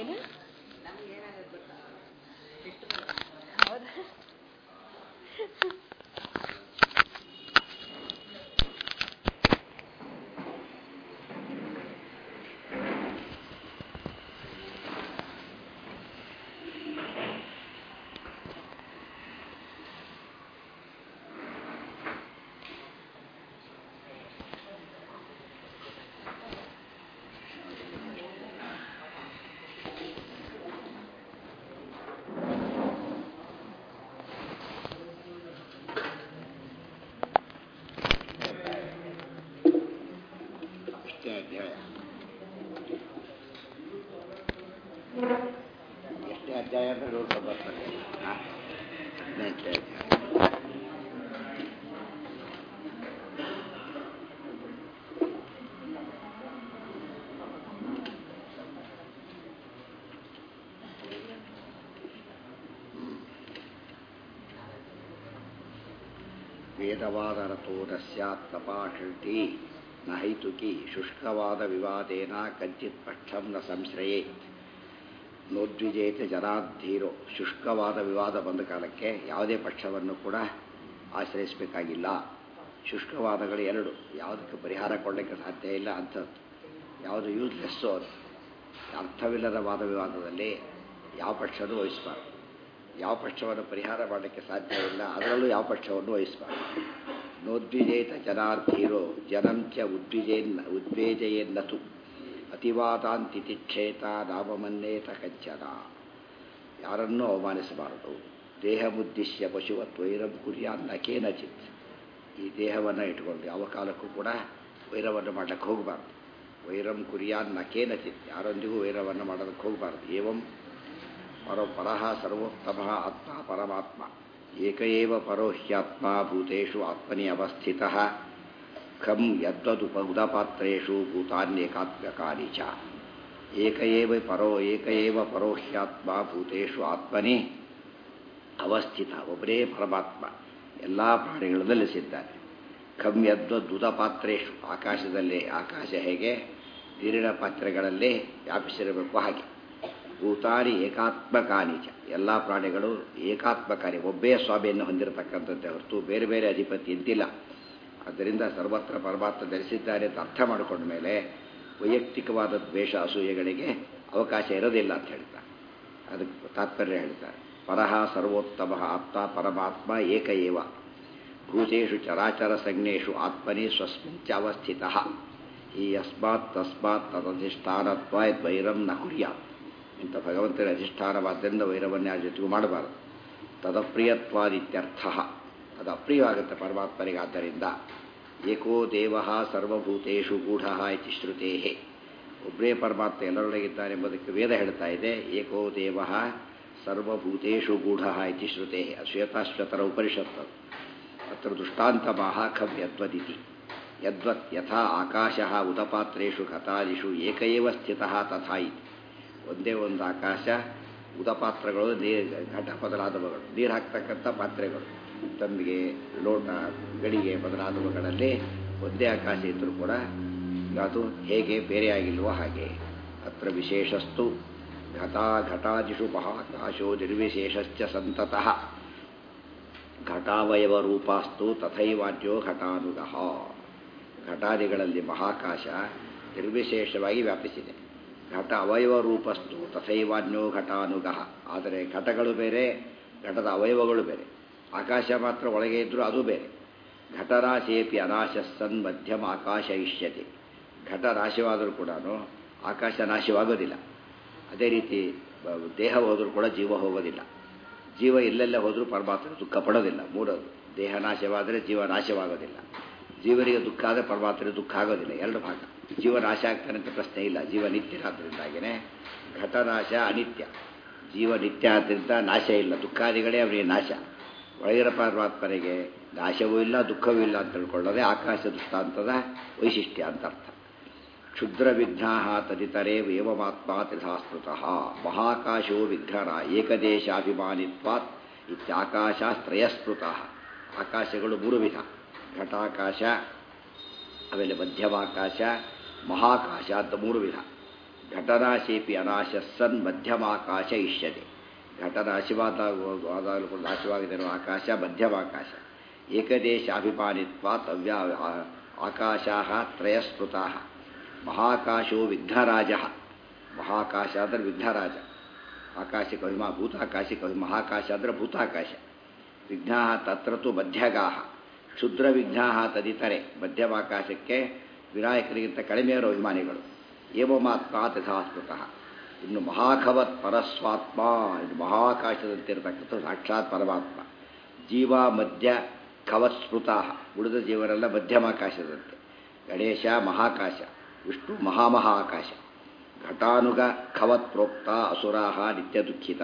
ಏನು ಹೌದಾ ಎಷ್ಟೇ ಅಧ್ಯಾಯ ಎಷ್ಟೇ ಅಧ್ಯಾಯ ಅಂತ ನೋಡ್ಕೊಂಡು ಬರ್ತಾರೆ ಹಾಂ ಹದಿನೆಂಟನೇ ಅಧ್ಯಾಯ ವೇದವಾದರತೋ ನ ಸ್ಯಾತ್ ತಪಾಷಂತಿ ನ ಹೈತುಕಿ ಶುಷ್ಕವಾದ ವಿವಾದೇನ ಕಂಚಿತ್ ಪಕ್ಷಂ ನ ಸಂಶ್ರಯೇತ್ ನೋದ್ವಿಜೇತ ಜನಾಧೀರೋ ಶುಷ್ಕವಾದ ವಿವಾದ ಬಂದ ಕಾಲಕ್ಕೆ ಯಾವುದೇ ಪಕ್ಷವನ್ನು ಕೂಡ ಆಶ್ರಯಿಸಬೇಕಾಗಿಲ್ಲ ಶುಷ್ಕವಾದಗಳು ಎರಡು ಯಾವುದಕ್ಕೆ ಪರಿಹಾರ ಕೊಡಲಿಕ್ಕೆ ಸಾಧ್ಯ ಇಲ್ಲ ಅಂಥದ್ದು ಯಾವುದು ಯೂಸ್ಲೆಸ್ಸು ಅದು ಅರ್ಥವಿಲ್ಲದ ವಾದ ವಿವಾದದಲ್ಲಿ ಯಾವ ಪಕ್ಷನೂ ವಹಿಸಬಾರ್ದು ಯಾವ ಪಕ್ಷವನ್ನು ಪರಿಹಾರ ಮಾಡಲಿಕ್ಕೆ ಸಾಧ್ಯವಿಲ್ಲ ಅದರಲ್ಲೂ ಯಾವ ಪಕ್ಷವನ್ನು ವಹಿಸಬಾರ್ದು ನೋದ್ವಿಜೇತ ಜನಾರ್ಥೀರೋ ಜನಂಚ ಉದ್ವಿಜೇನ್ನ ಉದ್ವೇಜಯೇನ್ನತು ಅತಿವಾದಾಂತಿತಿಕ್ಷೇತ ನಾಮಮನ್ನೇತ ಕಚ್ಚನ ಯಾರನ್ನೂ ಅವಮಾನಿಸಬಾರದು ದೇಹಮುದ್ದಿಶ್ಯ ಪಶುವತ್ವೈರಂ ಕುರ್ಯಾನ್ನ ಕೇನಚಿತ್ ಈ ದೇಹವನ್ನು ಇಟ್ಕೊಂಡು ಯಾವ ಕಾಲಕ್ಕೂ ಕೂಡ ವೈರವನ್ನು ಮಾಡಲಿಕ್ಕೆ ಹೋಗಬಾರ್ದು ವೈರಂ ಕುರ್ಯಾನ್ನ ಕೇನಚಿತ್ ಯಾರೊಂದಿಗೂ ವೈರವನ್ನು ಮಾಡೋದಕ್ಕೆ ಹೋಗಬಾರ್ದು ಏವಂ ಪರೋ ಪರಃ ಸರ್ವೋತ್ತಮ ಆತ್ಮ ಪರಮಾತ್ಮ ಏಕ ಏವ ಪರೋ ಹ್ಯಾತ್ಮ ಭೂತೇಷು ಆತ್ಮನಿ ಅವಸ್ಥಿತಃ ಖಂ ಯದ್ವದುಪ ಉದಪಾತ್ರೇಷು ಭೂತಾನ್ಯೇಕಾತ್ಮಕಾನಿ ಚ ಏಕ ಏವ ಪರೋ ಏಕ ಏವ ಪರೋ ಹ್ಯಾತ್ಮ ಭೂತೇಷು ಆತ್ಮನಿ ಅವಸ್ಥಿತ ಒಬ್ಬರೇ ಪರಮಾತ್ಮ ಎಲ್ಲ ಪ್ರಾಣಿಗಳು ನೆಲೆಸಿದ್ದಾನೆ ಖಂ ಯದ್ವದುದ ಪಾತ್ರೇಷು ಆಕಾಶದಲ್ಲಿ ಆಕಾಶ ಹೇಗೆ ನೀರಿನ ಪಾತ್ರೆಗಳಲ್ಲಿ ವ್ಯಾಪಿಸಿರಬೇಕು ಹಾಗೆ ಭೂತಾನಿ ಏಕಾತ್ಮಕಾನಿಚ ಎಲ್ಲ ಪ್ರಾಣಿಗಳು ಏಕಾತ್ಮಕಾನಿ ಒಬ್ಬೇ ಸ್ವಾಮಿಯನ್ನು ಹೊಂದಿರತಕ್ಕಂಥದ್ದೇ ಹೊರತು ಬೇರೆ ಬೇರೆ ಅಧಿಪತಿ ಅಂತಿಲ್ಲ ಆದ್ದರಿಂದ ಸರ್ವತ್ರ ಪರಮಾತ್ಮ ಧರಿಸಿದ್ದಾರೆ ಅಂತ ಅರ್ಥ ಮಾಡಿಕೊಂಡ ಮೇಲೆ ವೈಯಕ್ತಿಕವಾದ ದ್ವೇಷ ಅಸೂಯೆಗಳಿಗೆ ಅವಕಾಶ ಇರೋದಿಲ್ಲ ಅಂತ ಹೇಳ್ತಾರೆ ಅದಕ್ಕೆ ತಾತ್ಪರ್ಯ ಹೇಳ್ತಾರೆ ಪರಹ ಸರ್ವೋತ್ತಮ ಆತ್ಮ ಪರಮಾತ್ಮ ಏಕ ಏವ ಭೂತೇಷು ಚರಾಚರ ಸಂಜ್ಞೇಷು ಆತ್ಮನಿ ಸ್ವಸ್ಮಿಂಚ ಅವಸ್ಥಿತ ಈ ಯಸ್ಮಾತ್ ತಸ್ಮಾತ್ ತದಧಿಷ್ಠಾನತ್ವ ವೈರಂ ನ ಕುರ್ಯಾತ್ ಇಂಥ ಭಗವಂತನ ಅಧಿಷ್ಠಾನವಾದ್ದರಿಂದ ವೈರವನ್ನೇ ಆ ಜೊತೆಗೂ ಮಾಡಬಾರದು ತದಪ್ರಿಯತ್ವಾದಿತ್ಯರ್ಥ ಅದು ಅಪ್ರಿಯವಾಗುತ್ತೆ ಪರಮಾತ್ಮನಿಗೆ ಆದ್ದರಿಂದ ಏಕೋ ದೇವ ಸರ್ವಭೂತೇಷು ಗೂಢ ಇತಿ ಶ್ರುತೇ ಒಬ್ಬರೇ ಪರಮಾತ್ಮ ಎಲ್ಲರೊಳಗಿದ್ದಾನೆ ಎಂಬುದಕ್ಕೆ ವೇದ ಹೇಳ್ತಾ ಇದೆ ಏಕೋ ದೇವ ಸರ್ವಭೂತೇಷು ಗೂಢ ಇತಿ ಶ್ರುತೇ ಶ್ವೇತಾಶ್ವತರ ಉಪನಿಷತ್ತು ಅತ್ರ ದೃಷ್ಟಾಂತ ಮಾಹಾಖಂ ಯದ್ವದಿತಿ ಯದ್ವತ್ ಯಥಾ ಆಕಾಶ ಉದಪಾತ್ರೇಷು ಘತಾದಿಷು ಏಕ ಏವ ಸ್ಥಿತಃ ತಥಾ ಇತಿ ಒಂದೇ ಒಂದು ಆಕಾಶ ಉದಪಾತ್ರಗಳು ನೀರು ಘಟ ಮೊದಲಾದವುಗಳು ನೀರು ಹಾಕ್ತಕ್ಕಂಥ ಪಾತ್ರೆಗಳು ತಂಬಿಗೆ ಲೋಟ ಗಡಿಗೆ ಮೊದಲಾದವುಗಳಲ್ಲಿ ಒಂದೇ ಆಕಾಶ ಇದ್ದರೂ ಕೂಡ ಅದು ಹೇಗೆ ಬೇರೆಯಾಗಿಲ್ವೋ ಹಾಗೆ ಅತ್ರ ವಿಶೇಷಸ್ತು ಘಟಾ ಘಟಾದಿಷು ಮಹಾಕಾಶೋ ನಿರ್ವಿಶೇಷಶ್ಚ ಸಂತತಃ ಘಟಾವಯವ ರೂಪಾಸ್ತು ತಥೈವಾದ್ಯೋ ಘಟಾನುಗಃ ಘಟಾದಿಗಳಲ್ಲಿ ಮಹಾಕಾಶ ನಿರ್ವಿಶೇಷವಾಗಿ ವ್ಯಾಪಿಸಿದೆ ಘಟ ಅವಯವ ರೂಪಸ್ತು ತಥೈವಾನ್ಯೋ ಘಟಾನುಗಃ ಆದರೆ ಘಟಗಳು ಬೇರೆ ಘಟದ ಅವಯವಗಳು ಬೇರೆ ಆಕಾಶ ಮಾತ್ರ ಒಳಗೆ ಇದ್ದರೂ ಅದು ಬೇರೆ ಘಟರಾಶೇಪಿ ಅನಾಶಸ್ಸನ್ ಮಧ್ಯಮ ಆಕಾಶ ಇಷ್ಯತೆ ಘಟ ನಾಶವಾದರೂ ಕೂಡ ಆಕಾಶ ನಾಶವಾಗೋದಿಲ್ಲ ಅದೇ ರೀತಿ ದೇಹ ಹೋದರೂ ಕೂಡ ಜೀವ ಹೋಗೋದಿಲ್ಲ ಜೀವ ಎಲ್ಲೆಲ್ಲ ಹೋದರೂ ಪರಮಾತ್ಮ ದುಃಖ ಪಡೋದಿಲ್ಲ ಮೂಡೋದು ದೇಹ ನಾಶವಾದರೆ ಜೀವ ನಾಶವಾಗೋದಿಲ್ಲ ಜೀವನಿಗೆ ದುಃಖ ಆದರೆ ಪರಮಾತ್ಮನಿಗೆ ದುಃಖ ಆಗೋದಿಲ್ಲ ಎರಡು ಭಾಗ ಜೀವ ನಾಶ ಆಗ್ತಾನೆ ಅಂತ ಪ್ರಶ್ನೆ ಇಲ್ಲ ಜೀವ ನಿತ್ಯನಾದ್ದರಿಂದಾಗಿಯೇ ಘಟನಾಶ ಅನಿತ್ಯ ಜೀವ ನಿತ್ಯ ಆದ್ದರಿಂದ ನಾಶ ಇಲ್ಲ ದುಃಖಾದಿಗಳೇ ಅವನಿಗೆ ನಾಶ ಒಳಗಿರ ಪರಮಾತ್ಮನಿಗೆ ನಾಶವೂ ಇಲ್ಲ ದುಃಖವೂ ಇಲ್ಲ ಅಂತ ತಿಳ್ಕೊಳ್ಳೋದೇ ಆಕಾಶ ದೃಷ್ಟಾಂತದ ವೈಶಿಷ್ಟ್ಯ ಅಂತ ಅರ್ಥ ಕ್ಷುದ್ರ ವಿಘ್ನಾ ತದಿತರೇ ಏವಮಾತ್ಮ ತ್ರಿಧಾಸ್ತುತಃ ಮಹಾಕಾಶೋ ವಿಘ್ನರ ಏಕದೇಶಾಭಿಮಾನಿತ್ವಾತ್ ಇತ್ಯಾಕಾಶಾಸ್ತ್ರಯಸ್ಮೃತಃ ಆಕಾಶಗಳು ಮೂರು ವಿಧ ಘಟಾಕಾಶ ಆಮೇಲೆ ಮಧ್ಯಮಾಕಾಶ ಮಹಾಕಾಶ ಅಂತ ಮೂರು ವಿಧ ಘಟನಾಶೇಪಿ ಅನಾಶಸ್ಸನ್ ಮಧ್ಯಮಾಕಾಶ ಇಷ್ಯತೆ ಘಟನಾಶಿವಾದಾಗಲೂ ಕೂಡ ನಾಶವಾಗಿರುವ ಆಕಾಶ ಮಧ್ಯಮಾಕಾಶ ಏಕದೇಶಾಭಿಮಾನಿತ್ವಾತ್ ಅವ್ಯ ಆಕಾಶ ತ್ರಯಸ್ಮೃತ ಮಹಾಕಾಶೋ ವಿಘ್ನರಾಜ ಮಹಾಕಾಶ ಅಂದರೆ ವಿಘ್ನರಾಜ ಆಕಾಶಿಕ ಅಭಿಮಾ ಭೂತಾಕಾಶಿಕ ಮಹಾಕಾಶ ಅಂದರೆ ಭೂತಾಕಾಶ ವಿಘ್ನಾ ತತ್ರ ತು ಮಧ್ಯಗಾ ಕ್ಷುದ್ರ ವಿಘ್ನಾ ತದಿತರೆ ಮಧ್ಯಮಾಕಾಶಕ್ಕೆ ವಿನಾಯಕರಿಗಿಂತ ಕಡಿಮೆ ಇರೋ ಅಭಿಮಾನಿಗಳು ಏವಮಾತ್ಮ ತಥಾಸ್ಮೃತಃ ಇನ್ನು ಮಹಾಖವತ್ ಪರಸ್ವಾತ್ಮ ಇದು ಮಹಾಕಾಶದಂತಿರತಕ್ಕಂಥ ಸಾಕ್ಷಾತ್ ಪರಮಾತ್ಮ ಜೀವ ಮಧ್ಯ ಖವತ್ ಸ್ಮೃತ ಉಳಿದ ಜೀವರೆಲ್ಲ ಮಧ್ಯಮಾಕಾಶದಂತೆ ಗಣೇಶ ಮಹಾಕಾಶ ವಿಷ್ಣು ಮಹಾಮಹಾ ಆಕಾಶ ಘಟಾನುಗ ಖವತ್ ಪ್ರೋಕ್ತ ಅಸುರಾಹ ನಿತ್ಯ ದುಃಖಿತ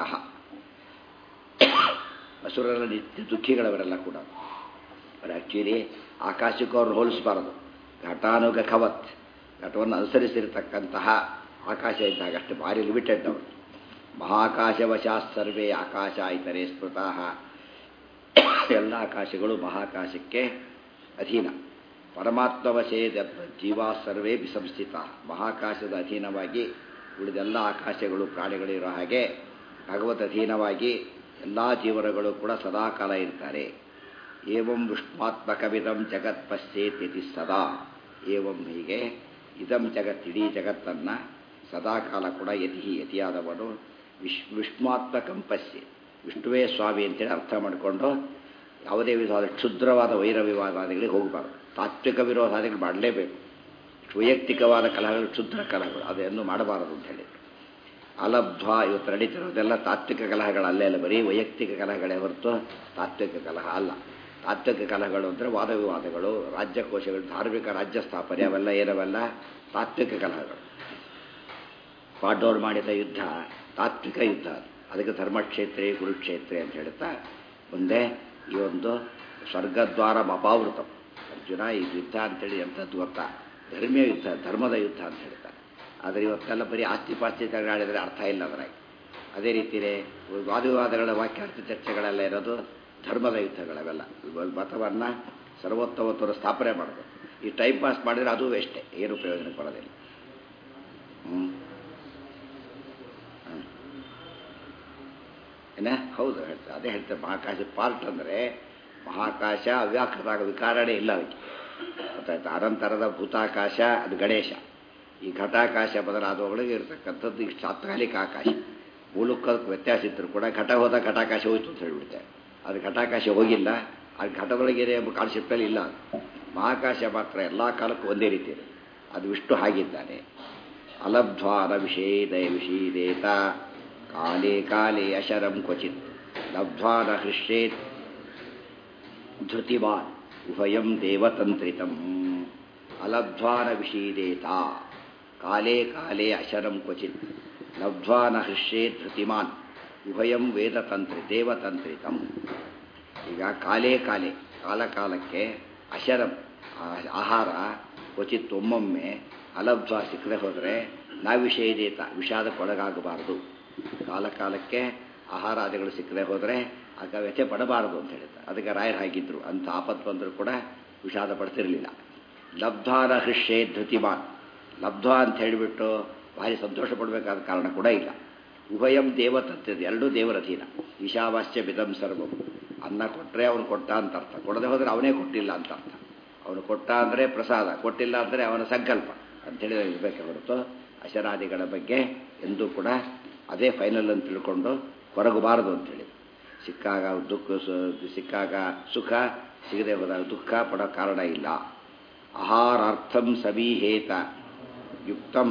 ಅಸುರರೆಲ್ಲ ನಿತ್ಯ ದುಃಖಿಗಳವರೆಲ್ಲ ಕೂಡ ಅವರು ಆ್ಯಕ್ಚುಲಿ ಆಕಾಶಕ್ಕೂ ಅವ್ರನ್ನ ಹೋಲಿಸಬಾರದು ಘಟಾನುಗ ಖವತ್ ಘಟವನ್ನು ಅನುಸರಿಸಿರ್ತಕ್ಕಂತಹ ಆಕಾಶ ಇದ್ದಾಗ ಅಷ್ಟು ಭಾರಿ ಲಿಮಿಟೆಡ್ ಅವರು ಮಹಾಕಾಶವಶಾ ಸರ್ವೇ ಆಕಾಶ ಇತರೆ ಸ್ಮೃತಃ ಎಲ್ಲ ಆಕಾಶಗಳು ಮಹಾಕಾಶಕ್ಕೆ ಅಧೀನ ಪರಮಾತ್ಮವಶೇ ಜೀವ ಸರ್ವೇ ವಿಸಂಸ್ಥಿತ ಮಹಾಕಾಶದ ಅಧೀನವಾಗಿ ಉಳಿದೆಲ್ಲ ಆಕಾಶಗಳು ಪ್ರಾಣಿಗಳಿರೋ ಹಾಗೆ ಭಗವತ್ ಅಧೀನವಾಗಿ ಎಲ್ಲ ಜೀವನಗಳು ಕೂಡ ಸದಾಕಾಲ ಇರ್ತಾರೆ ಏವಂ ವಿಷ್ಣಾತ್ಮಕವಿದಂ ಜಗತ್ ಪಶ್ಚೇತಿ ಸದಾ ಏವಂ ಹೀಗೆ ಇದಂ ಜಗತ್ ಇಡೀ ಜಗತ್ತನ್ನು ಸದಾಕಾಲ ಕೂಡ ಯತಿ ಯತಿಯಾದವನು ವಿಶ್ ವಿಷ್ಣುತ್ಮಕಂ ಪಶ್ಯೆ ವಿಷ್ಣುವೇ ಸ್ವಾಮಿ ಅಂತೇಳಿ ಅರ್ಥ ಮಾಡಿಕೊಂಡು ಯಾವುದೇ ವಿಧವಾದ ಕ್ಷುದ್ರವಾದ ವೈರ ವಿವಾದಾದಿಗಳಿಗೆ ಹೋಗಬಾರ್ದು ತಾತ್ವಿಕ ವಿರೋಧಾದಿಗಳು ಮಾಡಲೇಬೇಕು ವೈಯಕ್ತಿಕವಾದ ಕಲಹಗಳು ಕ್ಷುದ್ರ ಕಲಹಗಳು ಅದನ್ನು ಮಾಡಬಾರದು ಅಂತ ಹೇಳಿ ಅಲಬ್ಧ್ವ ಇವತ್ತು ನಡೀತಿರೋದೆಲ್ಲ ತಾತ್ವಿಕ ಕಲಹಗಳಲ್ಲೇ ಅಲ್ಲ ಬರೀ ವೈಯಕ್ತಿಕ ಕಲಹಗಳೇ ಹೊರತು ತಾತ್ವಿಕ ಕಲಹ ಅಲ್ಲ ತಾತ್ವಿಕ ಕಲಹಗಳು ಅಂದರೆ ವಾದ ವಿವಾದಗಳು ರಾಜ್ಯಕೋಶಗಳು ಧಾರ್ಮಿಕ ರಾಜ್ಯ ಸ್ಥಾಪನೆ ಅವೆಲ್ಲ ಏನವೆಲ್ಲ ತಾತ್ವಿಕ ಕಲಹಗಳು ಪಾಂಡವರು ಮಾಡಿದ ಯುದ್ಧ ತಾತ್ವಿಕ ಯುದ್ಧ ಅದಕ್ಕೆ ಧರ್ಮಕ್ಷೇತ್ರ ಕುರುಕ್ಷೇತ್ರ ಅಂತ ಹೇಳ್ತಾ ಮುಂದೆ ಈ ಒಂದು ಸ್ವರ್ಗದ್ವಾರ ಅಪಾವೃತ ಅರ್ಜುನ ಈ ಯುದ್ಧ ಅಂತೇಳಿ ಎಂಥದ್ದು ಗೊತ್ತಾ ಧರ್ಮೀಯ ಯುದ್ಧ ಧರ್ಮದ ಯುದ್ಧ ಅಂತ ಹೇಳ್ತಾರೆ ಆದರೆ ಇವತ್ತೆಲ್ಲ ಬರೀ ಆಸ್ತಿ ಪಾಸ್ತಿ ತಗಾಡಿದರೆ ಅರ್ಥ ಇಲ್ಲ ಅದರಾಗಿ ಅದೇ ರೀತಿಯೇ ವಾದವಿವಾದಗಳ ವಾಕ್ಯಾರ್ಥ ಚರ್ಚೆಗಳೆಲ್ಲ ಇರೋದು ಧರ್ಮದ ಯುದ್ಧಗಳವೆಲ್ಲ ಮತವನ್ನು ಸರ್ವೋತ್ತಮತ್ವರ ಸ್ಥಾಪನೆ ಮಾಡೋದು ಈ ಟೈಮ್ ಪಾಸ್ ಮಾಡಿದರೆ ಅದು ವೇಸ್ಟೇ ಏನು ಪ್ರಯೋಜನ ಕೊಡೋದಿಲ್ಲ ಹ್ಞೂ ಏನ ಹೌದು ಹೇಳ್ತಾರೆ ಅದೇ ಹೇಳ್ತಾರೆ ಮಹಾಕಾಶ ಪಾರ್ಟ್ ಅಂದರೆ ಮಹಾಕಾಶ ಅವ್ಯಾಕೃತ ಆಗೋ ವಿಕಾರನೇ ಇಲ್ಲ ಅದಕ್ಕೆ ಗೊತ್ತಾಯ್ತು ಅನಂತರದ ಭೂತಾಕಾಶ ಅದು ಗಣೇಶ ಈ ಘಟಾಕಾಶ ಬದಲಾದವುಗಳಿಗೆ ಇರತಕ್ಕಂಥದ್ದು ಇಷ್ಟು ತಾತ್ಕಾಲಿಕ ಆಕಾಶ ಮೂಲಕ್ಕದಕ್ಕೆ ವ್ಯತ್ಯಾಸ ಇದ್ದರೂ ಕೂಡ ಘಟ ಹೋದ ಘಟಾಕಾಶ ಹೋಯ್ತು ಅಂತ ಹೇಳ್ಬಿಡ್ತಾರೆ ಅದು ಘಟಾಕಾಶ ಹೋಗಿಲ್ಲ ಅದು ಘಟದೊಳಗಿದೆ ಎಂಬ ಕಾನ್ಸೆಪ್ಟಲ್ಲಿ ಇಲ್ಲ ಮಹಾಕಾಶ ಮಾತ್ರ ಎಲ್ಲ ಕಾಲಕ್ಕೂ ಒಂದೇ ರೀತಿ ಇದೆ ಅದು ವಿಷ್ಣು ಹಾಗಿದ್ದಾನೆ ಅಲಬ್ಧ್ವಾನ ವಿಷೇದ ವಿಷೀದೇತ ಕಾಲೇ ಕಾಲೇ ಅಶರಂ ಕ್ವಚಿತ್ ಲಬ್ಧ್ವಾನ ಹೃಷ್ಯೇತ್ ಧೃತಿವಾನ್ ಉಭಯಂ ದೇವತಂತ್ರಿತಂ ಅಲಬ್ಧ್ವಾನ ವಿಷೀದೇತ ಕಾಲೇ ಕಾಲೇ ಅಶರಂ ಕ್ವಚಿತ್ ಲಬ್ಧ್ವಾನ ಹೃಷ್ಯೇತ್ ಧೃತಿಮಾನ್ ಉಭಯಂ ವೇದತಂತ್ರಿ ದೇವತಂತ್ರಿತಂ ಈಗ ಕಾಲೇ ಕಾಲೇ ಕಾಲ ಕಾಲಕ್ಕೆ ಅಶರಂ ಆಹಾರ ಕ್ವಚಿತ್ ಒಮ್ಮೊಮ್ಮೆ ಅಲಬ್ಧ್ವ ಸಿಕ್ಕದೆ ಹೋದರೆ ನಾವಿಷೇದೇತ ವಿಷಾದಕ್ಕೊಳಗಾಗಬಾರದು ಕಾಲ ಕಾಲಕ್ಕೆ ಆಹಾರಾದಿಗಳು ಸಿಕ್ಕದೆ ಹೋದರೆ ಆಗ ವ್ಯಥೆ ಪಡಬಾರದು ಅಂತ ಹೇಳಿದ್ದಾರೆ ಅದಕ್ಕೆ ರಾಯರ್ ಹಾಗಿದ್ರು ಅಂಥ ಆಪತ್ತು ಬಂದರೂ ಕೂಡ ವಿಷಾದ ಪಡ್ತಿರಲಿಲ್ಲ ಲಬ್ಧಾನ ಹೃಷ್ಯೇ ಧೃತಿಮಾನ್ ಲಬ್ಧ ಅಂತ ಹೇಳಿಬಿಟ್ಟು ಭಾರಿ ಸಂತೋಷ ಪಡಬೇಕಾದ ಕಾರಣ ಕೂಡ ಇಲ್ಲ ಉಭಯಂ ದೇವತಂತ್ರದ ಎರಡೂ ದೇವರ ಅಧೀನ ಈಶಾವಾಸ್ಯ ಬಿದಂ ಸರ್ವಂ ಅನ್ನ ಕೊಟ್ಟರೆ ಅವನು ಕೊಟ್ಟ ಅಂತ ಅರ್ಥ ಕೊಡದೆ ಹೋದರೆ ಅವನೇ ಕೊಟ್ಟಿಲ್ಲ ಅಂತ ಅರ್ಥ ಅವನು ಕೊಟ್ಟ ಅಂದರೆ ಪ್ರಸಾದ ಕೊಟ್ಟಿಲ್ಲ ಅಂದರೆ ಅವನ ಸಂಕಲ್ಪ ಅಂಥೇಳಿ ಇರಬೇಕೆ ಹೊರತು ಅಶರಾದಿಗಳ ಬಗ್ಗೆ ಎಂದೂ ಕೂಡ ಅದೇ ಫೈನಲ್ ಅಂತ ತಿಳ್ಕೊಂಡು ಹೊರಗಬಾರದು ಅಂತೇಳಿ ಸಿಕ್ಕಾಗ ದುಃಖ ಸಿಕ್ಕಾಗ ಸುಖ ಸಿಗದೆ ಹೋದಾಗ ದುಃಖ ಪಡೋ ಕಾರಣ ಇಲ್ಲ ಆಹಾರಾರ್ಥಂ ಸಮೀಹೇತ ಯುಕ್ತಂ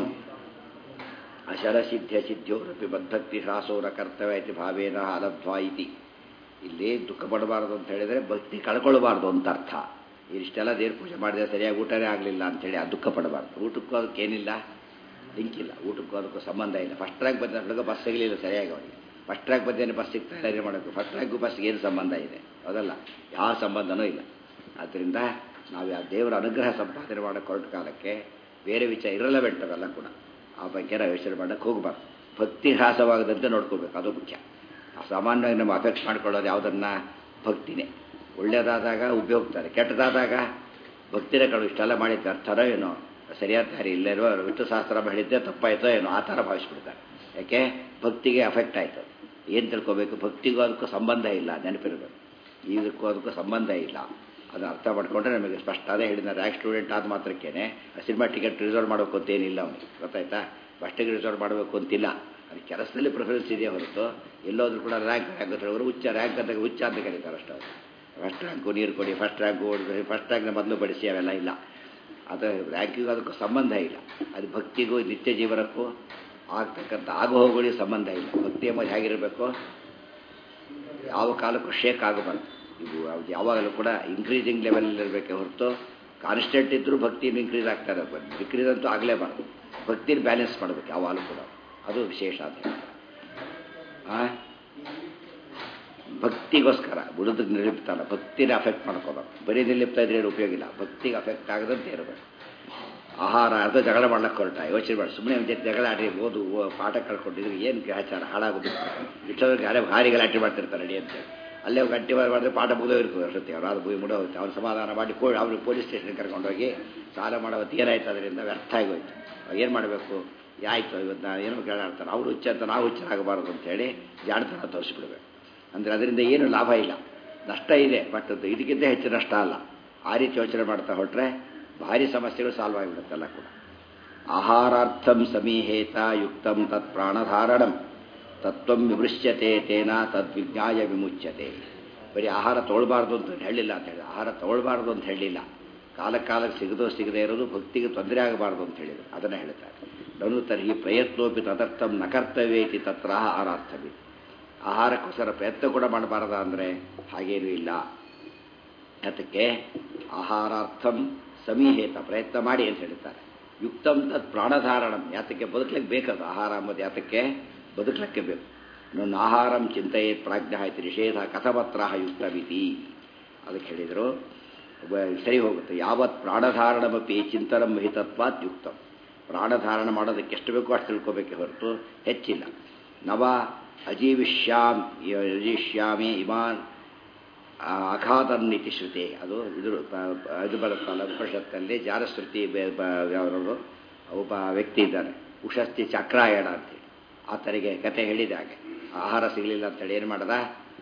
ಅಶರಸಿದ್ಧ ಸಿದ್ಧೋರಪಿ ಮದ್ಭಕ್ತಿ ಹ್ರಾಸೋರ ಕರ್ತವ್ಯ ಇತಿ ಭಾವೇನ ಅಲಬ್ಧ್ವಾ ಇತಿ ಇಲ್ಲಿ ದುಃಖ ಪಡಬಾರದು ಅಂತ ಹೇಳಿದರೆ ಭಕ್ತಿ ಕಳ್ಕೊಳ್ಬಾರ್ದು ಅಂತ ಅರ್ಥ ಇಷ್ಟೆಲ್ಲ ದೇವ್ರ ಪೂಜೆ ಮಾಡಿದ್ರೆ ಸರಿಯಾಗಿ ಊಟನೇ ಆಗಲಿಲ್ಲ ಅಂತೇಳಿ ಆ ದುಃಖ ಪಡಬಾರ್ದು ಊಟಕ್ಕೂ ಅದಕ್ಕೇನಿಲ್ಲ ಲಿಂಕ್ ಇಲ್ಲ ಊಟಕ್ಕೂ ಅದಕ್ಕೂ ಸಂಬಂಧ ಇಲ್ಲ ಫಸ್ಟ್ ಟ್ರ್ಯಾಕ್ ಬಂದ ಹುಡುಗ ಬಸ್ ಸಿಗಲಿಲ್ಲ ಸರಿಯಾಗಿ ಅವನಿಗೆ ಫಸ್ಟ್ ಟ್ರ್ಯಾಕ್ ಬಂದೇನೆ ಬಸ್ ಸಿಗ್ತಾ ಇಲ್ಲ ಮಾಡೋಕ್ಕೆ ಫಸ್ಟ್ ಟ್ರ್ಯಾಕ್ಗೂ ಬಸ್ಗೆ ಏನು ಸಂಬಂಧ ಇದೆ ಅದಲ್ಲ ಯಾವ ಸಂಬಂಧನೂ ಇಲ್ಲ ಆದ್ದರಿಂದ ನಾವು ಯಾವ ದೇವರ ಅನುಗ್ರಹ ಸಂಪಾದನೆ ಮಾಡೋ ಹೊರಟ ಕಾಲಕ್ಕೆ ಬೇರೆ ವಿಚಾರ ಇರಲವೆಂಟ್ ಅವೆಲ್ಲ ಕೂಡ ಆ ಬಗ್ಗೆ ನಾವು ಯೋಚನೆ ಮಾಡೋಕ್ಕೆ ಹೋಗಬಾರ್ದು ಭಕ್ತಿ ಹ್ರಾಸವಾಗದಂತೆ ನೋಡ್ಕೋಬೇಕು ಅದು ಮುಖ್ಯ ಸಾಮಾನ್ಯವಾಗಿ ನಮ್ಮ ಅಪೇಕ್ಷೆ ಮಾಡ್ಕೊಳ್ಳೋದು ಯಾವುದನ್ನು ಭಕ್ತಿನೇ ಒಳ್ಳೆಯದಾದಾಗ ಉಪಯೋಗ್ತಾರೆ ಕೆಟ್ಟದಾದಾಗ ಭಕ್ತಿನೇ ಕಳು ಇಷ್ಟೆಲ್ಲ ಮಾಡಿದ್ದು ಅರ್ಥನೋ ಏನೋ ಸರಿಯಾದ ದಾರಿ ಇಲ್ಲರೋ ವಿಷ್ಣು ಸಹಸ್ರ ಹೇಳಿದ್ದೆ ತಪ್ಪಾಯ್ತೋ ಏನೋ ಆ ಥರ ಭಾವಿಸ್ಬಿಡ್ತಾರೆ ಯಾಕೆ ಭಕ್ತಿಗೆ ಅಫೆಕ್ಟ್ ಆಯಿತು ಏನು ತಿಳ್ಕೊಬೇಕು ಭಕ್ತಿಗೂ ಅದಕ್ಕೂ ಸಂಬಂಧ ಇಲ್ಲ ನೆನಪಿರಬೇಕು ಇದಕ್ಕೂ ಅದಕ್ಕೂ ಸಂಬಂಧ ಇಲ್ಲ ಅದನ್ನು ಅರ್ಥ ಮಾಡ್ಕೊಂಡ್ರೆ ನಮಗೆ ಸ್ಪಷ್ಟ ಅದೇ ಹೇಳಿದ ರ್ಯಾಂಕ್ ಸ್ಟೂಡೆಂಟ್ ಆದ ಮಾತ್ರಕ್ಕೇನೆ ಸಿನಿಮಾ ಟಿಕೆಟ್ ರಿಸರ್ವ್ ಮಾಡಬೇಕು ಅಂತ ಏನಿಲ್ಲ ಅವನಿಗೆ ಗೊತ್ತಾಯ್ತಾ ಫಸ್ಟಿಗೆ ರಿಸರ್ವ್ ಮಾಡಬೇಕು ಅಂತಿಲ್ಲ ಅದು ಕೆಲಸದಲ್ಲಿ ಪ್ರಿಫರೆನ್ಸ್ ಇದೆಯೇ ಹೊರತು ಎಲ್ಲೋದ್ರೂ ಕೂಡ ರ್ಯಾಂಕ್ ರ್ಯಾಂಕ್ ಅವರು ಉಚ್ಚ ರ್ಯಾಂಕ್ ಅಂತ ಉಚ್ಚ ಅಂತ ಕರೀತಾರೆ ಅಷ್ಟು ಅವರು ಫಸ್ಟ್ ರ್ಯಾಂಕು ನೀರು ಕೊಡಿ ಫಸ್ಟ್ ರ್ಯಾಂಕು ಓಡಿಸಿ ಫಸ್ಟ್ ರ್ಯಾಂಕ್ನ ಮೊದಲು ಬಡಿಸಿ ಅವೆಲ್ಲ ಇಲ್ಲ ಅದು ರ್ಯಾಂಕಿಗೂ ಅದಕ್ಕೂ ಸಂಬಂಧ ಇಲ್ಲ ಅದು ಭಕ್ತಿಗೂ ನಿತ್ಯ ಜೀವನಕ್ಕೂ ಆಗ್ತಕ್ಕಂಥ ಆಗು ಹೋಗುಗಳಿಗೆ ಸಂಬಂಧ ಇಲ್ಲ ಭಕ್ತಿ ಎಂಬುದು ಹೇಗಿರಬೇಕು ಯಾವ ಕಾಲಕ್ಕೂ ಶೇಕ್ ಆಗಬಾರ್ದು ಇವು ಯಾವ್ದು ಯಾವಾಗಲೂ ಕೂಡ ಇನ್ಕ್ರೀಸಿಂಗ್ ಲೆವೆಲಲ್ಲಿರಬೇಕೆ ಹೊರತು ಕಾನ್ಸ್ಟೆಂಟ್ ಇದ್ದರೂ ಭಕ್ತಿ ಇನ್ಕ್ರೀಸ್ ಆಗ್ತಾ ಇರಬೇಕು ಡಿಕ್ರೀಸ್ ಅಂತೂ ಆಗಲೇಬಾರ್ದು ಭಕ್ತಿನ ಬ್ಯಾಲೆನ್ಸ್ ಮಾಡಬೇಕು ಯಾವಾಗಲೂ ಕೂಡ ಅದು ವಿಶೇಷ ಅಂತ ಹೇಳ್ತಾರೆ ಆ? ಭಕ್ತಿಗೋಸ್ಕರ ಬುಡದಕ್ಕೆ ನಿರ್ಲಿಪ್ತಲ್ಲ ಭಕ್ತಿನ ಅಫೆಕ್ಟ್ ಮಾಡ್ಕೋಬೇಕು ಬರೀ ನಿರ್ಲಿಪ್ತ ಇದ್ರೆ ಏನು ಉಪಯೋಗ ಇಲ್ಲ ಭಕ್ತಿಗೆ ಅಫೆಕ್ಟ್ ಆಗದಂತೆ ಇರಬೇಕು ಆಹಾರ ಅದು ಜಗಳ ಮಾಡ್ಲಿಕ್ಕೆ ಹೊರಟ ಯೋಚನೆ ಮಾಡಿ ಸುಮ್ಮನೆ ಒಂದು ಜೊತೆ ಜಗಳ ಆಡಿ ಓದು ಓ, ಪಾಠ ಕಳ್ಕೊಂಡಿದ್ರೆ ಏನು ಗ್ರಹಚಾರ ಹಾಳಾಗೋದು ಇಷ್ಟೊಂದು ಗಾರೆ ಭಾರಿ ಗಲಾಟೆ ಮಾಡ್ತಿರ್ತಾರೆ ನಡಿ ಅಂತೇಳಿ ಅಲ್ಲೇ ಗಂಟೆ ಮಾಡಿದ್ರೆ ಪಾಠ ಮುಗಿದೋಗಿರ್ತದೆ ಅಷ್ಟೊತ್ತಿ ಅವ್ರು ಅದು ಮುಗಿ ಮುಡೋಗುತ್ತೆ ಅವ್ರು ಸಮಾಧಾನ ಮಾಡಿ ಕೋ ಅವ್ರು ಪೊಲೀಸ್ ಸ್ಟೇಷನ್ಗೆ ಕರ್ಕೊಂಡೋಗಿ ಸಾಲ ಮಾಡೋ ಹೊತ್ತು ಏನಾಯ್ತು ಅದರಿಂದ ವ್ಯರ್ಥ ಆಗೋಯ್ತು ಏನು ಮಾಡಬೇಕು ಆಯಿತು ಇವತ್ತು ನಾನು ಏನೋ ಕೇಳಾಡ್ತಾರೆ ಅವ್ರು ಹುಚ್ಚ ಅಂತ ನಾವು ಹುಚ್ಚರಾಗಬಾರದು ಅಂತೇಳಿ ಜಾಣತನ ತೋರಿಸ್ಬಿಡ್ಬೇಕು ಅಂದರೆ ಅದರಿಂದ ಏನು ಲಾಭ ಇಲ್ಲ ನಷ್ಟ ಇದೆ ಬಟ್ ಅದು ಇದಕ್ಕಿಂತ ಹೆಚ್ಚು ನಷ್ಟ ಅಲ್ಲ ಆ ರೀತಿ ಯೋಚನೆ ಮಾಡ್ತಾ ಹೊರಟ್ರೆ ಭಾರಿ ಸಮಸ್ಯೆಗಳು ಸಾಲ್ವ್ ಆಗಿಬಿಡುತ್ತಲ್ಲ ಕೂಡ ಆಹಾರಾರ್ಥಂ ಸಮೀಹೇತ ಯುಕ್ತಂ ತತ್ ಪ್ರಾಣಧಾರಣಂ ತತ್ವಂ ವಿಮೃಶ್ಯತೆ ತೇನ ತದ್ವಿಜ್ಞಾಯ ವಿಮುಚ್ಯತೆ ಬರೀ ಆಹಾರ ತೊಗೊಳ್ಬಾರ್ದು ಅಂತ ಹೇಳಿಲ್ಲ ಅಂತ ಹೇಳಿ ಆಹಾರ ತೊಗೊಳ್ಬಾರ್ದು ಅಂತ ಹೇಳಿಲ್ಲ ಕಾಲ ಕಾಲಕ್ಕೆ ಸಿಗದೋ ಸಿಗದೇ ಇರೋದು ಭಕ್ತಿಗೆ ತೊಂದರೆ ಆಗಬಾರ್ದು ಅಂತ ಹೇಳಿದರು ಅದನ್ನು ಹೇಳ್ತಾರೆ ನನು ತರ್ಹಿ ಪ್ರಯತ್ನೋಪಿ ತದರ್ಥಂ ನ ಕರ್ತವ್ಯೇತಿ ತತ್ರ ಆಹಾರಾರ್ಥವಿ ಆಹಾರಕ್ಕೋಸ್ಕರ ಪ್ರಯತ್ನ ಕೂಡ ಮಾಡಬಾರ್ದ ಅಂದರೆ ಹಾಗೇನೂ ಇಲ್ಲ ಅದಕ್ಕೆ ಆಹಾರಾರ್ಥಂ ಸಮೀಹೇತ ಪ್ರಯತ್ನ ಮಾಡಿ ಅಂತ ಹೇಳ್ತಾರೆ ಯುಕ್ತಂ ತತ್ ಪ್ರಾಣಧಾರಣಂ ಯಾತಕ್ಕೆ ಬದುಕಲಿಕ್ಕೆ ಬೇಕದು ಆಹಾರ ಅಂಬುದು ಯಾತಕ್ಕೆ ಬದುಕಲಿಕ್ಕೆ ಬೇಕು ನನ್ನ ಆಹಾರಂ ಚಿಂತೆಯೇ ಪ್ರಾಜ್ಞ ಆಯ್ತು ನಿಷೇಧ ಕಥಮತ್ರ ಯುಕ್ತವಿತಿ ಅದಕ್ಕೆ ಹೇಳಿದರು ಸರಿ ಹೋಗುತ್ತೆ ಯಾವತ್ ಪ್ರಾಣಧಾರಣಮಪಿ ಚಿಂತನಂ ಹಿತತ್ವಾತ್ ಯುಕ್ತಂ ಪ್ರಾಣಧಾರಣ ಮಾಡೋದಕ್ಕೆ ಎಷ್ಟು ಬೇಕೋ ಅಷ್ಟು ತಿಳ್ಕೋಬೇಕೆ ಹೊರತು ಹೆಚ್ಚಿಲ್ಲ ನವ ಅಜೀವಿಷ್ಯಾಮ್ ಅಜೀಷ್ಯಾಮಿ ಇಮಾನ್ ಅಘಾತನ್ನಿತಿ ಶ್ರುತಿ ಅದು ಇದು ಇದು ಬರುತ್ತಲ್ಲ ಉಪನಿಷತ್ತಲ್ಲಿ ಜಾರಶ್ರುತಿ ಯಾವರು ಒಬ್ಬ ವ್ಯಕ್ತಿ ಇದ್ದಾನೆ ಉಷಸ್ತಿ ಚಕ್ರಾಯಣ ಅಂತೇಳಿ ಆತನಿಗೆ ಕತೆ ಹೇಳಿದ ಹಾಗೆ ಆಹಾರ ಸಿಗಲಿಲ್ಲ ಅಂತೇಳಿ ಏನು ಮಾಡ್ದ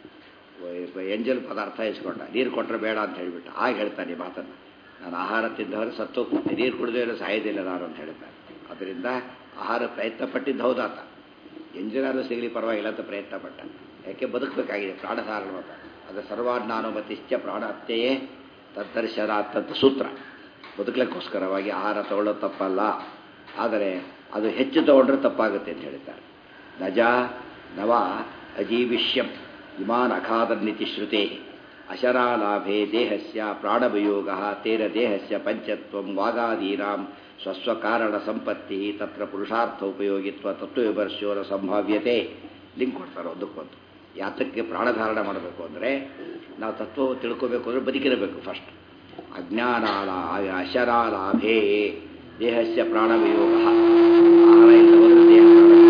ಎಂಜಲ್ ಪದಾರ್ಥ ಇಸ್ಕೊಂಡ ನೀರು ಕೊಟ್ಟರೆ ಬೇಡ ಅಂತ ಹೇಳಿಬಿಟ್ಟು ಆಗ ಹೇಳ್ತಾನೆ ಈ ಮಾತನ್ನು ನಾನು ಆಹಾರ ತಿಂದವರು ಸತ್ತೋಗ್ತೀನಿ ನೀರು ಕುಡಿದವರು ಸಾಯೋದಿಲ್ಲ ನಾನು ಅಂತ ಹೇಳ್ತಾನೆ ಅದರಿಂದ ಆಹಾರ ಪ್ರಯತ್ನ ಪಟ್ಟಿದ್ದು ಹೌದಾತ ಎಂಜಲಾದ್ರೂ ಸಿಗಲಿ ಪರವಾಗಿಲ್ಲ ಅಂತ ಪ್ರಯತ್ನ ಪಟ್ಟ ಯಾಕೆ ಬದುಕಬೇಕಾಗಿದೆ ಪ್ರಾಣಧಾರಣ ಮಾತ ಅದು ಸರ್ವಾಜ್ಞಾನುಮತಿಶ್ಚ ಪ್ರಾಣ ಹತ್ಯೆಯೇ ತದ್ದರ್ಶನ ತತ್ ಸೂತ್ರ ಬದುಕಲಿಕ್ಕೋಸ್ಕರವಾಗಿ ಆಹಾರ ತಗೊಳ್ಳೋದು ತಪ್ಪಲ್ಲ ಆದರೆ ಅದು ಹೆಚ್ಚು ತಗೊಂಡ್ರೆ ತಪ್ಪಾಗುತ್ತೆ ಅಂತ ಹೇಳ್ತಾರೆ ನಜ ನವ ಅಜೀವಿಷ್ಯಂ ಇಮಾನ್ ಅಖಾದನ್ನಿತಿ ಶ್ರುತೆ ಅಶರಾಲಾಭೆ ದೇಹಸ್ಯ ಪ್ರಾಣವಿಯೋಗ ತೇನ ದೇಹಸ್ಯ ಪಂಚತ್ವ ವಾಗಾದೀನಾಂ ಸ್ವಸ್ವಕಾರಣ ಸಂಪತ್ತಿ ತತ್ರ ಪುರುಷಾರ್ಥ ಉಪಯೋಗಿತ್ವ ತತ್ವವಿಮರ್ಶೋರ ಸಂಭಾವ್ಯತೆ ಲಿಂಕ್ ಕೊಡ್ತಾರೆ ಒಂದಕ್ಕೊಂದು ಯಾತಕ್ಕೆ ಪ್ರಾಣಧಾರಣ ಮಾಡಬೇಕು ಅಂದರೆ ನಾವು ತತ್ವ ತಿಳ್ಕೋಬೇಕು ಅಂದರೆ ಬದುಕಿರಬೇಕು ಫಸ್ಟ್ ಅಜ್ಞಾನಾಲ ಅಶರಾಲಾಭೇ ದೇಹಸ್ಯ ಪ್ರಾಣವಿಯೋಗ ಆಹಾರ ಇಲ್ಲ ಹೋದ್ರೆ ದೇಹ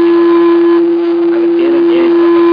ಆಗ ದೇಹ ದೇಹ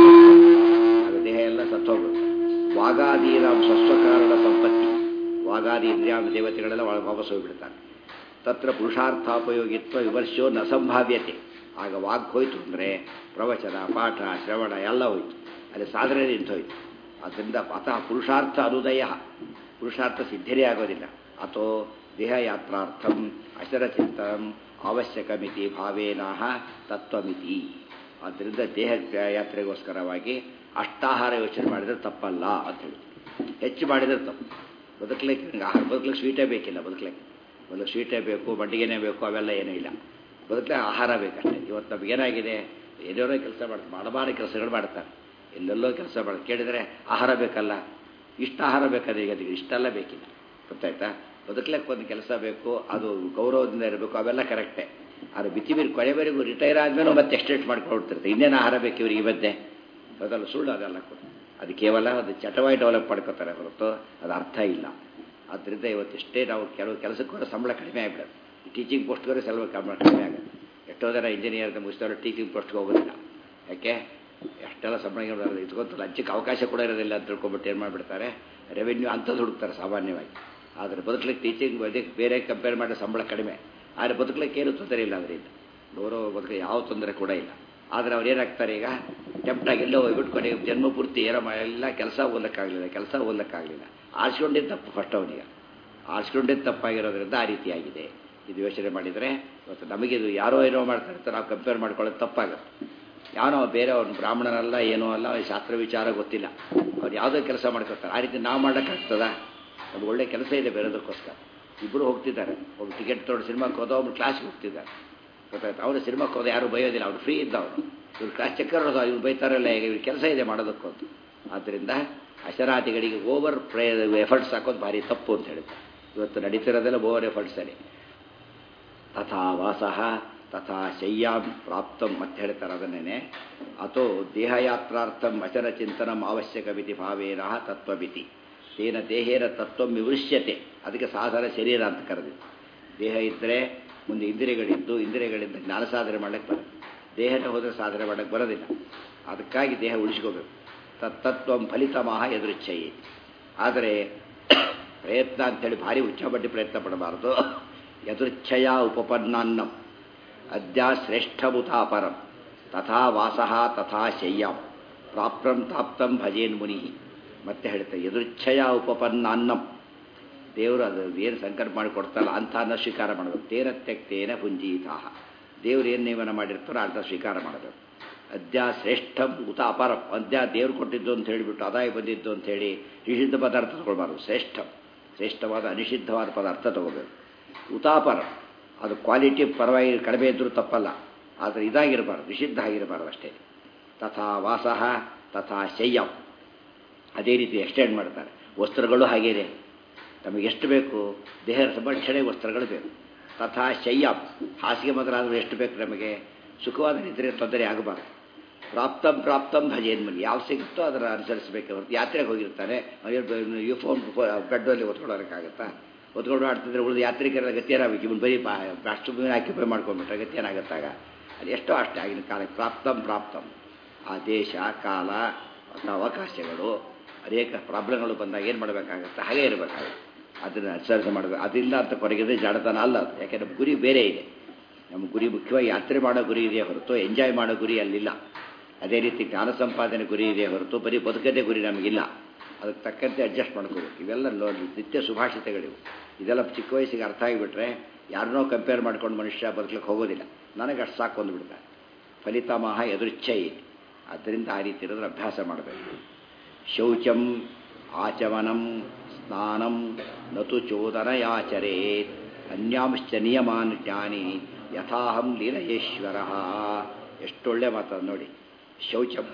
ಆಗ ದೇಹ ಎಲ್ಲ ಸತ್ತೋಗುತ್ತೆ ವಾಗಾದೀನಾಂ ಸ್ವಸ್ವಕಾರಣ ಸಂಪತ್ತಿ ವಾಗಾದಿ ಇಂದ್ರಿಯಾಮ ದೇವತೆಗಳೆಲ್ಲ ಒಳಗೆ ವಾಪಸ್ ಹೋಗಿಬಿಡ್ತಾರೆ ತತ್ರ ಪುರುಷಾರ್ಥೋಪಯೋಗಿತ್ವ ವಿಮರ್ಶೋ ನ ಸಂಭಾವ್ಯತೆ ಆಗ ವಾಗ್ ಹೋಯ್ತು ಅಂದರೆ ಪ್ರವಚನ ಪಾಠ ಶ್ರವಣ ಎಲ್ಲ ಹೋಯ್ತು ಅಲ್ಲಿ ಸಾಧನೆ ನಿಂತೋಯ್ತು ಆದ್ದರಿಂದ ಅತಃ ಪುರುಷಾರ್ಥ ಅನುದಯ ಪುರುಷಾರ್ಥ ಸಿದ್ಧರೇ ಆಗೋದಿಲ್ಲ ಅಥೋ ದೇಹಯಾತ್ರಾರ್ಥಂ ಅಶರಚಿಂತನಂ ಅವಶ್ಯಕಮಿತಿ ಭಾವೇನಃ ತತ್ವಮಿತಿ ಆದ್ದರಿಂದ ದೇಹ ಯಾತ್ರೆಗೋಸ್ಕರವಾಗಿ ಅಷ್ಟಾಹಾರ ಯೋಚನೆ ಮಾಡಿದರೆ ತಪ್ಪಲ್ಲ ಅಂತ ಹೇಳಿ ಹೆಚ್ಚು ಮಾಡಿದರೆ ತಪ್ಪು ಬದುಕಲಿಕ್ಕೆ ನಂಗೆ ಆಹಾರ ಬದುಕಲಿಕ್ಕೆ ಸ್ವೀಟೇ ಬೇಕಿಲ್ಲ ಬದುಕಲಿಕ್ಕೆ ಬದುಕು ಸ್ವೀಟೇ ಬೇಕು ಬಂಡಿಗೆನೇ ಬೇಕು ಅವೆಲ್ಲ ಏನೂ ಇಲ್ಲ ಬದುಕಲಿಕ್ಕೆ ಆಹಾರ ಬೇಕಷ್ಟೇ ಇವತ್ತು ನಮಗೇನಾಗಿದೆ ಎಲ್ಲೋ ಕೆಲಸ ಮಾಡ್ತಾರೆ ಮಾಡಬಾರ ಕೆಲಸಗಳು ಮಾಡ್ತಾರೆ ಎಲ್ಲೆಲ್ಲೋ ಕೆಲಸ ಮಾಡಿ ಕೇಳಿದರೆ ಆಹಾರ ಬೇಕಲ್ಲ ಇಷ್ಟು ಆಹಾರ ಬೇಕಾದ್ರೆ ಈಗ ಅದಕ್ಕೆ ಇಷ್ಟೆಲ್ಲ ಬೇಕಿಲ್ಲ ಗೊತ್ತಾಯ್ತಾ ಬದುಕಲಿಕ್ಕೆ ಒಂದು ಕೆಲಸ ಬೇಕು ಅದು ಗೌರವದಿಂದ ಇರಬೇಕು ಅವೆಲ್ಲ ಕರೆಕ್ಟೇ ಆದರೆ ಬಿತ್ತಿ ಬೀರಿ ಕೊನೆವರೆಗೂ ರಿಟೈರ್ ಆದಮೇಲೆ ಮತ್ತೆ ಎಕ್ಸ್ಟೆಂಟ್ ಮಾಡ್ಕೊಳ್ತಿರ್ತಾರೆ ಇನ್ನೇನು ಆಹಾರ ಬೇಕು ಇವರಿಗೆ ಇವತ್ತೇ ಅದಲ್ಲ ಸುಳ್ಳು ಅದೆಲ್ಲ ಕೂಡ ಅದು ಕೇವಲ ಅದು ಚಟವಾಗಿ ಡೆವಲಪ್ ಮಾಡ್ಕೋತಾರೆ ಹೊರತು ಅದು ಅರ್ಥ ಇಲ್ಲ ಆದ್ದರಿಂದ ಇವತ್ತೆಷ್ಟೇ ನಾವು ಕೆಲವು ಕೆಲಸಕ್ಕೆ ಸಂಬಳ ಕಡಿಮೆ ಆಗಿಬಿಡೋದು ಟೀಚಿಂಗ್ ಪೋಸ್ಟ್ಗೋರೆ ಸ್ವಲ್ಪ ಸಂಬಳ ಕಡಿಮೆ ಆಗುತ್ತೆ ಎಷ್ಟೋ ಜನ ಇಂಜಿನಿಯರ್ ಮುಗಿಸ್ತವ್ರು ಟೀಚಿಂಗ್ ಪೋಸ್ಟ್ಗೆ ಹೋಗೋದಿಲ್ಲ ಯಾಕೆ ಎಷ್ಟೆಲ್ಲ ಸಂಬಳ ಇಟ್ಕೊಂತ ಲಂಚಕ್ಕೆ ಅವಕಾಶ ಕೂಡ ಇರೋದಿಲ್ಲ ಅಂತ ತಿಳ್ಕೊಂಬಿಟ್ಟು ಏನು ಮಾಡಿಬಿಡ್ತಾರೆ ರೆವೆನ್ಯೂ ಅಂಥದ್ದು ಹುಡುಕ್ತಾರೆ ಸಾಮಾನ್ಯವಾಗಿ ಆದರೆ ಬದುಕಲಿಕ್ಕೆ ಟೀಚಿಂಗ್ ಅದಕ್ಕೆ ಬೇರೆ ಕಂಪೇರ್ ಮಾಡಿ ಸಂಬಳ ಕಡಿಮೆ ಆದರೆ ಬದುಕಲಿಕ್ಕೆ ಏನು ತೊಂದರೆ ಇಲ್ಲ ಅದರಿಂದ ಗೌರವ ಬದುಕಲಿಕ್ಕೆ ಯಾವ ತೊಂದರೆ ಕೂಡ ಇಲ್ಲ ಆದರೆ ಅವ್ರು ಏನಾಗ್ತಾರೆ ಈಗ ಟೆಂಪ್ಟಾಗಿ ಎಲ್ಲೋ ಹೋಗ್ಬಿಟ್ಟು ಕೊನೆಗೆ ಜನ್ಮ ಪೂರ್ತಿ ಏನೋ ಮಾ- ಎಲ್ಲ ಕೆಲಸ ಓದಕ್ಕಾಗಲಿಲ್ಲ ಕೆಲಸ ಓದಕ್ಕಾಗಲಿಲ್ಲ ಆರಿಸ್ಕೊಂಡಿದ್ದು ತಪ್ಪು ಫಸ್ಟ್ ಅವನಿಗೆ ಆರಿಸ್ಕೊಂಡಿದ್ದು ತಪ್ಪಾಗಿರೋದ್ರಿಂದ ಆ ರೀತಿಯಾಗಿದೆ ಇದು ಯೋಚನೆ ಮಾಡಿದರೆ ಇವತ್ತು ನಮಗಿದು ಯಾರೋ ಏನೋ ಮಾಡ್ತಾ ಇರ್ತಾರೆ ನಾವು ಕಂಪೇರ್ ಮಾಡ್ಕೊಳ್ಳೋದು ತಪ್ಪಾಗುತ್ತೆ ಯಾವನೋ ಬೇರೆ ಅವ್ನು ಬ್ರಾಹ್ಮಣನಲ್ಲ ಏನೋ ಅಲ್ಲ ಅವ್ನಿಗೆ ಶಾಸ್ತ್ರ ವಿಚಾರ ಗೊತ್ತಿಲ್ಲ ಅವ್ರು ಯಾವುದೋ ಕೆಲಸ ಮಾಡ್ಕೊತಾರೆ ಆ ರೀತಿ ನಾವು ಮಾಡೋಕ್ಕಾಗ್ತದ ಒಂದು ಒಳ್ಳೆ ಕೆಲಸ ಇದೆ ಬೇರೆದಕ್ಕೋಸ್ಕರ ಇಬ್ಬರು ಹೋಗ್ತಿದ್ದಾರೆ ಒಬ್ಬ ಟಿಕೆಟ್ ತೊಗೊಂಡು ಸಿನಿಮಾಕ್ಕೆ ಹೋದ ಒಬ್ಬರು ಕ್ಲಾಸ್ಗೆ ಹೋಗ್ತಿದ್ದಾರೆ ಗೊತ್ತಾಯ್ತು ಅವನು ಸಿನಿಮಾಕ್ಕೆ ಹೋದ ಯಾರು ಬೈಯೋದಿಲ್ಲ ಅವ್ನು ಫ್ರೀ ಇದ್ದ ಅವನು ಇವ್ರು ಕ್ಲಾಸ್ ಚಕ್ಕರ್ ಹೋದ ಇವ್ರು ಬೈತಾರಲ್ಲ ಈಗ ಇವ್ರು ಕೆಲಸ ಇದೆ ಮಾಡೋದಕ್ಕೂ ಅಂತ ಆದ್ದರಿಂದ ಅಶರಾತಿಗಳಿಗೆ ಓವರ್ ಪ್ರೇ ಎಫರ್ಟ್ಸ್ ಹಾಕೋದು ಭಾರಿ ತಪ್ಪು ಅಂತ ಹೇಳುತ್ತೆ ಇವತ್ತು ನಡೀತಿರೋದೆಲ್ಲ ಓವರ್ ಎಫರ್ಟ್ಸಲ್ಲಿ ತಥಾ ವಾಸಃ ತಥಾ ಶಯ್ಯಾಂ ಪ್ರಾಪ್ತಂ ಮತ್ತೆ ಹೇಳ್ತಾರೆ ಅದನ್ನೇ ಅಥೋ ದೇಹಯಾತ್ರಾರ್ಥಂ ಅಚರ ಚಿಂತನಂ ಅವಶ್ಯಕವಿತಿ ಭಾವೇನ ತತ್ವವಿತಿ ತೇನ ದೇಹೇನ ತತ್ವಂ ವಿವೃಶ್ಯತೆ ಅದಕ್ಕೆ ಸಾಧನ ಶರೀರ ಅಂತ ಕರೆದಿತ್ತು ದೇಹ ಇದ್ದರೆ ಮುಂದೆ ಇಂದ್ರಿಯಗಳಿದ್ದು ಇಂದ್ರಿಯಗಳಿಂದ ಜ್ಞಾನ ಸಾಧನೆ ಮಾಡಕ್ಕೆ ಬರುತ್ತೆ ದೇಹನ ಹೋದರೆ ಸಾಧನೆ ಮಾಡಕ್ಕೆ ಬರೋದಿಲ್ಲ ಅದಕ್ಕಾಗಿ ದೇಹ ಉಳಿಸ್ಕೋಬೇಕು ತತ್ತತ್ವಂ ಫಲಿತಮಃ ಎದುರಿಚ್ಛಯಿ ಆದರೆ ಪ್ರಯತ್ನ ಅಂತೇಳಿ ಭಾರಿ ಉಚ್ಚಬಡ್ಡಿ ಪ್ರಯತ್ನ ಪಡಬಾರದು ಯದೃಚ್ಛಯ ಉಪಪನ್ನಾನ್ನಂ ಅದ್ಯ ಶ್ರೇಷ್ಠಭೂತಾಪರಂ ತಥಾ ವಾಸಃ ತಥಾ ಶಯ್ಯಾಂ ಪ್ರಾಪ್ತಂ ತಾಪ್ತಂ ಭಜೇನ್ ಮುನಿ ಮತ್ತೆ ಹೇಳ್ತಾರೆ ಯದೃಚ್ಛಯ ಉಪಪನ್ನಾನ್ನಂ ದೇವರು ಅದು ಏನು ಸಂಕಲ್ಪ ಮಾಡಿ ಕೊಡ್ತಾರಲ್ಲ ಅಂಥ ಅನ್ನ ಸ್ವೀಕಾರ ಮಾಡಬೇಕು ತೇನ ತ್ಯಕ್ತೇನ ಪುಂಜೀತಾಹ ದೇವರು ಏನು ನೇಮನ ಮಾಡಿರ್ತಾರೋ ಅಂತ ಸ್ವೀಕಾರ ಮಾಡಬೇಕು ಅದ್ಯ ಶ್ರೇಷ್ಠಂ ಉತ ಅಪರಂ ಅದ್ಯ ದೇವ್ರು ಕೊಟ್ಟಿದ್ದು ಅಂತ ಹೇಳಿಬಿಟ್ಟು ಅದಾಯ ಬಂದಿದ್ದು ಅಂತ ಹೇಳಿ ನಿಷಿದ್ಧ ಪದಾರ್ಥ ತಗೊಳ್ಬಾರ್ದು ಶ್ರೇಷ್ಠಂ ಶ್ರೇಷ್ಠವಾದ ಅನಿಷಿದ್ಧವಾದ ಪದಾರ್ಥ ತಗೋಬೇಕು ಉತಾಪರ ಅದು ಕ್ವಾಲಿಟಿ ಪರವಾಗಿ ಕಡಿಮೆ ಇದ್ದರೂ ತಪ್ಪಲ್ಲ ಆದರೆ ಇದಾಗಿರಬಾರ್ದು ನಿಷಿದ್ಧ ಆಗಿರಬಾರ್ದು ಅಷ್ಟೇ ತಥಾ ವಾಸಃ ತಥಾ ಶಯ್ಯಂ ಅದೇ ರೀತಿ ಎಕ್ಸ್ಟೆಂಡ್ ಮಾಡ್ತಾರೆ ವಸ್ತ್ರಗಳು ಹಾಗೇನೆ ನಮಗೆ ಎಷ್ಟು ಬೇಕು ದೇಹ ಸಂರಕ್ಷಣೆ ವಸ್ತ್ರಗಳು ಬೇಕು ತಥಾ ಶಯ್ಯಂ ಹಾಸಿಗೆ ಮೊದಲಾದರೂ ಎಷ್ಟು ಬೇಕು ನಮಗೆ ಸುಖವಾದ ನಿದ್ರೆ ತೊಂದರೆ ಆಗಬಾರ್ದು ಪ್ರಾಪ್ತಂ ಪ್ರಾಪ್ತಂ ಭಜೇನ್ಮನಿ ಯಾವ ಸಿಗುತ್ತೋ ಅದರ ಅನುಸರಿಸಬೇಕೆ ಹೊರತು ಯಾತ್ರೆಗೆ ಹೋಗಿರ್ತಾನೆ ಯೂಫೋನ್ ಬೆಡ್ಡಲ್ಲಿ ಒತ್ಕೊಳ್ಳೋಕ್ಕಾಗತ್ತಾ ಒತ್ಕೊಂಡು ಆಡ್ತಿದ್ರೆ ಉಳಿದ ಯಾತ್ರಿಕರ ಗತಿ ಏನಾಗಬೇಕು ಇವನು ಬರೀ ರಾಷ್ಟ್ರಭೂಮಿ ಆಕ್ಯುಪೈ ಮಾಡ್ಕೊಂಡ್ಬಿಟ್ರೆ ಗತಿ ಏನಾಗುತ್ತಾಗ ಅದು ಎಷ್ಟೋ ಅಷ್ಟೇ ಆಗಿನ ಕಾಲಕ್ಕೆ ಪ್ರಾಪ್ತಂ ಪ್ರಾಪ್ತಂ ಆ ದೇಶ ಕಾಲ ಮತ್ತು ಅವಕಾಶಗಳು ಅನೇಕ ಪ್ರಾಬ್ಲಮ್ಗಳು ಬಂದಾಗ ಏನು ಮಾಡಬೇಕಾಗತ್ತೆ ಹಾಗೆ ಇರಬೇಕಾಗುತ್ತೆ ಅದನ್ನು ಅನುಸರಿಸ ಮಾಡಬೇಕು ಅದಿಲ್ಲ ಅಂತ ಕೊರಗಿದೆ ಜಾಡತನ ಅಲ್ಲ ಅದು ಯಾಕೆ ನಮ್ಮ ಗುರಿ ಬೇರೆ ಇದೆ ನಮ್ಮ ಗುರಿ ಮುಖ್ಯವಾಗಿ ಯಾತ್ರೆ ಮಾಡೋ ಗುರಿ ಇದೆ ಹೊರತು ಎಂಜಾಯ್ ಮಾಡೋ ಗುರಿ ಅಲ್ಲಿಲ್ಲ ಅದೇ ರೀತಿ ಜ್ಞಾನ ಸಂಪಾದನೆ ಗುರಿ ಇದೆ ಹೊರತು ಬರೀ ಬದುಕದೇ ಗುರಿ ನಮಗಿಲ್ಲ ಅದಕ್ಕೆ ತಕ್ಕಂತೆ ಅಡ್ಜಸ್ಟ್ ಮಾಡ್ಕೋಬೇಕು ಇವೆಲ್ಲ ನೋಡಿ ನಿತ್ಯ ಸುಭಾಷಿತಗಳಿವು ಇದೆಲ್ಲ ಚಿಕ್ಕ ವಯಸ್ಸಿಗೆ ಅರ್ಥ ಆಗಿಬಿಟ್ರೆ ಯಾರನ್ನೋ ಕಂಪೇರ್ ಮಾಡ್ಕೊಂಡು ಮನುಷ್ಯ ಬದುಕಲಿಕ್ಕೆ ಹೋಗೋದಿಲ್ಲ ನನಗೆ ಅಷ್ಟು ಸಾಕು ಅಂದ್ಬಿಡ್ತಾರೆ ಫಲಿತಾಮಹ ಎದುರಿಚ್ಛೆ ಆದ್ದರಿಂದ ಆ ರೀತಿ ಇರೋದ್ರ ಅಭ್ಯಾಸ ಮಾಡಬೇಕು ಶೌಚಂ ಆಚಮನಂ ಸ್ನಾನಂ ನತು ಚೋದನಯಾಚರೇತ್ ಅನ್ಯಾಂಶ್ಚ ನಿಯಮಾನ್ ಜ್ಞಾನಿ ಯಥಾಹಂ ಲೀಲಯೇಶ್ವರ ಎಷ್ಟೊಳ್ಳೆ ಮಾತದ ನೋಡಿ ಶೌಚಂ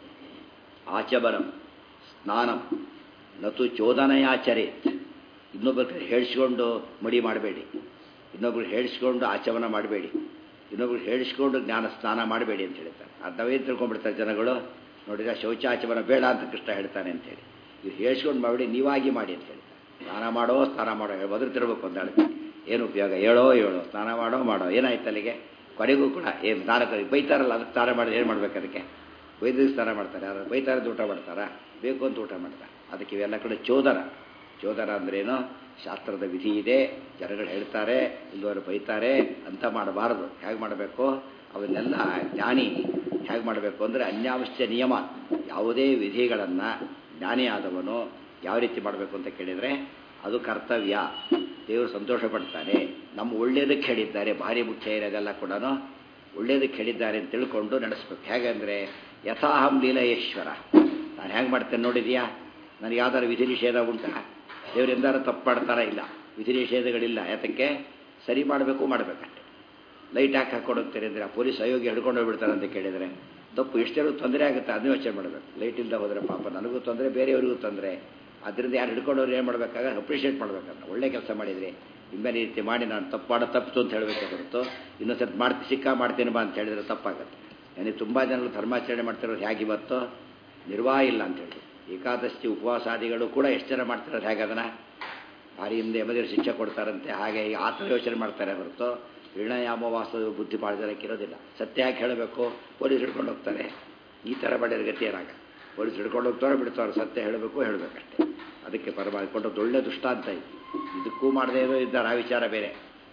ಆಚಮನಂ ಸ್ನಾನಂ ನತು ಚೋದನಯಾಚರೇತ್ ಇನ್ನೊಬ್ಬರ ಹೇಳಿಸ್ಕೊಂಡು ಮಡಿ ಮಾಡಬೇಡಿ ಇನ್ನೊಬ್ರು ಹೇಳಿಸ್ಕೊಂಡು ಆಚಮನ ಮಾಡಬೇಡಿ ಇನ್ನೊಬ್ರು ಹೇಳಿಸ್ಕೊಂಡು ಜ್ಞಾನ ಸ್ನಾನ ಮಾಡಬೇಡಿ ಅಂತ ಹೇಳ್ತಾರೆ ಅದು ನಾವೇನು ತಿಳ್ಕೊಂಡ್ಬಿಡ್ತಾರೆ ಜನಗಳು ನೋಡಿದ್ರೆ ಶೌಚಾಚಮನ ಬೇಡ ಅಂತ ಕೃಷ್ಣ ಹೇಳ್ತಾನೆ ಅಂತೇಳಿ ಇವ್ರು ಹೇಳಿಸ್ಕೊಂಡು ಮಾಡಬೇಡಿ ನೀವಾಗಿ ಮಾಡಿ ಅಂತ ಹೇಳ್ತಾರೆ ಸ್ನಾನ ಮಾಡೋ ಸ್ನಾನ ಮಾಡೋ ಬದುಕ್ತಿರ್ಬೇಕು ಒಂದಾಳು ಏನು ಉಪಯೋಗ ಹೇಳೋ ಹೇಳೋ ಸ್ನಾನ ಮಾಡೋ ಮಾಡೋ ಏನಾಯ್ತು ಅಲ್ಲಿಗೆ ಕೊನೆಗೂ ಕೂಡ ಏನು ಸ್ನಾನ ಬೈತಾರಲ್ಲ ಅದಕ್ಕೆ ಸ್ನಾನ ಮಾಡಿದ್ರೆ ಏನು ಮಾಡ್ಬೇಕು ಅದಕ್ಕೆ ಬೈದಕ್ಕೆ ಸ್ನಾನ ಮಾಡ್ತಾರೆ ಯಾರು ಬೈತಾರದ್ದು ಊಟ ಮಾಡ್ತಾರಾ ಬೇಕು ಅಂತ ಊಟ ಮಾಡ್ತಾರೆ ಅದಕ್ಕೆ ಇವೆಲ್ಲ ಕಡೆ ಚೋದನ ಚೋದನ ಅಂದ್ರೇನು ಶಾಸ್ತ್ರದ ವಿಧಿ ಇದೆ ಜನಗಳು ಹೇಳ್ತಾರೆ ಇಲ್ಲವರು ಬೈತಾರೆ ಅಂತ ಮಾಡಬಾರದು ಹೇಗೆ ಮಾಡಬೇಕು ಅವನ್ನೆಲ್ಲ ಜ್ಞಾನಿ ಹೇಗೆ ಮಾಡಬೇಕು ಅಂದರೆ ಅನ್ಯಾವಶ್ಯ ನಿಯಮ ಯಾವುದೇ ವಿಧಿಗಳನ್ನು ಜ್ಞಾನಿ ಆದವನು ಯಾವ ರೀತಿ ಮಾಡಬೇಕು ಅಂತ ಕೇಳಿದರೆ ಅದು ಕರ್ತವ್ಯ ದೇವರು ಸಂತೋಷ ಪಡ್ತಾನೆ ನಮ್ಮ ಒಳ್ಳೇದಕ್ಕೆ ಹೇಳಿದ್ದಾರೆ ಭಾರಿ ಮುಖ್ಯ ಇರೋದೆಲ್ಲ ಕೂಡ ಒಳ್ಳೇದಕ್ಕೆ ಹೇಳಿದ್ದಾರೆ ಅಂತ ತಿಳ್ಕೊಂಡು ನಡೆಸ್ಬೇಕು ಹೇಗೆಂದರೆ ಯಥಾಹಂ ಲೀಲಯೇಶ್ವರ ನಾನು ಹೇಗೆ ಮಾಡ್ತೇನೆ ನೋಡಿದ್ಯಾ ನನಗೆ ಯಾವ್ದಾದ್ರು ವಿಧಿ ನಿಷೇಧ ಉಂಟಾ ದೇವ್ರು ಎಂದಾರು ತಪ್ಪು ಮಾಡ್ತಾರ ಇಲ್ಲ ವಿಧಿ ನಿಷೇಧಗಳಿಲ್ಲ ಯಾತಕ್ಕೆ ಸರಿ ಮಾಡಬೇಕು ಮಾಡಬೇಕಷ್ಟೆ ಲೈಟ್ ಹಾಕಿ ಹಾಕೊಂಡು ಹೋಗ್ತಾರೆ ಅಂದರೆ ಆ ಪೊಲೀಸ್ ಅಯೋಗ್ಯ ಹಿಡ್ಕೊಂಡು ಹೋಗ್ಬಿಡ್ತಾರೆ ಅಂತ ಕೇಳಿದರೆ ತಪ್ಪು ಎಷ್ಟೇನೂ ತೊಂದರೆ ಆಗುತ್ತೆ ಅದನ್ನ ಯೋಚನೆ ಮಾಡಬೇಕು ಲೈಟ್ ಇಲ್ಲದೆ ಹೋದರೆ ಪಾಪ ನನಗೂ ತೊಂದರೆ ಬೇರೆಯವರಿಗೂ ತೊಂದರೆ ಅದರಿಂದ ಯಾರು ಹಿಡ್ಕೊಂಡವ್ರು ಏನು ಮಾಡಬೇಕಾಗ ಅಪ್ರಿಷಿಯೇಟ್ ಮಾಡ್ಬೇಕಂತ ಒಳ್ಳೆ ಕೆಲಸ ಮಾಡಿದರೆ ಇನ್ಮೇಲೆ ಈ ರೀತಿ ಮಾಡಿ ನಾನು ತಪ್ಪು ಮಾಡೋ ತಪ್ಪಿತು ಅಂತ ಹೇಳಬೇಕೆ ಹೊರತು ಇನ್ನೊಂದ್ಸತಿ ಮಾಡ್ತಿ ಸಿಕ್ಕ ಮಾಡ್ತೀನಿ ಬಾ ಅಂತ ಹೇಳಿದ್ರೆ ತಪ್ಪಾಗುತ್ತೆ ನನಗೆ ತುಂಬ ಜನರು ಧರ್ಮಾಚರಣೆ ಮಾಡ್ತಿರೋರು ಹೇಗೆ ಇವತ್ತು ನಿರ್ವಾಹ ಇಲ್ಲ ಅಂತೇಳಿ ಏಕಾದಶಿ ಉಪವಾಸಾದಿಗಳು ಕೂಡ ಎಷ್ಟು ಜನ ಮಾಡ್ತಿರೋದು ಹೇಗೆ ಅದನ್ನು ಭಾರಿ ಹಿಂದೆ ಎಮದಿರು ಶಿಕ್ಷೆ ಕೊಡ್ತಾರಂತೆ ಹಾಗೆ ಈಗ ಆ ಥರ ಯೋಚನೆ ಮಾಡ್ತಾರೆ ಹೊರತು ವಾಸದ ಬುದ್ಧಿ ಇರೋದಿಲ್ಲ ಸತ್ಯ ಯಾಕೆ ಹೇಳಬೇಕು ಪೊಲೀಸ್ ಹಿಡ್ಕೊಂಡು ಹೋಗ್ತಾರೆ ಈ ಥರ ಮಾಡಿದ ಗತಿ ಏನಾಗ ಪೊಲೀಸ್ ಹಿಡ್ಕೊಂಡು ಹೋಗ್ತಾರೋ ಬಿಡ್ತಾರೋ ಸತ್ಯ ಹೇಳಬೇಕು ಹೇಳಬೇಕಷ್ಟೇ ಅದಕ್ಕೆ ಪರಮಾತ್ಮ ಕೊಟ್ಟದ್ದು ಒಳ್ಳೆ ದುಷ್ಟಾಂತ ಇದು ಇದಕ್ಕೂ ಮಾಡದೇ ಇರೋ ಇದ್ದಾರೆ ಆ ವಿಚಾರ ಬೇರೆ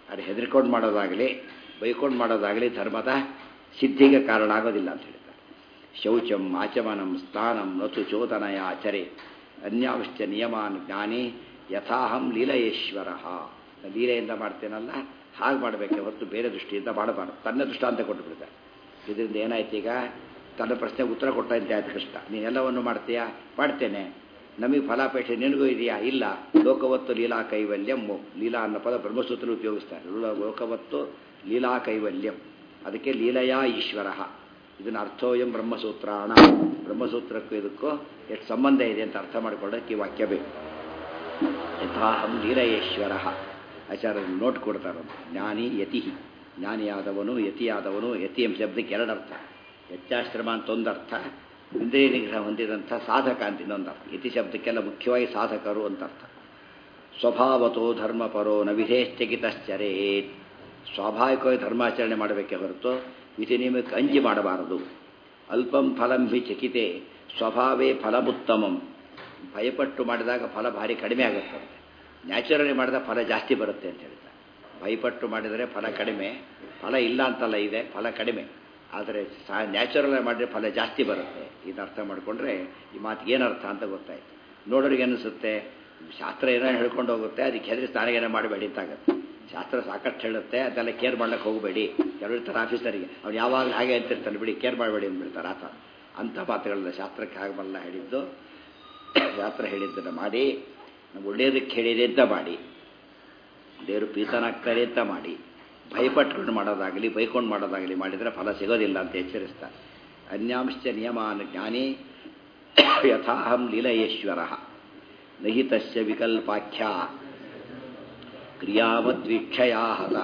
ಅದು ಹೆದರ್ಕೊಂಡು ಮಾಡೋದಾಗಲಿ ಬೈಕೊಂಡು ಮಾಡೋದಾಗಲಿ ಧರ್ಮದ ಸಿದ್ಧಿಗೆ ಕಾರಣ ಆಗೋದಿಲ್ಲ ಅಂತ ಹೇಳ್ತಾರೆ ಶೌಚಂ ಆಚಮನಂ ಸ್ನಾನಂ ನತು ಚೋದನಯ ಆಚರೆ ಅನ್ಯಾವಶ್ಚ ನಿಯಮಾನ್ ಜ್ಞಾನಿ ಯಥಾಹಂ ಲೀಲಯೇಶ್ವರ ಲೀಲೆಯಿಂದ ಮಾಡ್ತೇನಲ್ಲ ಹಾಗೆ ಮಾಡಬೇಕೆ ಹೊರತು ಬೇರೆ ದೃಷ್ಟಿಯಿಂದ ಮಾಡಬಾರ್ದು ತನ್ನ ದೃಷ್ಟಾಂತ ಕೊಟ್ಟು ಬಿಡ್ತಾರೆ ಇದರಿಂದ ಏನಾಯ್ತು ಈಗ ತನ್ನ ಪ್ರಶ್ನೆಗೆ ಉತ್ತರ ಕೊಟ್ಟಂತೆ ಆಯ್ತು ಕೃಷ್ಣ ನೀನೆಲ್ಲವನ್ನು ಮಾಡ್ತೀಯಾ ಮಾಡ್ತೇನೆ ನಮಗೆ ಫಲಾಪೇಕ್ಷೆ ನಿನಗೂ ಇದೆಯಾ ಇಲ್ಲ ಲೋಕವತ್ತು ಲೀಲಾ ಕೈವಲ್ಯಂ ಲೀಲಾ ಅನ್ನೋ ಪದ ಬ್ರಹ್ಮಸೂತ್ರ ಉಪಯೋಗಿಸ್ತಾರೆ ಲೋಕವತ್ತು ಲೀಲಾ ಕೈವಲ್ಯಂ ಅದಕ್ಕೆ ಲೀಲಯಾ ಈಶ್ವರ ಇದನ್ನ ಅರ್ಥೋಯಂ ಬ್ರಹ್ಮಸೂತ್ರಾಣ ಬ್ರಹ್ಮಸೂತ್ರಕ್ಕೂ ಇದಕ್ಕೂ ಎಷ್ಟು ಸಂಬಂಧ ಇದೆ ಅಂತ ಅರ್ಥ ಮಾಡಿಕೊಳ್ಳೋಕೆ ಈ ವಾಕ್ಯ ಬೇಕು ಯಥಾಹಂ ಲೀಲಯೇಶ್ವರ ಆಚಾರ್ಯರು ನೋಟ್ ಕೊಡ್ತಾರೆ ಜ್ಞಾನಿ ಯತಿ ಜ್ಞಾನಿಯಾದವನು ಯತಿಯಾದವನು ಯತಿ ಎಂಬ ಶಬ್ದಕ್ಕೆ ಎರಡರ್ಥ ಯತ್ಯಾಶ್ರಮ ಅಂತ ಒಂದರ್ಥ ಇಂದ್ರಿಯ ನಿಗ್ರಹ ಹೊಂದಿದಂಥ ಸಾಧಕ ಅಂತ ಇನ್ನೊಂದು ಅರ್ಥ ಯತಿ ಶಬ್ದಕ್ಕೆಲ್ಲ ಮುಖ್ಯವಾಗಿ ಸಾಧಕರು ಅಂತ ಅರ್ಥ ಸ್ವಭಾವತೋ ಧರ್ಮಪರೋ ನ ವಿಧೇಶ್ಚಕಿತಶ್ಚರೇತ್ ಸ್ವಾಭಾವಿಕವಾಗಿ ಧರ್ಮಾಚರಣೆ ಮಾಡಬೇಕೇ ಹೊರತು ವಿಧಿ ನಿಯಮಕ್ಕೆ ಅಂಜಿ ಮಾಡಬಾರದು ಅಲ್ಪಂ ಫಲಂ ಹಿ ಚಕಿತೆ ಸ್ವಭಾವೇ ಫಲಮುತ್ತಮಂ ಭಯಪಟ್ಟು ಮಾಡಿದಾಗ ಫಲ ಭಾರಿ ಕಡಿಮೆ ಆಗುತ್ತೆ ನ್ಯಾಚುರಲಿ ಮಾಡಿದ ಫಲ ಜಾಸ್ತಿ ಬರುತ್ತೆ ಅಂತ ಹೇಳ್ತಾರೆ ಭಯಪಟ್ಟು ಮಾಡಿದರೆ ಫಲ ಕಡಿಮೆ ಫಲ ಇಲ್ಲ ಅಂತಲ್ಲ ಇದೆ ಫಲ ಕಡಿಮೆ ಆದರೆ ಸಾ ನ್ಯಾಚುರಲ್ ಮಾಡಿದ್ರೆ ಫಲ ಜಾಸ್ತಿ ಬರುತ್ತೆ ಇದು ಅರ್ಥ ಮಾಡಿಕೊಂಡ್ರೆ ಈ ಮಾತಿಗೆ ಏನರ್ಥ ಅಂತ ಗೊತ್ತಾಯ್ತು ನೋಡೋರಿಗೆ ಅನಿಸುತ್ತೆ ಶಾಸ್ತ್ರ ಏನೋ ಹೇಳ್ಕೊಂಡು ಹೋಗುತ್ತೆ ಅದಕ್ಕೆ ಹೆದರಿ ಸ್ನಾನಗೇನೋ ಮಾಡಬೇಡಿ ಅಂತಾಗುತ್ತೆ ಶಾಸ್ತ್ರ ಸಾಕಷ್ಟು ಹೇಳುತ್ತೆ ಅದೆಲ್ಲ ಕೇರ್ ಮಾಡ್ಲಿಕ್ಕೆ ಹೋಗಬೇಡಿ ಕೆಲವು ಇರ್ತಾರೆ ಆಫೀಸರಿಗೆ ಅವ್ನು ಯಾವಾಗಲೂ ಹಾಗೆ ಅಂತಿರ್ತಾನೆ ಬಿಡಿ ಕೇರ್ ಮಾಡಬೇಡಿ ಅಂದ್ಬಿಡ್ತಾರೆ ಆತ ಅಂಥ ಮಾತುಗಳನ್ನ ಶಾಸ್ತ್ರಕ್ಕೆ ಆಗಬಲ್ಲ ಹೇಳಿದ್ದು ಶಾಸ್ತ್ರ ಹೇಳಿದ್ದನ್ನು ಮಾಡಿ ನಾವು ಒಳ್ಳೆಯದಕ್ಕೆ ಹೇಳಿದೆ ಅಂತ ಮಾಡಿ ದೇವರು ಪ್ರೀತನಾಗ್ತಾರೆ ಅಂತ ಮಾಡಿ ಭಯಪಟ್ಕೊಂಡು ಮಾಡೋದಾಗಲಿ ಬೈಕೊಂಡು ಮಾಡೋದಾಗಲಿ ಮಾಡಿದರೆ ಫಲ ಸಿಗೋದಿಲ್ಲ ಅಂತ ಎಚ್ಚರಿಸ್ತಾರೆ ಅನ್ಯಾಂಶ್ಚ ನಿಯಮಾನ ಜ್ಞಾನಿ ಯಥಾಹಂ ಲೀಲಯೇಶ್ವರ ನಹಿ ತಸ್ಯ ವಿಕಲ್ಪಾಖ್ಯ ಕ್ರಿಯಾವದ್ವೀಕ್ಷಯಾ ಹತ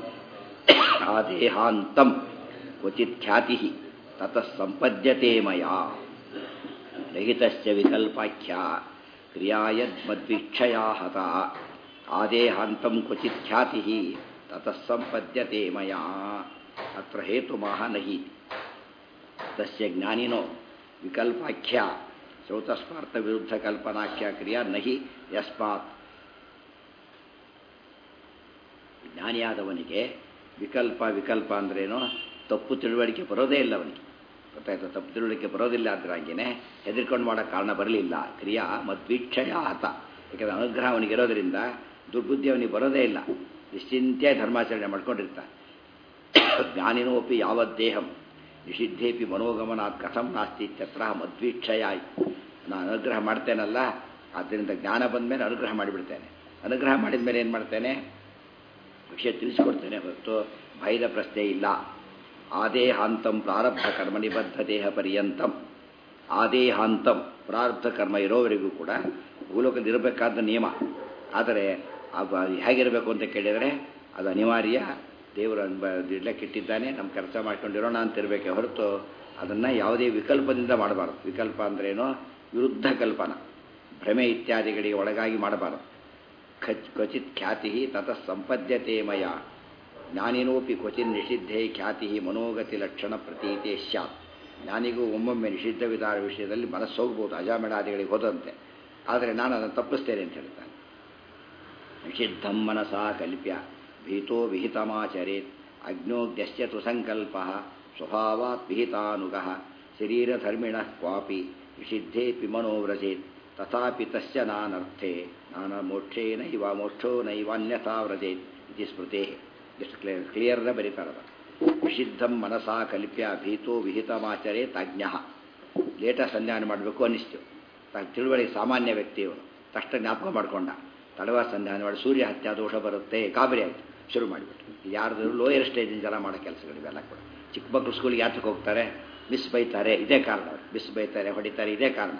ಆದೇಹಾಂತಂ ಕ್ವಚಿತ್ ಖ್ಯಾತಿ ತತಃ ಸಂಪದ್ಯತೆ ಮಯಾ ರಹಿತಸ್ಯ ವಿಕಲ್ಪಾಖ್ಯ ಕ್ರಿಯಾಯದ್ಮದ್ವೀಕ್ಷಯಾ ಹತ ಆದೇಹಾಂತಂ ಕ್ವಚಿತ್ ಖ್ಯಾತಿ ತತಃ ಸಂಪದ್ಯತೆ ಮಯಾ ಅತ್ರ ಹೇತುಮಾಹ ನಹಿ ತಸ್ಯ ಜ್ಞಾನಿನೋ ವಿಕಲ್ಪಾಖ್ಯ ಶ್ರೌತಸ್ಮಾರ್ಥ ವಿರುದ್ಧ ಕಲ್ಪನಾಖ್ಯ ಕ್ರಿಯಾ ನಹಿ ಯಸ್ಮಾತ್ ಜ್ಞಾನಿಯಾದವನಿಗೆ ವಿಕಲ್ಪ ವಿಕಲ್ಪ ಅಂದ್ರೇನು ತಪ್ಪು ತಿಳುವಳಿಕೆ ಬರೋದೇ ಇಲ್ಲ ಅವನಿಗೆ ಗೊತ್ತಾಯ್ತು ತಪ್ಪು ತಿಳುವಳಿಕೆ ಬರೋದಿಲ್ಲ ಅದ್ರಾಗೇನೆ ಹೆದರ್ಕೊಂಡು ಮಾಡೋ ಕಾರಣ ಬರಲಿಲ್ಲ ಕ್ರಿಯಾ ಮದ್ವೀಕ್ಷಯ ಆತ ಯಾಕಂದರೆ ಅನುಗ್ರಹ ಅವನಿಗೆ ಇರೋದರಿಂದ ದುರ್ಬುದ್ಧಿ ಅವನಿಗೆ ಬರೋದೇ ಇಲ್ಲ ನಿಶ್ಚಿಂತೆ ಧರ್ಮಾಚರಣೆ ಮಾಡ್ಕೊಂಡಿರ್ತಾನೆ ಜ್ಞಾನಿನೋಪಿ ಯಾವದ್ದೇಹಂ ನಿಷಿದ್ಧೇಪಿ ಮನೋಗಮನಾತ್ ಕಥಂ ನಾಸ್ತಿ ಇತ್ಯತ್ರ ಮದ್ವೀಕ್ಷಯ ನಾನು ಅನುಗ್ರಹ ಮಾಡ್ತೇನಲ್ಲ ಆದ್ದರಿಂದ ಜ್ಞಾನ ಬಂದ ಮೇಲೆ ಅನುಗ್ರಹ ಮಾಡಿಬಿಡ್ತೇನೆ ಅನುಗ್ರಹ ಮಾಡಿದ ಮೇಲೆ ಏನು ಮಾಡ್ತೇನೆ ವಿಷಯ ತಿಳಿಸಿಕೊಡ್ತೇನೆ ಹೊರತು ಭಯದ ಪ್ರಶ್ನೆ ಇಲ್ಲ ಆದೇಹಾಂತಂ ಪ್ರಾರಬ್ಧ ಕರ್ಮ ನಿಬದ್ಧ ದೇಹ ಪರ್ಯಂತಂ ಆದೇಹಾಂತಂ ಪ್ರಾರಬ್ಧ ಕರ್ಮ ಇರೋವರೆಗೂ ಕೂಡ ಭೂಲೋಕದಲ್ಲಿ ಇರಬೇಕಾದ ನಿಯಮ ಆದರೆ ಹೇಗಿರಬೇಕು ಅಂತ ಕೇಳಿದರೆ ಅದು ಅನಿವಾರ್ಯ ದೇವರು ಇಡ್ಲಕ್ಕಿಟ್ಟಿದ್ದಾನೆ ನಮ್ಮ ಕೆಲಸ ಮಾಡ್ಕೊಂಡಿರೋಣ ಅಂತ ಇರಬೇಕೆ ಹೊರತು ಅದನ್ನು ಯಾವುದೇ ವಿಕಲ್ಪದಿಂದ ಮಾಡಬಾರದು ವಿಕಲ್ಪ ಅಂದ್ರೇನೋ ವಿರುದ್ಧ ಕಲ್ಪನ ಭ್ರಮೆ ಇತ್ಯಾದಿಗಳಿಗೆ ಒಳಗಾಗಿ ಮಾಡಬಾರದು ಖಚ್ ಕ್ವಚಿತ್ ಖ್ಯಾತಿ ತತಃ ಸಂಪದ್ಯತೆ ಮಯ ಜ್ಞಾನಿನೋಪಿ ಕ್ವಚಿನ್ ನಿಷಿದ್ಧೇ ಖ್ಯಾತಿ ಮನೋಗತಿ ಲಕ್ಷಣ ಪ್ರತೀತೆ ಸ್ಯಾತ್ ಜ್ಞಾನಿಗೂ ಒಮ್ಮೊಮ್ಮೆ ನಿಷಿದ್ಧ ವಿಧಾನ ವಿಷಯದಲ್ಲಿ ಮನಸ್ಸು ಹೋಗ್ಬೋದು ಅಜಾಮೇಳಾದಿಗಳಿಗೆ ಹೋದಂತೆ ಆದರೆ ನಾನು ಅದನ್ನು ತಪ್ಪಿಸ್ತೇನೆ ಅಂತ ಹೇಳ್ತಾನೆ ನಿಷಿದ್ಧಂ ಮನಸಾ ಕಲ್ಪ್ಯ ಭೀತೋ ವಿಹಿತಮಾಚರೇತ್ ಅಗ್ನೋಗ್ಯಶ್ಚ ತು ಸಂಕಲ್ಪ ಸ್ವಭಾವಾತ್ ವಿಹಿತಾನುಗ ಶರೀರಧರ್ಮಿಣ ಕ್ವಾಪಿ ನಿಷಿದ್ಧೇಪಿ ಮನೋವ್ರಜೇತ್ ತಥಾಪಿ ತಸ್ಯ ನಾನರ್ಥೆ ನಾನ ಮೋಕ್ಷೇನ ಇವ ಮೋಕ್ಷೋ ನೈವಾನ್ಯಥಾ ವ್ರಜೇತ್ ಇತಿ ಸ್ಮೃತೆ ಎಷ್ಟು ಕ್ಲಿಯರ್ ಕ್ಲಿಯರ್ನ ಬರೀತಾರದ ನಿಷಿದ್ಧಂ ಮನಸಾ ಕಲ್ಪ್ಯ ಭೀತೋ ವಿಹಿತಮಾಚರೇ ತಜ್ಞ ಲೇಟ ಸಂಧಾನ ಮಾಡಬೇಕು ಅನ್ನಿಸ್ತು ತಿಳುವಳಿಕೆ ಸಾಮಾನ್ಯ ವ್ಯಕ್ತಿಯವರು ತಕ್ಷಣ ಜ್ಞಾಪಕ ಮಾಡಿಕೊಂಡ ತಡವ ಸಂಧಾನ ಮಾಡಿ ಸೂರ್ಯ ಹತ್ಯಾ ದೋಷ ಬರುತ್ತೆ ಗಾಬರಿ ಆಯಿತು ಶುರು ಮಾಡಿಬಿಟ್ಟು ಯಾರ್ದು ಲೋಯರ್ ಸ್ಟೇಜಿನ ಜನ ಮಾಡೋ ಕೆಲಸಗಳು ಇವೆಲ್ಲ ಕೂಡ ಚಿಕ್ಕ ಮಕ್ಕಳು ಸ್ಕೂಲಿಗೆ ಯಾತಕ್ಕೆ ಹೋಗ್ತಾರೆ ಮಿಸ್ ಬೈತಾರೆ ಇದೇ ಕಾರಣ ಅವರು ಮಿಸ್ ಬೈತಾರೆ ಹೊಡಿತಾರೆ ಇದೇ ಕಾರಣ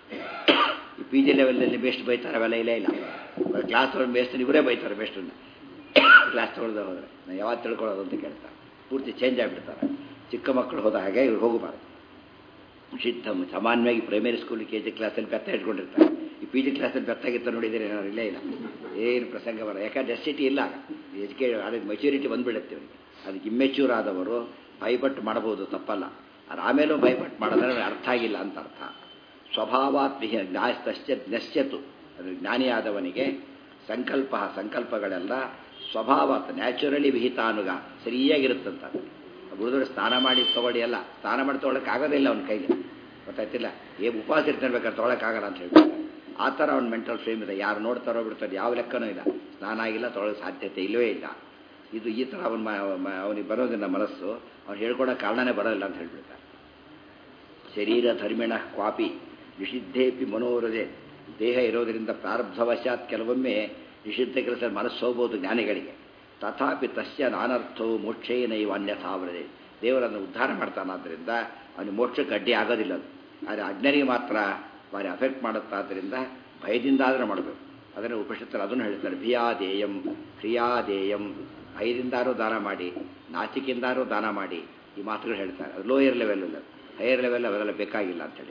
ಈ ಪಿ ಜಿ ಲೆವೆಲಲ್ಲಿ ಬೆಸ್ಟ್ ಬೈತಾರೆ ಅವೆಲ್ಲ ಇಲ್ಲ ಇಲ್ಲ ಕ್ಲಾಸ್ ತೊಗೊಂಡು ಬೇಸ್ಟ್ ಇವರೇ ಬೈತಾರೆ ಬೆಸ್ಟನ್ನ ಕ್ಲಾಸ್ ತೊಗೊಳ್ದೆ ಹೋದರೆ ನಾನು ಯಾವಾಗ ತಿಳ್ಕೊಳ್ಳೋದು ಅಂತ ಕೇಳ್ತಾರೆ ಪೂರ್ತಿ ಚೇಂಜ್ ಆಗಿಬಿಡ್ತಾರೆ ಚಿಕ್ಕ ಮಕ್ಕಳು ಹೋದ ಹಾಗೆ ಇವ್ರು ಹೋಗಬಾರ್ದು ಸಿದ್ಧ ಸಾಮಾನ್ಯವಾಗಿ ಪ್ರೈಮರಿ ಸ್ಕೂಲ್ ಕೆ ಜಿ ಕ್ಲಾಸಲ್ಲಿ ಬೆತ್ತ ಇಟ್ಕೊಂಡಿರ್ತಾರೆ ಈ ಪಿ ಜಿ ಕ್ಲಾಸಲ್ಲಿ ಬೆತ್ತಾಗಿರ್ತಾರೆ ನೋಡಿದರೆ ಏನಾದ್ರು ಇಲ್ಲೇ ಇಲ್ಲ ಏನು ಪ್ರಸಂಗ ಬರ ಯಾಕಂದ್ರೆ ಡೆಸಿಟಿ ಇಲ್ಲ ಎಜುಕೇ ಅದಕ್ಕೆ ಮೆಚ್ಯೂರಿಟಿ ಬಂದುಬಿಡುತ್ತೆ ಅವರಿಗೆ ಅದಕ್ಕೆ ಇಮ್ಮೆಚ್ಯೂರ್ ಆದವರು ಭಯಪಟ್ಟು ಮಾಡಬಹುದು ತಪ್ಪಲ್ಲ ಅದು ಆಮೇಲೂ ಭಯಪಟ್ಟು ಮಾಡಿದ್ರೆ ಅರ್ಥ ಆಗಿಲ್ಲ ಅಂತ ಅರ್ಥ ಸ್ವಭಾವಾತ್ ಜ್ಞಾಸ್ತಶ್ಚ ಜ್ಞಶ್ಚತು ಅದು ಜ್ಞಾನಿಯಾದವನಿಗೆ ಸಂಕಲ್ಪ ಸಂಕಲ್ಪಗಳೆಲ್ಲ ಸ್ವಭಾವ ನ್ಯಾಚುರಲಿ ವಿಹಿತಾನುಗ ಸರಿಯಾಗಿರುತ್ತಂತ ಗುರುದವರು ಸ್ನಾನ ಮಾಡಿ ತಗೊಳ್ಳಿ ಅಲ್ಲ ಸ್ನಾನ ಮಾಡಿ ತೊಗೊಳಕ್ಕೆ ಆಗೋದಿಲ್ಲ ಅವನ ಕೈಲಿ ಗೊತ್ತಾಯ್ತಿಲ್ಲ ಏ ಉಪವಾಸ ಇರ್ತಾನೆ ಬೇಕಾದ್ರೆ ತೊಗೊಳಕ್ಕಾಗಲ್ಲ ಅಂತ ಹೇಳ್ತಾರೆ ಆ ಥರ ಅವ್ನ ಮೆಂಟಲ್ ಫ್ರೇಮ್ ಇದೆ ಯಾರು ನೋಡ್ತಾರೋ ಬಿಡ್ತಾರೆ ಯಾವ ಲೆಕ್ಕನೂ ಇಲ್ಲ ಸ್ನಾನ ಆಗಿಲ್ಲ ತೊಗೊಳಕ್ಕೆ ಸಾಧ್ಯತೆ ಇಲ್ಲವೇ ಇಲ್ಲ ಇದು ಈ ಥರ ಅವನ ಅವನಿಗೆ ಬರೋದಿಲ್ಲ ಮನಸ್ಸು ಅವ್ನು ಹೇಳ್ಕೊಡೋ ಕಾರಣನೇ ಬರೋದಿಲ್ಲ ಅಂತ ಹೇಳ್ಬಿಡ್ತಾರೆ ಶರೀರ ಧರ್ಮಿಣ ಕ್ವಾಪಿ ನಿಷಿದ್ಧೇಪಿ ಮನೋರದೆ ದೇಹ ಇರೋದರಿಂದ ಪ್ರಾರಬ್ಧವಶಾತ್ ಕೆಲವೊಮ್ಮೆ ನಿಷಿದ್ಧ ಕೆಲಸ ಮನಸ್ಸು ಹೋಗ್ಬೋದು ಜ್ಞಾನಿಗಳಿಗೆ ತಥಾಪಿ ತಸ್ಯ ನಾನರ್ಥವು ಮೋಕ್ಷೇನೈವ ಅನ್ಯಥಾವರದೆ ದೇವರನ್ನು ಉದ್ಧಾರ ಮಾಡ್ತಾನಾದ್ದರಿಂದ ಅವನಿಗೆ ಮೋಕ್ಷಕ್ಕೆ ಅಡ್ಡಿ ಆಗೋದಿಲ್ಲ ಅದು ಆದರೆ ಅಜ್ಞರಿಗೆ ಮಾತ್ರ ಭಾರಿ ಅಫೆಕ್ಟ್ ಮಾಡುತ್ತಾದ್ದರಿಂದ ಭಯದಿಂದ ಆದರೂ ಮಾಡಬೇಕು ಅದನ್ನು ಉಪನಿಷತ್ತರು ಅದನ್ನು ಹೇಳ್ತಾರೆ ಭಿಯಾದೇಯಂ ಕ್ರಿಯಾದೇಯಂ ಭಯದಿಂದಾರೂ ದಾನ ಮಾಡಿ ನಾಚಿಕೆಯಿಂದಾರೂ ದಾನ ಮಾಡಿ ಈ ಮಾತುಗಳು ಹೇಳ್ತಾರೆ ಅದು ಲೋಯರ್ ಲೆವೆಲ್ ಅಲ್ಲ ಹೈಯರ್ ಲೆವೆಲ್ ಅವೆಲ್ಲ ಬೇಕಾಗಿಲ್ಲ ಅಂತೇಳಿ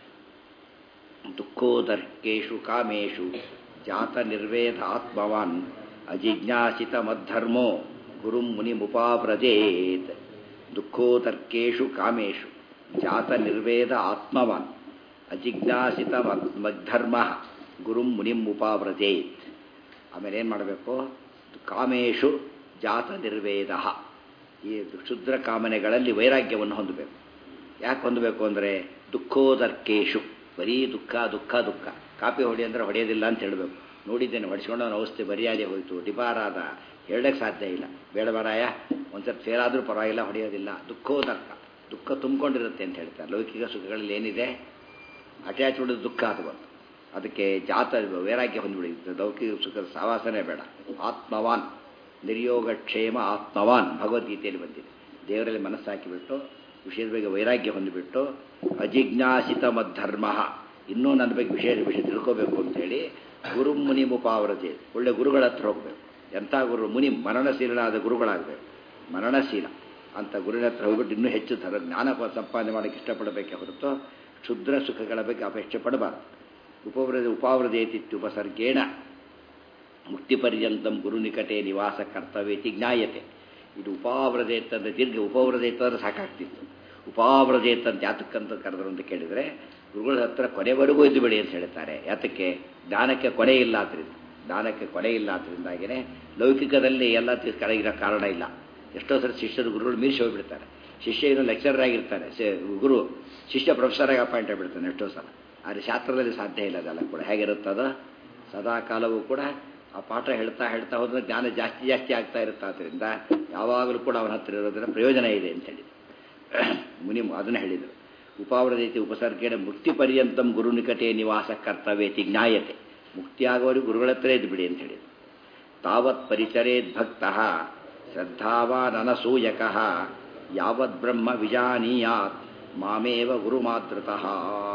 ದುಃಖೋದರ್ಕೇಶು ಕಾಮೇಶು ಜಾತ ನಿರ್ವೇದ ಆತ್ಮವಾನ್ ಅಜಿಜ್ಞಾಸಿತ ಮದ್ಧರ್ಮೋ ಗುರುಂ ಮುನಿಮುಪಾವ್ರಜೇತ್ ದುಃಖೋದರ್ಕೇಶು ಕಾಮೇಶು ಜಾತ ನಿರ್ವೇದ ಆತ್ಮವಾನ್ ಅಜಿಜ್ಞಾಸಿತ ಮದ್ಧರ್ಮ ಗುರುಂ ಮುನಿಂ ಉಪಾವ್ರಜೇತ್ ಆಮೇಲೆ ಏನು ಮಾಡಬೇಕು ಕಾಮೇಶು ಜಾತ ನಿರ್ವೇದ ಈ ಕ್ಷುದ್ರ ಕಾಮನೆಗಳಲ್ಲಿ ವೈರಾಗ್ಯವನ್ನು ಹೊಂದಬೇಕು ಯಾಕೆ ಹೊಂದಬೇಕು ಅಂದರೆ ದುಃಖೋದರ್ಕೇಶು ಬರೀ ದುಃಖ ದುಃಖ ದುಃಖ ಕಾಪಿ ಹೊಡಿ ಅಂದರೆ ಹೊಡೆಯೋದಿಲ್ಲ ಅಂತ ಹೇಳಬೇಕು ನೋಡಿದ್ದೇನೆ ಹೊಡಿಸ್ಕೊಂಡು ಅವನ ಅವಸ್ಥೆ ಮರ್ಯಾದೆ ಹೋಯಿತು ಡಿಪಾರಾದ ಹೇಳಕ್ಕೆ ಸಾಧ್ಯ ಇಲ್ಲ ಬೇಡ ಬೇಡಾಯ ಒಂದ್ಸತಿ ಫೇಲ್ ಆದರೂ ಪರವಾಗಿಲ್ಲ ಹೊಡೆಯೋದಿಲ್ಲ ದುಃಖೋದರ್ಕ ದುಃಖ ತುಂಬಿಕೊಂಡಿರುತ್ತೆ ಅಂತ ಹೇಳ್ತಾರೆ ಲೌಕಿಕ ಸುಖಗಳಲ್ಲಿ ಏನಿದೆ ಅಟ್ಯಾಚ್ಮೆಂಟ್ ದುಃಖ ಅದು ಬಂತು ಅದಕ್ಕೆ ಜಾತ ವೈರಾಗ್ಯ ಹೊಂದಿಬಿಡಿ ಲೌಕಿಕ ಸುಖದ ಸಾವಾಸನೆ ಬೇಡ ಆತ್ಮವಾನ್ ನಿರ್ಯೋಗಕ್ಷೇಮ ಆತ್ಮವಾನ್ ಭಗವದ್ಗೀತೆಯಲ್ಲಿ ಬಂದಿದೆ ದೇವರಲ್ಲಿ ಮನಸ್ಸು ಹಾಕಿಬಿಟ್ಟು ವಿಷಯದ ಬಗ್ಗೆ ವೈರಾಗ್ಯ ಹೊಂದಿಬಿಟ್ಟು ಅಜಿಜ್ಞಾಸಿತ ಮದ್ಧರ್ಮ ಇನ್ನೂ ನನ್ನ ಬಗ್ಗೆ ವಿಶೇಷ ವಿಷಯ ತಿಳ್ಕೋಬೇಕು ಅಂತೇಳಿ ಗುರು ಮುನಿ ಮುಪಾವರತೆ ಒಳ್ಳೆ ಗುರುಗಳ ಹತ್ರ ಹೋಗಬೇಕು ಎಂಥ ಗುರು ಮುನಿ ಮರಣಶೀಲನಾದ ಗುರುಗಳಾಗಬೇಕು ಮರಣಶೀಲ ಅಂತ ಗುರುವಿನ ಹತ್ರ ಹೋಗ್ಬಿಟ್ಟು ಇನ್ನೂ ಹೆಚ್ಚು ಥರ ಜ್ಞಾನ ಸಂಪಾದನೆ ಮಾಡೋಕ್ಕೆ ಇಷ್ಟಪಡಬೇಕೆ ಹೊರತು ಕ್ಷುದ್ರ ಸುಖಗಳ ಬಗ್ಗೆ ಅಪೇಕ್ಷೆ ಪಡಬಾರದು ಉಪವ್ರಜ ಉಪಾವ್ರಜೇತಿತ್ಯುಪಸರ್ಗೇಣ ಮುಕ್ತಿಪರ್ಯಂತಂ ಗುರು ನಿಕಟೆ ನಿವಾಸ ಕರ್ತವ್ಯತಿ ಜ್ಞಾಯತೆ ಇದು ಉಪಾವ್ರಜೇತ್ ಅಂದರೆ ದೀರ್ಘ ಉಪವ್ರಜೇತ್ ಅಂದರೆ ಸಾಕಾಗ್ತಿತ್ತು ಉಪಾವ್ರಜೇತ್ ಅಂತ ಯಾತಕ್ಕಂತ ಕರೆದ್ರು ಅಂತ ಕೇಳಿದರೆ ಗುರುಗಳ ಹತ್ರ ಕೊನೆವರೆಗೂ ಇದ್ದು ಬಿಡಿ ಅಂತ ಹೇಳ್ತಾರೆ ಯಾತಕ್ಕೆ ಜ್ಞಾನಕ್ಕೆ ಕೊನೆ ಇಲ್ಲ ಆದ್ದರಿಂದ ಜ್ಞಾನಕ್ಕೆ ಕೊನೆ ಇಲ್ಲ ಆದ್ದರಿಂದಾಗಿಯೇ ಲೌಕಿಕದಲ್ಲಿ ಎಲ್ಲ ಕೆಳಗಿರೋ ಕಾರಣ ಇಲ್ಲ ಎಷ್ಟೋ ಸರಿ ಶಿಷ್ಯರು ಗುರುಗಳು ಮೀರಿಸಿ ಹೋಗ್ಬಿಡ್ತಾರೆ ಶಿಷ್ಯ ಏನು ಲೆಕ್ಚರರ್ ಆಗಿರ್ತಾನೆ ಗುರು ಶಿಷ್ಯ ಪ್ರೊಫೆಸರಾಗಿ ಅಪಾಯಿಂಟ್ ಆಗಿಬಿಡ್ತಾನೆ ಎಷ್ಟೋ ಸಲ ಆದರೆ ಶಾಸ್ತ್ರದಲ್ಲಿ ಸಾಧ್ಯ ಇಲ್ಲ ಅದೆಲ್ಲ ಕೂಡ ಹೇಗಿರುತ್ತದ ಸದಾ ಕಾಲವೂ ಕೂಡ ಆ ಪಾಠ ಹೇಳ್ತಾ ಹೇಳ್ತಾ ಹೋದ್ರೆ ಜ್ಞಾನ ಜಾಸ್ತಿ ಜಾಸ್ತಿ ಆಗ್ತಾ ಇರುತ್ತೆ ಆದ್ದರಿಂದ ಯಾವಾಗಲೂ ಕೂಡ ಅವನ ಹತ್ರ ಇರೋದರ ಪ್ರಯೋಜನ ಇದೆ ಅಂತ ಹೇಳಿದ್ರು ಮುನಿ ಅದನ್ನು ಹೇಳಿದರು ಉಪಾವ್ರದೈತಿ ಉಪಸರ್ಗೇಣ ಮುಕ್ತಿ ಪರ್ಯಂತಂ ಗುರು ನಿಕಟೆ ನಿವಾಸ ಕರ್ತವ್ಯತಿ ಜ್ಞಾಯತೆ ಮುಕ್ತಿಯಾಗುವವರೆಗೂ ಗುರುಗಳ ಹತ್ರ ಇದ್ಬಿಡಿ ಅಂತ ಹೇಳಿದರು ತಾವತ್ ಪರಿಚರೇದ್ ಭಕ್ತ ಶ್ರದ್ಧಾವಾನನಸೂಯಕ ಯಾವದ್ ಬ್ರಹ್ಮ ವಿಜಾನೀಯಾತ್ ಮಾಮೇವ ಗುರುಮಾದೃತಃ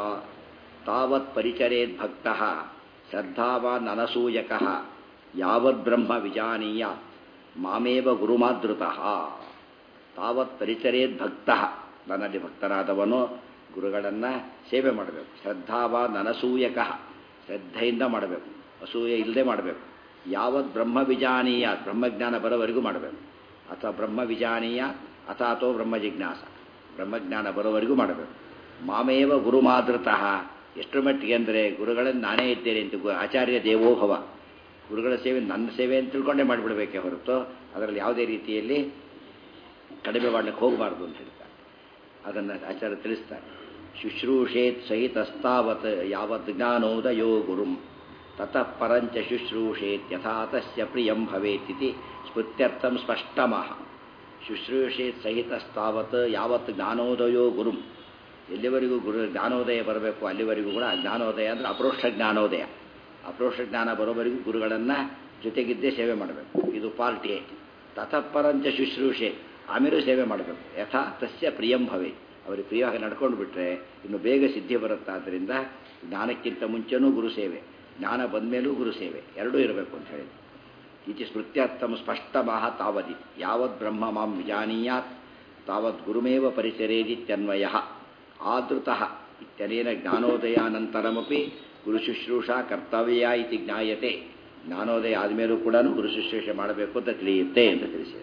ತಾವತ್ ಪರಿಚರೇದ್ ಭಕ್ತ ಶ್ರದ್ಧಾವಾನ್ ಅನಸೂಯಕ ಯಾವದ್ ಬ್ರಹ್ಮ ವಿಜಾನೀಯಾತ್ ಮಾಮೇವ ಗುರುಮಾದೃತಃ ತಾವತ್ ಪರಿಚರೇದ್ ಭಕ್ತ ನನ್ನಲ್ಲಿ ಭಕ್ತರಾದವನು ಗುರುಗಳನ್ನು ಸೇವೆ ಮಾಡಬೇಕು ಶ್ರದ್ಧಾವಾನ್ ಅನಸೂಯಕ ಶ್ರದ್ಧೆಯಿಂದ ಮಾಡಬೇಕು ಅಸೂಯೆ ಇಲ್ಲದೆ ಮಾಡಬೇಕು ಯಾವತ್ ಬ್ರಹ್ಮ ವಿಜಾನೀಯ ಬ್ರಹ್ಮಜ್ಞಾನ ಬರೋವರೆಗೂ ಮಾಡಬೇಕು ಅಥವಾ ಬ್ರಹ್ಮ ವಿಜಾನೀಯ ಅಥಾತೋ ಬ್ರಹ್ಮ ಜಿಜ್ಞಾಸ ಬ್ರಹ್ಮಜ್ಞಾನ ಬರೋವರೆಗೂ ಮಾಡಬೇಕು ಮಾಮೇವ ಗುರುಮಾದೃತಃ ಎಷ್ಟು ಮಟ್ಟಿಗೆ ಅಂದರೆ ಗುರುಗಳನ್ನು ನಾನೇ ಇದ್ದೇನೆ ಅಂತ ಆಚಾರ್ಯ ದೇವೋಭವ ಗುರುಗಳ ಸೇವೆ ನನ್ನ ಸೇವೆ ಅಂತ ತಿಳ್ಕೊಂಡೇ ಮಾಡಿಬಿಡ್ಬೇಕೇ ಹೊರತು ಅದರಲ್ಲಿ ಯಾವುದೇ ರೀತಿಯಲ್ಲಿ ಕಡಿಮೆ ಮಾಡಲಿಕ್ಕೆ ಹೋಗಬಾರ್ದು ಅಂತ ಹೇಳ್ತಾರೆ ಅದನ್ನು ಆಚಾರ್ಯ ತಿಳಿಸ್ತಾರೆ ಶುಶ್ರೂಷೇತ್ ಸಹಿತಸ್ತಾವತ್ ಯಾವತ್ ಜ್ಞಾನೋದಯೋ ಗುರುಂ ತತಃ ಪರಂಚ ಶುಶ್ರೂಷೇತ್ ಯಥಾ ತಸ್ಯ ಪ್ರಿಯಂ ಭವೇತಿತಿ ಸ್ಮೃತ್ಯರ್ಥಂ ಸ್ಪಷ್ಟಮಃ ಶುಶ್ರೂಷೇತ್ ಸಹಿತಸ್ತಾವತ್ ಯಾವತ್ ಜ್ಞಾನೋದಯೋ ಗುರುಂ ಎಲ್ಲಿವರೆಗೂ ಗುರು ಜ್ಞಾನೋದಯ ಬರಬೇಕು ಅಲ್ಲಿವರೆಗೂ ಕೂಡ ಜ್ಞಾನೋದಯ ಅಂದರೆ ಅಪರೋಕ್ಷ ಜ್ಞಾನೋದಯ ಅಪರೋಕ್ಷ ಜ್ಞಾನ ಬರೋವರೆಗೂ ಗುರುಗಳನ್ನು ಜೊತೆಗಿದ್ದೇ ಸೇವೆ ಮಾಡಬೇಕು ಇದು ಪಾರ್ಟ್ ಎ ತತಃಪರಂಚ ಶುಶ್ರೂಷೆ ಆಮೇಲೂ ಸೇವೆ ಮಾಡಬೇಕು ಯಥಾ ತಸ್ಯ ಪ್ರಿಯಂ ಭವೆ ಅವರಿಗೆ ಪ್ರಿಯವಾಗಿ ನಡ್ಕೊಂಡು ಬಿಟ್ರೆ ಇನ್ನು ಬೇಗ ಸಿದ್ಧಿ ಬರುತ್ತೆ ಆದ್ದರಿಂದ ಜ್ಞಾನಕ್ಕಿಂತ ಮುಂಚೆನೂ ಗುರು ಸೇವೆ ಜ್ಞಾನ ಬಂದ ಮೇಲೂ ಗುರು ಸೇವೆ ಎರಡೂ ಇರಬೇಕು ಅಂತ ಹೇಳಿ ಇತಿ ಸ್ಮೃತ್ಯರ್ಥಂ ಸ್ಪಷ್ಟಮಃ ತಾವದಿ ಯಾವದ್ ಬ್ರಹ್ಮ ಮಾಂ ವಿಜಾನೀಯಾತ್ ತಾವದ್ ಗುರುಮೇವ ಪರಿಚರೇದಿತ್ಯನ್ವಯ ಆದೃತಃ ಇತ್ಯನೇನ ಜ್ಞಾನೋದಯಾನಂತರಮಪಿ ಗುರುಶುಶ್ರೂಷಾ ಕರ್ತವ್ಯ ಇತಿ ಜ್ಞಾಯತೆ ಜ್ಞಾನೋದಯ ಆದಮೇಲೂ ಕೂಡ ಗುರು ಶುಶ್ರೂಷೆ ಮಾಡಬೇಕು ಅಂತ ತಿಳಿಯುತ್ತೆ ಅಂತ ತಿಳಿಸಿದೆ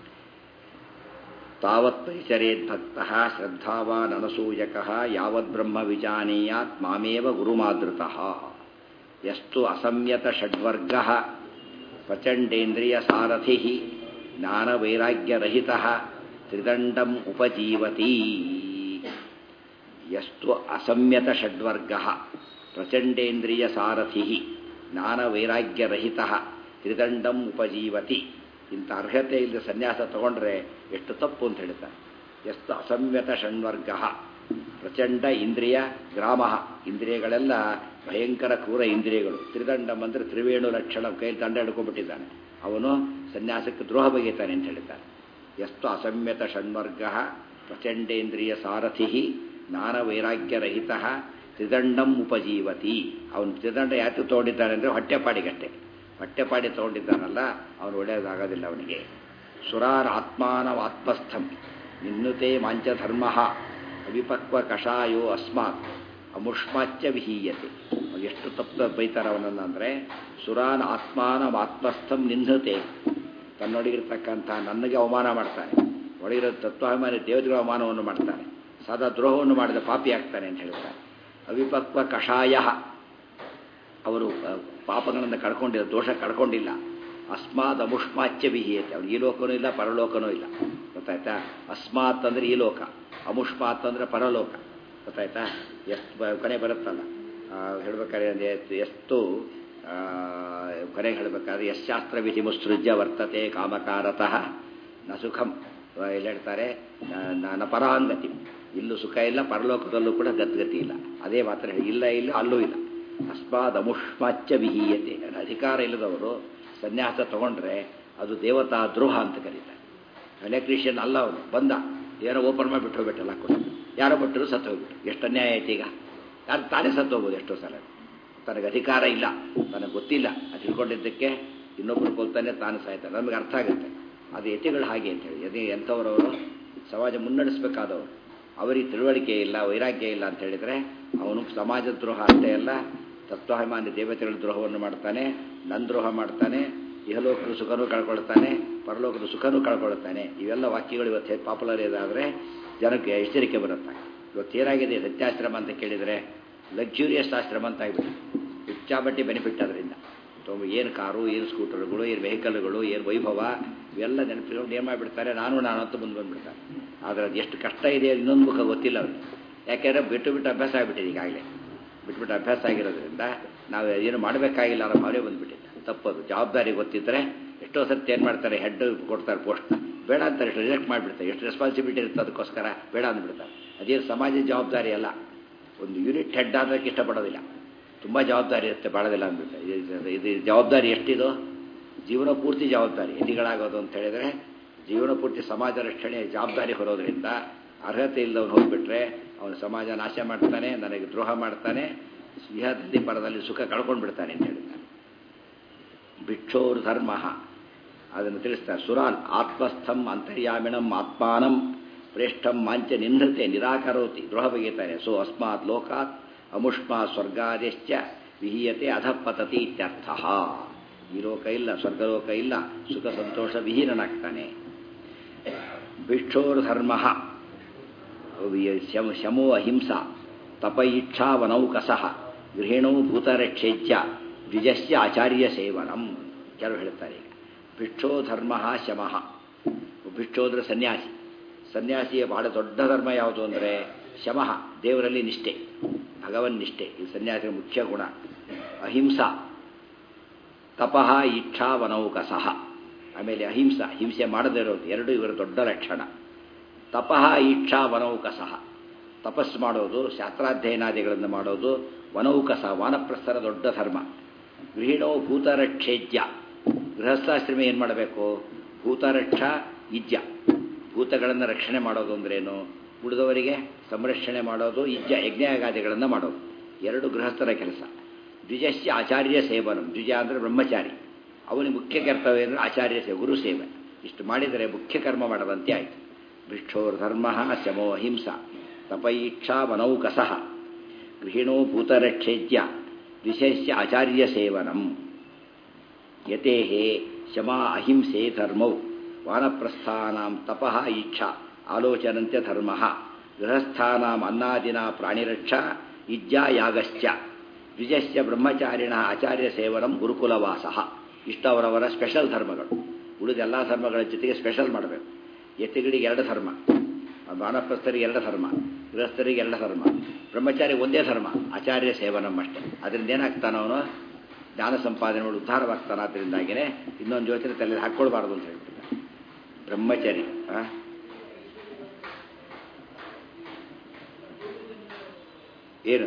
ತಾವತ್ ಪರಿಚರೇದ್ಭಕ್ತ ಶ್ರದ್ಧಾವಾನ್ ಅನಸೂಯಕ ಯಾವದ್ ಬ್ರಹ್ಮ ವಿಜಾನೀಯಾತ್ ಮಾಮೇವ ಗುರುಮಾದೃತಃ ಎಷ್ಟು ಅಸಂಯತ ಷಡ್ವರ್ಗ ಪ್ರಚಂಡೇಂದ್ರಿಯ ಸಾರಥಿ ಜ್ಞಾನವೈರಾಗ್ಯರಹಿತ ತ್ರಿದಂಡಂ ಉಪಜೀವತಿ ಯಸ್ತು ಅಸಂಯತ ಷಡ್ವರ್ಗ ಪ್ರಚಂಡೇಂದ್ರಿಯ ಸಾರಥಿ ಜ್ಞಾನವೈರಾಗ್ಯರಹಿತ ತ್ರಿದಂಡಂ ಉಪಜೀವತಿ ಇಂಥ ಅರ್ಹತೆ ಇಲ್ಲದೆ ಸನ್ಯಾಸ ತಗೊಂಡ್ರೆ ಎಷ್ಟು ತಪ್ಪು ಅಂತ ಹೇಳ್ತಾರೆ ಎಷ್ಟು ಅಸಂಯತ ಷಣ್ವರ್ಗ ಪ್ರಚಂಡ ಇಂದ್ರಿಯ ಗ್ರಾಮ ಇಂದ್ರಿಯಗಳೆಲ್ಲ ಭಯಂಕರ ಕ್ರೂರ ಇಂದ್ರಿಯಗಳು ತ್ರಿದಂಡಂ ಅಂದರೆ ತ್ರಿವೇಣು ಲಕ್ಷಣ ಕೈ ದಂಡ ಹಿಡ್ಕೊಂಡ್ಬಿಟ್ಟಿದ್ದಾನೆ ಅವನು ಸನ್ಯಾಸಕ್ಕೆ ದ್ರೋಹ ಬಗೆತಾನೆ ಅಂತ ಹೇಳಿದ್ದಾನೆ ಎಷ್ಟು ಅಸಂಯತ ಷಣ್ವರ್ಗ ಪ್ರಚಂಡೇಂದ್ರಿಯ ಸಾರಥಿ ಜ್ಞಾನವೈರಾಗ್ಯರಹಿತ ತ್ರಿದಂಡಂ ಉಪಜೀವತಿ ಅವನು ತ್ರಿದಂಡ ಯಾಕೆ ತೊಗೊಂಡಿದ್ದಾನೆ ಅಂದರೆ ಹೊಟ್ಟೆಪಾಡಿಗಷ್ಟೇ ಹೊಟ್ಟೆಪಾಡಿ ತೊಗೊಂಡಿದ್ದಾನಲ್ಲ ಅವನು ಒಳ್ಳೆಯದಾಗೋದಿಲ್ಲ ಅವನಿಗೆ ಸುರಾರ್ ಆತ್ಮಾನವಾತ್ಮಸ್ಥಂ ನಿನ್ನುತೆ ಮಾಂಚಧರ್ಮ ಅವಿಪಕ್ವ ಕಷಾಯೋ ಅಸ್ಮಾತ್ ಅಮುಷ್ಮಾಚ್ಯ ವಿಹೀಯತೆ ಎಷ್ಟು ತಪ್ಪು ಬೈತಾರೆ ಅವನನ್ನು ಅಂದರೆ ಸುರಾನ್ ಆತ್ಮಾನ ಆತ್ಮಸ್ಥಂ ನಿಂದತೆ ತನ್ನೊಳಗಿರ್ತಕ್ಕಂಥ ನನಗೆ ಅವಮಾನ ಮಾಡ್ತಾನೆ ಒಳಗಿರೋ ತತ್ವಾಭಿಮಾನಿ ದೇವತೆಗಳ ಅವಮಾನವನ್ನು ಮಾಡ್ತಾನೆ ಸದಾ ದ್ರೋಹವನ್ನು ಮಾಡಿದ ಪಾಪಿ ಆಗ್ತಾನೆ ಅಂತ ಹೇಳ್ತಾರೆ ಅವಿಪಕ್ವ ಕಷಾಯ ಅವರು ಪಾಪಗಳನ್ನು ಕಳ್ಕೊಂಡಿಲ್ಲ ದೋಷ ಕಳ್ಕೊಂಡಿಲ್ಲ ಅಸ್ಮಾತ್ ಅಮುಷ್ಮಾಚ್ಯ ವಿಹೀಯತೆ ಅವ್ನು ಈ ಲೋಕನೂ ಇಲ್ಲ ಪರಲೋಕನೂ ಇಲ್ಲ ಗೊತ್ತಾಯ್ತಾ ಅಸ್ಮಾತ್ ಅಂದರೆ ಈ ಲೋಕ ಅಮುಷ್ಮಾತ್ ಅಂದರೆ ಪರಲೋಕ ಗೊತ್ತಾಯ್ತಾ ಎಷ್ಟು ಕೊನೆ ಬರುತ್ತಲ್ಲ ಹೇಳ್ಬೇಕಾದ್ರೆ ಎಷ್ಟು ಕೊನೆಗೆ ಹೇಳಬೇಕಾದ್ರೆ ಯಶಾಸ್ತ್ರ ವಿಧಿ ಮುಸೃಜ್ಯ ವರ್ತತೆ ಕಾಮಕಾರತಃ ನ ಸುಖಂ ಇಲ್ಲಿ ಹೇಳ್ತಾರೆ ನ ಪರಾಂಗತಿ ಇಲ್ಲೂ ಸುಖ ಇಲ್ಲ ಪರಲೋಕದಲ್ಲೂ ಕೂಡ ಗದ್ಗತಿ ಇಲ್ಲ ಅದೇ ಮಾತ್ರ ಇಲ್ಲ ಇಲ್ಲ ಅಲ್ಲೂ ಇಲ್ಲ ಅಸ್ಮಾದ್ ಅಮುಷ್ಮಾಚ್ಯ ವಿಹೀಯತೆ ಅಧಿಕಾರ ಇಲ್ಲದವರು ಸನ್ಯಾಸ ತಗೊಂಡ್ರೆ ಅದು ದೇವತಾ ದ್ರೋಹ ಅಂತ ಕರೀತಾರೆ ಎಲೆಕ್ಟ್ರಿಷಿಯನ್ ಅಲ್ಲ ಅವನು ಬಂದ ಏನೋ ಓಪನ್ ಮಾಡಿ ಬಿಟ್ಟು ಹೋಗ್ಬಿಟ್ಟಲ್ಲ ಕೂಡ ಯಾರೋ ಬಿಟ್ಟರು ಸತ್ತು ಹೋಗ್ಬಿಟ್ಟು ಎಷ್ಟು ಅನ್ಯಾಯ ಐತಿ ಈಗ ಯಾರು ತಾನೇ ಸತ್ತು ಹೋಗ್ಬೋದು ಎಷ್ಟೋ ಸಲ ತನಗೆ ಅಧಿಕಾರ ಇಲ್ಲ ತನಗೆ ಗೊತ್ತಿಲ್ಲ ಅದು ತಿಳ್ಕೊಂಡಿದ್ದಕ್ಕೆ ಇನ್ನೊಬ್ಬರು ಕೊಲ್ತಾನೆ ತಾನು ಸಾಯ್ತಾನೆ ನಮಗೆ ಅರ್ಥ ಆಗುತ್ತೆ ಅದು ಯತಿಗಳು ಹಾಗೆ ಅಂತೇಳಿ ಯತಿ ಎಂಥವರವರು ಸಮಾಜ ಮುನ್ನಡೆಸಬೇಕಾದವರು ಅವರಿಗೆ ತಿಳುವಳಿಕೆ ಇಲ್ಲ ವೈರಾಗ್ಯ ಇಲ್ಲ ಅಂತ ಹೇಳಿದರೆ ಅವನು ಸಮಾಜ ದ್ರೋಹ ಅಷ್ಟೇ ಅಲ್ಲ ತತ್ವಾಭಿಮಾನಿ ದೇವತೆಗಳ ದ್ರೋಹವನ್ನು ಮಾಡ್ತಾನೆ ನನ್ನ ದ್ರೋಹ ಮಾಡ್ತಾನೆ ಇಹಲೋಕದ ಸುಖನೂ ಕಳ್ಕೊಳ್ತಾನೆ ಪರಲೋಕದ ಸುಖನೂ ಕಳ್ಕೊಳ್ತಾನೆ ಇವೆಲ್ಲ ವಾಕ್ಯಗಳು ಇವತ್ತು ಪಾಪ್ಯುಲರ್ ಇದಾದರೆ ಜನಕ್ಕೆ ಎಚ್ಚರಿಕೆ ಬರುತ್ತೆ ಇವತ್ತು ಏನಾಗಿದೆ ಸತ್ಯಾಶ್ರಮ ಅಂತ ಕೇಳಿದರೆ ಲಕ್ಸುರಿಯಸ್ ಆಶ್ರಮ ಅಂತ ಆಗಿಬಿಟ್ಟು ಹುಚ್ಚಾಬಟ್ಟಿ ಬೆನಿಫಿಟ್ ಅದರಿಂದ ತುಂಬ ಏನು ಕಾರು ಏನು ಸ್ಕೂಟರ್ಗಳು ಏನು ವೆಹಿಕಲ್ಗಳು ಏನು ವೈಭವ ಇವೆಲ್ಲ ನೆನಪಿಕೊಂಡು ಏನು ಮಾಡಿಬಿಡ್ತಾರೆ ನಾನು ನಾನು ಅಂತ ಮುಂದೆ ಬಂದುಬಿಡ್ತಾರೆ ಆದರೆ ಅದು ಎಷ್ಟು ಕಷ್ಟ ಇದೆ ಇನ್ನೊಂದು ಮುಖ ಗೊತ್ತಿಲ್ಲ ಅವ್ರಿಗೆ ಯಾಕೆಂದರೆ ಬಿಟ್ಟು ಬಿಟ್ಟು ಅಭ್ಯಾಸ ಆಗಿಬಿಟ್ಟಿದೆ ಈಗಾಗಲೇ ಬಿಟ್ಬಿಟ್ಟು ಅಭ್ಯಾಸ ಆಗಿರೋದ್ರಿಂದ ನಾವು ಏನು ಮಾಡಬೇಕಾಗಿಲ್ಲ ಅನ್ನೋ ಭಾವನೆ ಬಂದುಬಿಟ್ಟಿದೆ ತಪ್ಪದು ಜವಾಬ್ದಾರಿ ಗೊತ್ತಿದ್ದರೆ ಎಷ್ಟೋ ಸರ್ತಿ ಏನು ಮಾಡ್ತಾರೆ ಹೆಡ್ ಕೊಡ್ತಾರೆ ಪೋಸ್ಟ್ನ ಬೇಡ ಅಂತಾರೆ ಎಷ್ಟು ರಿಜೆಕ್ಟ್ ಮಾಡಿಬಿಡ್ತಾರೆ ಎಷ್ಟು ರೆಸ್ಪಾನ್ಸಿಬಿಲಿಟಿ ಇರುತ್ತೆ ಅದಕ್ಕೋಸ್ಕರ ಬೇಡ ಅಂದ್ಬಿಡ್ತಾರೆ ಅದೇನು ಸಮಾಜದ ಜವಾಬ್ದಾರಿ ಅಲ್ಲ ಒಂದು ಯೂನಿಟ್ ಹೆಡ್ ಆಗೋಕ್ಕೆ ಇಷ್ಟಪಡೋದಿಲ್ಲ ತುಂಬ ಜವಾಬ್ದಾರಿ ಇರುತ್ತೆ ಬಾಳೋದಿಲ್ಲ ಅಂದ್ಬಿಟ್ಟು ಇದು ಜವಾಬ್ದಾರಿ ಎಷ್ಟಿದು ಜೀವನ ಪೂರ್ತಿ ಜವಾಬ್ದಾರಿ ಎದಿಗಳಾಗೋದು ಅಂತ ಹೇಳಿದರೆ ಜೀವನ ಪೂರ್ತಿ ಸಮಾಜ ರಕ್ಷಣೆ ಜವಾಬ್ದಾರಿ ಹೊರೋದ್ರಿಂದ ಅರ್ಹತೆ ಇಲ್ಲದವನು ಹೋಗ್ಬಿಟ್ರೆ ಅವನು ಸಮಾಜ ನಾಶ ಮಾಡ್ತಾನೆ ನನಗೆ ದ್ರೋಹ ಮಾಡ್ತಾನೆ ಸ್ನೇಹದಲ್ಲಿ ಪರದಲ್ಲಿ ಸುಖ ಕಳ್ಕೊಂಡು ಬಿಡ್ತಾನೆ ಅಂತ ಹೇಳಿದ್ದಾನೆ ಭಿಕ್ಷೋರ್ ಧರ್ಮ ಅದನ್ನು ತಿಳಿಸ್ತಾರೆ ಸುರಾನ್ ಆತ್ಮಸ್ಥಂ ಅಂತರ್ಯಾಮಿಣಂ ಆತ್ಮಾನಂ ಪ್ರೇಷ್ಠಂ ಮಾಂಚ ನಿಂದತೆ ನಿರಾಕರೋತಿ ದ್ರೋಹ ಬಗೆತಾನೆ ಸೊ ಅಸ್ಮಾತ್ ಲೋಕಾತ್ ಅಮುಷ್ಮಾ ಸ್ವರ್ಗಾದಿಶ್ಚ ವಿಹೀಯತೆ ಅಧಪತತಿ ಇತ್ಯರ್ಥ ಈ ಲೋಕ ಇಲ್ಲ ಸ್ವರ್ಗಲೋಕ ಇಲ್ಲ ಸುಖ ಸಂತೋಷ ವಿಹೀನನಾಗ್ತಾನೆ ಭಿಕ್ಷೋರ್ ಧರ್ಮ ಶಮೋ ಅಹಿಂಸಾ ತಪ ಇಚ್ಛಾವನೌಕಸಃ ಗೃಹಿಣೌ ಭೂತರಕ್ಷೇಜ್ಯ ದ್ವಿಜಸ್ಯ ಆಚಾರ್ಯ ಸೇವನಂ ಕೆಲವು ಹೇಳ್ತಾರೆ ಈಗ ಭಿಕ್ಷೋ ಧರ್ಮ ಶಮಃ ಭಿಕ್ಷೋದ್ರ ಸನ್ಯಾಸಿ ಸನ್ಯಾಸಿಯ ಬಹಳ ದೊಡ್ಡ ಧರ್ಮ ಯಾವುದು ಅಂದರೆ ಶಮಃ ದೇವರಲ್ಲಿ ನಿಷ್ಠೆ ಭಗವನ್ ನಿಷ್ಠೆ ಈ ಸನ್ಯಾಸಿಯ ಮುಖ್ಯ ಗುಣ ಅಹಿಂಸಾ ತಪಃ ಇಚ್ಛಾವನೌಕಸಃ ಆಮೇಲೆ ಅಹಿಂಸಾ ಹಿಂಸೆ ಮಾಡದೇ ಇರೋದು ಎರಡು ಇವರ ದೊಡ್ಡ ಲಕ್ಷಣ ತಪಃ ಇಚ್ಛಾ ವನೌಕಸಃ ತಪಸ್ಸು ಮಾಡೋದು ಶಾಸ್ತ್ರಾಧ್ಯಯನಾದಿಗಳನ್ನು ಮಾಡೋದು ವನೌಕಸ ವಾನಪ್ರಸ್ಥರ ದೊಡ್ಡ ಧರ್ಮ ಗೃಹಿಣೋ ಭೂತರಕ್ಷೇಜ್ಯ ಗೃಹಸ್ಥಾಶ್ರಮ ಏನು ಮಾಡಬೇಕು ಭೂತರಕ್ಷ ಇಜ್ಜ ಭೂತಗಳನ್ನು ರಕ್ಷಣೆ ಮಾಡೋದು ಅಂದ್ರೇನು ಉಳಿದವರಿಗೆ ಸಂರಕ್ಷಣೆ ಮಾಡೋದು ಇಜ್ಜ ಯಜ್ಞಯಾಗಾದಿಗಳನ್ನು ಮಾಡೋದು ಎರಡು ಗೃಹಸ್ಥರ ಕೆಲಸ ದ್ವಿಜಸ್ಯ ಆಚಾರ್ಯ ಸೇವನಂ ದ್ವಿಜ ಅಂದರೆ ಬ್ರಹ್ಮಚಾರಿ ಅವನಿಗೆ ಮುಖ್ಯ ಕರ್ತವ್ಯ ಅಂದರೆ ಆಚಾರ್ಯ ಸೇವೆ ಗುರು ಸೇವೆ ಇಷ್ಟು ಮಾಡಿದರೆ ಮುಖ್ಯ ಕರ್ಮ ಮಾಡದಂತೆ ಆಯಿತು ಭಿಕ್ಷೋರ್ ಧರ್ಮ ಶಮೋ ಅಹಿಂಸಾ ತಪೈಚ್ಛಾ ವನೌಕಸಃ ಗೃಹಿಣೋ ಭೂತರಕ್ಷೇಜ್ಯ ವಿಶೇಷ್ಯ ಆಚಾರ್ಯ ಸೇವನಂ ಯತೇಹೇ ಶಮಾ ಅಹಿಂಸೆ ಧರ್ಮೌ ವಾನಪ್ರಸ್ಥಾನಾಂ ತಪಃ ಇಚ್ಛಾ ಆಲೋಚನಂತ್ಯ ಧರ್ಮ ಗೃಹಸ್ಥಾನಾಂ ಅನ್ನಾದಿನ ಪ್ರಾಣಿರಕ್ಷಾ ಇಜ್ಜಾ ಯಾಗಶ್ಚ ದ್ವಿಜಸ್ಯ ಬ್ರಹ್ಮಚಾರಿಣ ಆಚಾರ್ಯ ಸೇವನಂ ಗುರುಕುಲವಾಸ ಇಷ್ಟು ಅವರವರ ಸ್ಪೆಷಲ್ ಧರ್ಮಗಳು ಉಳಿದ ಎಲ್ಲ ಧರ್ಮಗಳ ಜೊತೆಗೆ ಸ್ಪೆಷಲ್ ಮಾಡಬೇಕು ಎತ್ತಿಗಳಿಗೆ ಎರಡು ಧರ್ಮ ಬಾನಪ್ರಸ್ಥರಿಗೆ ಎರಡು ಧರ್ಮ ಗೃಹಸ್ಥರಿಗೆ ಎರಡು ಧರ್ಮ ಬ್ರಹ್ಮಚಾರಿ ಒಂದೇ ಧರ್ಮ ಆಚಾರ್ಯ ಸೇವನಂ ಅಷ್ಟೇ ಅದರಿಂದ ಏನಾಗ್ತಾನ ಅವನು ಜ್ಞಾನ ಸಂಪಾದನೆ ಮಾಡಿ ಉದ್ಧಾರವಾಗ್ತಾನೆ ಅದರಿಂದಾಗಿನೇ ಇನ್ನೊಂದು ಯೋಚನೆ ತಲೆ ಹಾಕ್ಕೊಳ್ಬಾರ್ದು ಅಂತ ಹೇಳ್ತಿದ್ದ ಬ್ರಹ್ಮಚಾರಿ ಆ? ಏನು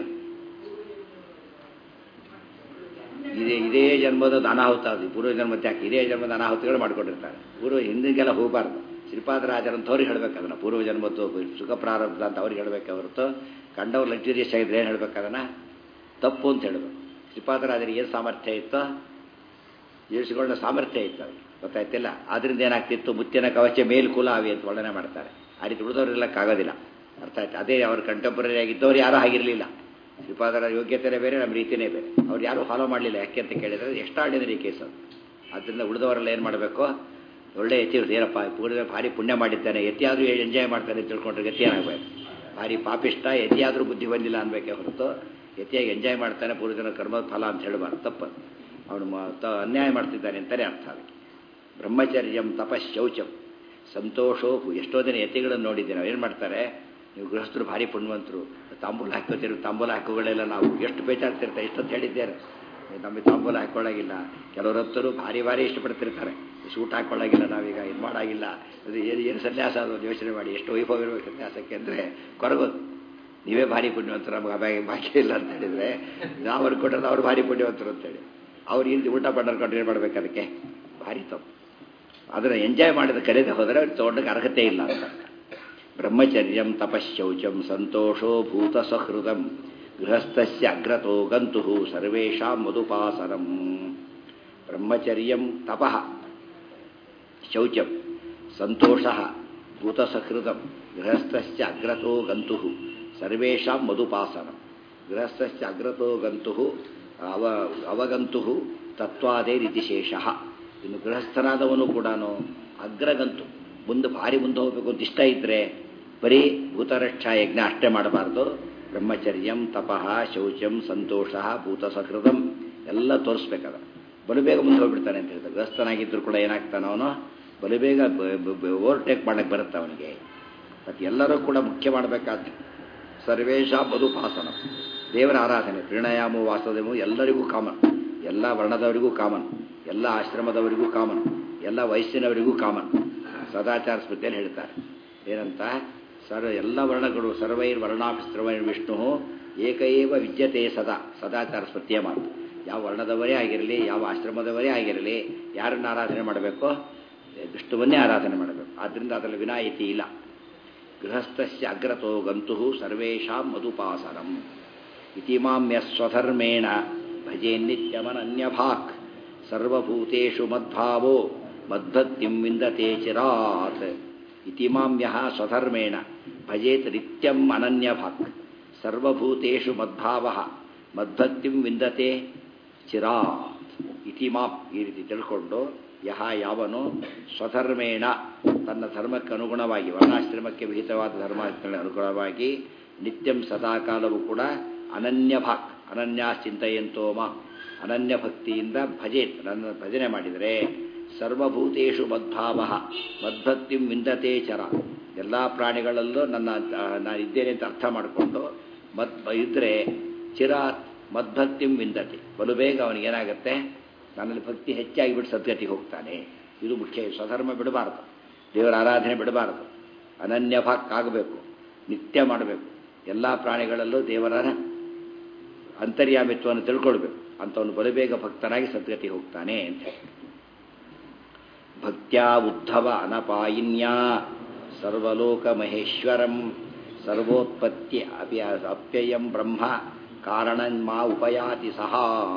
ಇದೇ ಇದೇ ಜನ್ಮದ ಅನಾಹುತ ಅದು ಪೂರ್ವ ಜನ್ಮದ ಯಾಕೆ ಇದೇ ಜನ್ಮದ ಅನಾಹುತಗಳು ಮಾಡ್ಕೊಂಡಿರ್ತಾರೆ ಪೂರ್ವ ಹಿಂದಿಗೆಲ್ಲ ಹೋಗಬಾರ್ದು ಶ್ರೀಪಾದರಾಜರಂಥವ್ರಿಗೆ ಹೇಳ್ಬೇಕು ಅದನ್ನು ಪೂರ್ವ ಜನ್ಮದ್ದು ಸುಖ ಪ್ರಾರಂಭ ಅಂತ ಅವ್ರಿಗೆ ಹೇಳ್ಬೇಕು ಹೊರತು ಕಂಡವ್ರು ಲಕ್ಸುರಿಯಸ್ ಆಗಿದ್ರೆ ಏನು ಹೇಳ್ಬೇಕು ಅದನ್ನು ತಪ್ಪು ಅಂತ ಹೇಳಬೇಕು ಶ್ರೀಪಾದರಾಜರಿಗೆ ಏನು ಸಾಮರ್ಥ್ಯ ಇತ್ತೋ ಜೀವಿಸಿಕೊಳ್ಳೋ ಸಾಮರ್ಥ್ಯ ಇತ್ತು ಅವ್ರಿಗೆ ಗೊತ್ತಾಯ್ತಿಲ್ಲ ಆದ್ರಿಂದ ಏನಾಗ್ತಿತ್ತು ಮುತ್ತಿನ ಕವಚ ಮೇಲ್ಕುಲ ಅವಿ ಅಂತ ವರ್ಣನೆ ಮಾಡ್ತಾರೆ ಆ ರೀತಿ ಉಳಿದವ್ರಿಲ್ಲಕ್ಕಾಗೋದಿಲ್ಲ ಅರ್ಥ ಆಯ್ತು ಅದೇ ಅವ್ರ ಕಂಟೆಂಪರರಿ ಆಗಿದ್ದವ್ರು ಯಾರೂ ಆಗಿರಲಿಲ್ಲ ಶ್ರೀಪಾದರ ಯೋಗ್ಯತೆನೇ ಬೇರೆ ನಮ್ಮ ರೀತಿಯೇ ಬೇರೆ ಅವ್ರು ಯಾರೂ ಫಾಲೋ ಮಾಡಲಿಲ್ಲ ಯಾಕೆ ಅಂತ ಕೇಳಿದರೆ ಎಷ್ಟಾರ್ಡಿನರಿ ಕೇಸ್ ಅದು ಆದ್ದರಿಂದ ಉಳಿದವರೆಲ್ಲ ಏನು ಮಾಡಬೇಕು ಒಳ್ಳೆ ಎತ್ತಿ ಏನಪ್ಪ ಪೂರ್ವ ಭಾರಿ ಪುಣ್ಯ ಮಾಡಿದ್ದಾನೆ ಎತ್ತಿಯಾದರೂ ಎಂಜಾಯ್ ಮಾಡ್ತಾನೆ ಅಂತ ತಿಳ್ಕೊಂಡ್ರೆ ಗತಿ ಏನಾಗಬೇಕು ಭಾರಿ ಪಾಪಿಷ್ಟ ಎತ್ತಿಯಾದರೂ ಬುದ್ಧಿ ಬಂದಿಲ್ಲ ಅನ್ಬೇಕೆ ಹೊರತು ಎತ್ತಿಯಾಗಿ ಎಂಜಾಯ್ ಮಾಡ್ತಾನೆ ಪೂರ್ವಜನ ಕರ್ಮದ ಫಲ ಅಂತ ಹೇಳಬಾರ್ದು ತಪ್ಪು ಅವನು ಮ- ತ- ಅನ್ಯಾಯ ಮಾಡ್ತಿದ್ದಾನೆ ಅಂತಲೇ ಅರ್ಥ ಅದಕ್ಕೆ ಬ್ರಹ್ಮಚರ್ಯಂ ತಪಶೌಚಂ ಸಂತೋಷೋಪು ಎಷ್ಟೋ ದಿನ ಎತ್ತಿಗಳನ್ನು ನೋಡಿದ್ದೀವಿ ನಾವು ಏನು ಮಾಡ್ತಾರೆ ನೀವು ಗೃಹಸ್ಥರು ಭಾರಿ ಪುಣ್ಯವಂತರು ತಾಂಬೂಲ ಹಾಕೋತೀರಿ ತಾಂಬೂಲ ಹಾಕೋಗಳೆಲ್ಲ ನಾವು ಎಷ್ಟು ಬೇಚಾಡ್ತಿರ್ತಾರೆ ಎಷ್ಟೊತ್ತು ಹೇಳಿದ್ದೇನೆ ನಮಗೆ ತಾಂಬೂಲ ಹಾಕೊಳ್ಳೋಗಿಲ್ಲ ಕೆಲವರು ಹತ್ತರು ಭಾರಿ ಭಾರಿ ಇಷ್ಟಪಡ್ತಿರ್ತಾರೆ ಸೂಟ್ ಹಾಕೊಳ್ಳೋಗಿಲ್ಲ ನಾವೀಗ ಇದು ಮಾಡೋಗಿಲ್ಲ ಅದು ಏನು ಏನು ಸನ್ಯಾಸ ಅದು ಒಂದು ಯೋಚನೆ ಮಾಡಿ ಎಷ್ಟು ವೈಭವ ಇರಬೇಕು ಸನ್ಯಾಸಕ್ಕೆ ಅಂದರೆ ಕೊರಗೋದು ನೀವೇ ಭಾರಿ ಪುಣ್ಯವಂತರು ನಮಗೆ ಅಭಾಗ ಭಾಗ್ಯ ಇಲ್ಲ ಅಂತ ಹೇಳಿದರೆ ನಾವು ಅನ್ಕೊಂಡ್ರೆ ಅವ್ರು ಭಾರಿ ಪುಣ್ಯವಂತರು ಅಂತೇಳಿ ಅವ್ರು ಇಲ್ಲಿ ಉಲ್ಟಾ ಪಡ್ಕೊಂಡ್ರೆ ಏನು ಮಾಡ್ಬೇಕು ಅದಕ್ಕೆ ಭಾರಿ ತಪ್ಪು ಅದನ್ನು ಎಂಜಾಯ್ ಮಾಡಿದ ಕರೆದೇ ಹೋದರೆ ಅವ್ರಿಗೆ ತೊಗೊಂಡಕ್ಕೆ ಅರ್ಹತೆ ಇಲ್ಲ ಅಂತ ಬ್ರಹ್ಮಚರ್ಯಂ ತಪಶೌಚಂ ಸಂತೋಷೋ ಭೂತ ಸಹೃದಂ ಗೃಹಸ್ಥಸ್ಯ ಅಗ್ರತೋ ಗಂತು ಸರ್ವೇಷಾಂ ಮಧುಪಾಸನಂ ಬ್ರಹ್ಮಚರ್ಯಂ ತಪಃ ಶೌಚಂ ಸಂತೋಷ ಭೂತಸಹೃದಂ ಗೃಹಸ್ಥಸ್ಯ ಅಗ್ರತೋ ಗಂತು ಸರ್ವೇಷಾಂ ಮಧುಪಾಸನಂ ಗೃಹಸ್ಥಸ್ಯ ಅಗ್ರತೋ ಗಂತು ಅವ ಅವಗಂತು ತತ್ವಾದೇರಿತಿ ಶೇಷಃ ಇನ್ನು ಗೃಹಸ್ಥನಾದವನು ಕೂಡ ಅಗ್ರಗಂತು ಮುಂದೆ ಭಾರಿ ಮುಂದೆ ಹೋಗಬೇಕು ಅಂತ ಇಷ್ಟ ಇದ್ದರೆ ಬರೀ ಭೂತರಕ್ಷಾ ಯಜ್ಞ ಅಷ್ಟೇ ಮಾಡಬಾರ್ದು ಬ್ರಹ್ಮಚರ್ಯಂ ತಪಃ ಶೌಚಂ ಸಂತೋಷ ಭೂತಸಹೃದಂ ಎಲ್ಲ ತೋರಿಸ್ಬೇಕಾದ ಬಲು ಬೇಗ ಮುಂದೆ ಹೋಗ್ಬಿಡ್ತಾನೆ ಅಂತ ಹೇಳ್ತಾರೆ ಗೃಹಸ್ಥನಾಗಿದ್ದರೂ ಕೂಡ ಏನಾಗ್ತಾನೆ ಅವನು ಬಲು ಬೇಗ ಓವರ್ಟೇಕ್ ಮಾಡಕ್ಕೆ ಬರುತ್ತೆ ಅವನಿಗೆ ಮತ್ತು ಎಲ್ಲರೂ ಕೂಡ ಮುಖ್ಯ ಮಾಡಬೇಕಾದ ಸರ್ವೇಶ ಮಧುಪಾಸನ ದೇವರ ಆರಾಧನೆ ಪ್ರಣಯಾಮು ವಾಸದೇಮು ಎಲ್ಲರಿಗೂ ಕಾಮನ್ ಎಲ್ಲ ವರ್ಣದವರಿಗೂ ಕಾಮನ್ ಎಲ್ಲ ಆಶ್ರಮದವರಿಗೂ ಕಾಮನ್ ಎಲ್ಲ ವಯಸ್ಸಿನವರಿಗೂ ಕಾಮನ್ ಸದಾಚಾರ ಸ್ಮೃತಿಯಲ್ಲಿ ಹೇಳ್ತಾರೆ ಏನಂತ ಸರ್ ಎಲ್ಲ ವರ್ಣಗಳು ಸರ್ವೈರ್ ವರ್ಣಾಭಿಸ್ರವೈ ವಿಷ್ಣು ಏಕೈವ ವಿದ್ಯತೆ ಸದಾ ಸದಾಚಾರ ಸ್ಮೃತಿಯ ಮಾತು ಯಾವ ವರ್ಣದವರೇ ಆಗಿರಲಿ ಯಾವ ಆಶ್ರಮದವರೇ ಆಗಿರಲಿ ಯಾರನ್ನು ಆರಾಧನೆ ಮಾಡಬೇಕು ವಿಷ್ಣುವನ್ನೇ ಆರಾಧನೆ ಮಾಡಬೇಕು ಆದ್ದರಿಂದ ಅದರಲ್ಲಿ ವಿನಾಯಿತಿ ಇಲ್ಲ ಗೃಹಸ್ಥಸ್ಯ ಅಗ್ರತೋ ಗಂತು ಸರ್ವೇಷಾಂ ಮಧುಪಾಸನಂ ಇತಿಮಾಮ್ಯ ಸ್ವಧರ್ಮೇಣ ಭಜೆ ನಿತ್ಯಮನನ್ಯಭಾಕ್ ಸರ್ವಭೂತೇಷು ಮದ್ಭಾವೋ ಮದ್ಭಕ್ತಿಂ ವಿಂದತೆ ಚಿರಾತ್ ಇತಿಮಾಮ್ಯ ಸ್ವಧರ್ಮೇಣ ಭಜೇತ್ ನಿತ್ಯಂ ಅನನ್ಯಭಾಕ್ ಸರ್ವಭೂತೇಷು ಮದ್ಭಾವ ಮದ್ಭಕ್ತಿಂ ವಿಂದತೆ ಚಿರಾತ್ ಇತಿಮಾಪ್ ಈ ರೀತಿ ತಿಳ್ಕೊಂಡು ಯಹ ಯಾವನು ಸ್ವಧರ್ಮೇಣ ತನ್ನ ಧರ್ಮಕ್ಕೆ ಅನುಗುಣವಾಗಿ ವರ್ಣಾಶ್ರಮಕ್ಕೆ ವಿಹಿತವಾದ ಧರ್ಮಕ್ಕೆ ಅನುಗುಣವಾಗಿ ನಿತ್ಯಂ ಸದಾಕಾಲವೂ ಕೂಡ ಅನನ್ಯ ಭಾಕ್ ಅನನ್ಯ ಚಿಂತೆಯಂತೋ ಮಾ ಅನನ್ಯ ಭಕ್ತಿಯಿಂದ ಭಜೇತ್ ನನ್ನ ಭಜನೆ ಮಾಡಿದರೆ ಸರ್ವಭೂತೇಷು ಮದ್ಭಾವ ಮದ್ಭಕ್ತಿಂ ವಿಂದತೆ ಚರ ಎಲ್ಲ ಪ್ರಾಣಿಗಳಲ್ಲೂ ನನ್ನ ನಾನು ಇದ್ದೇನೆ ಅಂತ ಅರ್ಥ ಮಾಡಿಕೊಂಡು ಮದ್ ಇದ್ದರೆ ಚಿರಾತ್ ಮದ್ಭಕ್ತಿಂ ವಿಂದತೆ ಬಲು ಬೇಗ ಅವನಿಗೇನಾಗುತ್ತೆ ನನ್ನಲ್ಲಿ ಭಕ್ತಿ ಹೆಚ್ಚಾಗಿ ಬಿಟ್ಟು ಸದ್ಗತಿಗೆ ಹೋಗ್ತಾನೆ ಇದು ಮುಖ್ಯ ಸ್ವಧರ್ಮ ಬಿಡಬಾರ್ದು ದೇವರ ಆರಾಧನೆ ಬಿಡಬಾರ್ದು ಅನನ್ಯ ಭಾಕ್ ಆಗಬೇಕು ನಿತ್ಯ ಮಾಡಬೇಕು ಎಲ್ಲ ಪ್ರಾಣಿಗಳಲ್ಲೂ ದೇವರ ಅಂತರ್ಯಾಮಿತ್ವವನ್ನು ತಿಳ್ಕೊಳ್ಬೇಕು ಅಂಥವನು ಬಲಬೇಗ ಭಕ್ತನಾಗಿ ಸದ್ಗತಿಗೆ ಹೋಗ್ತಾನೆ ಅಂತ ಹೇಳಿ ಭಕ್ತ್ಯಾ ಉದ್ಧವ ಅನಪಾಯಿನ್ಯ ಸರ್ವಲೋಕ ಮಹೇಶ್ವರಂ ಸರ್ವೋತ್ಪತ್ತಿ ಅಪ್ಯ ಅಪ್ಯಯಂ ಬ್ರಹ್ಮ ಕಾರಣನ್ಮಾ ಉಪಯಾತಿ ಸಹ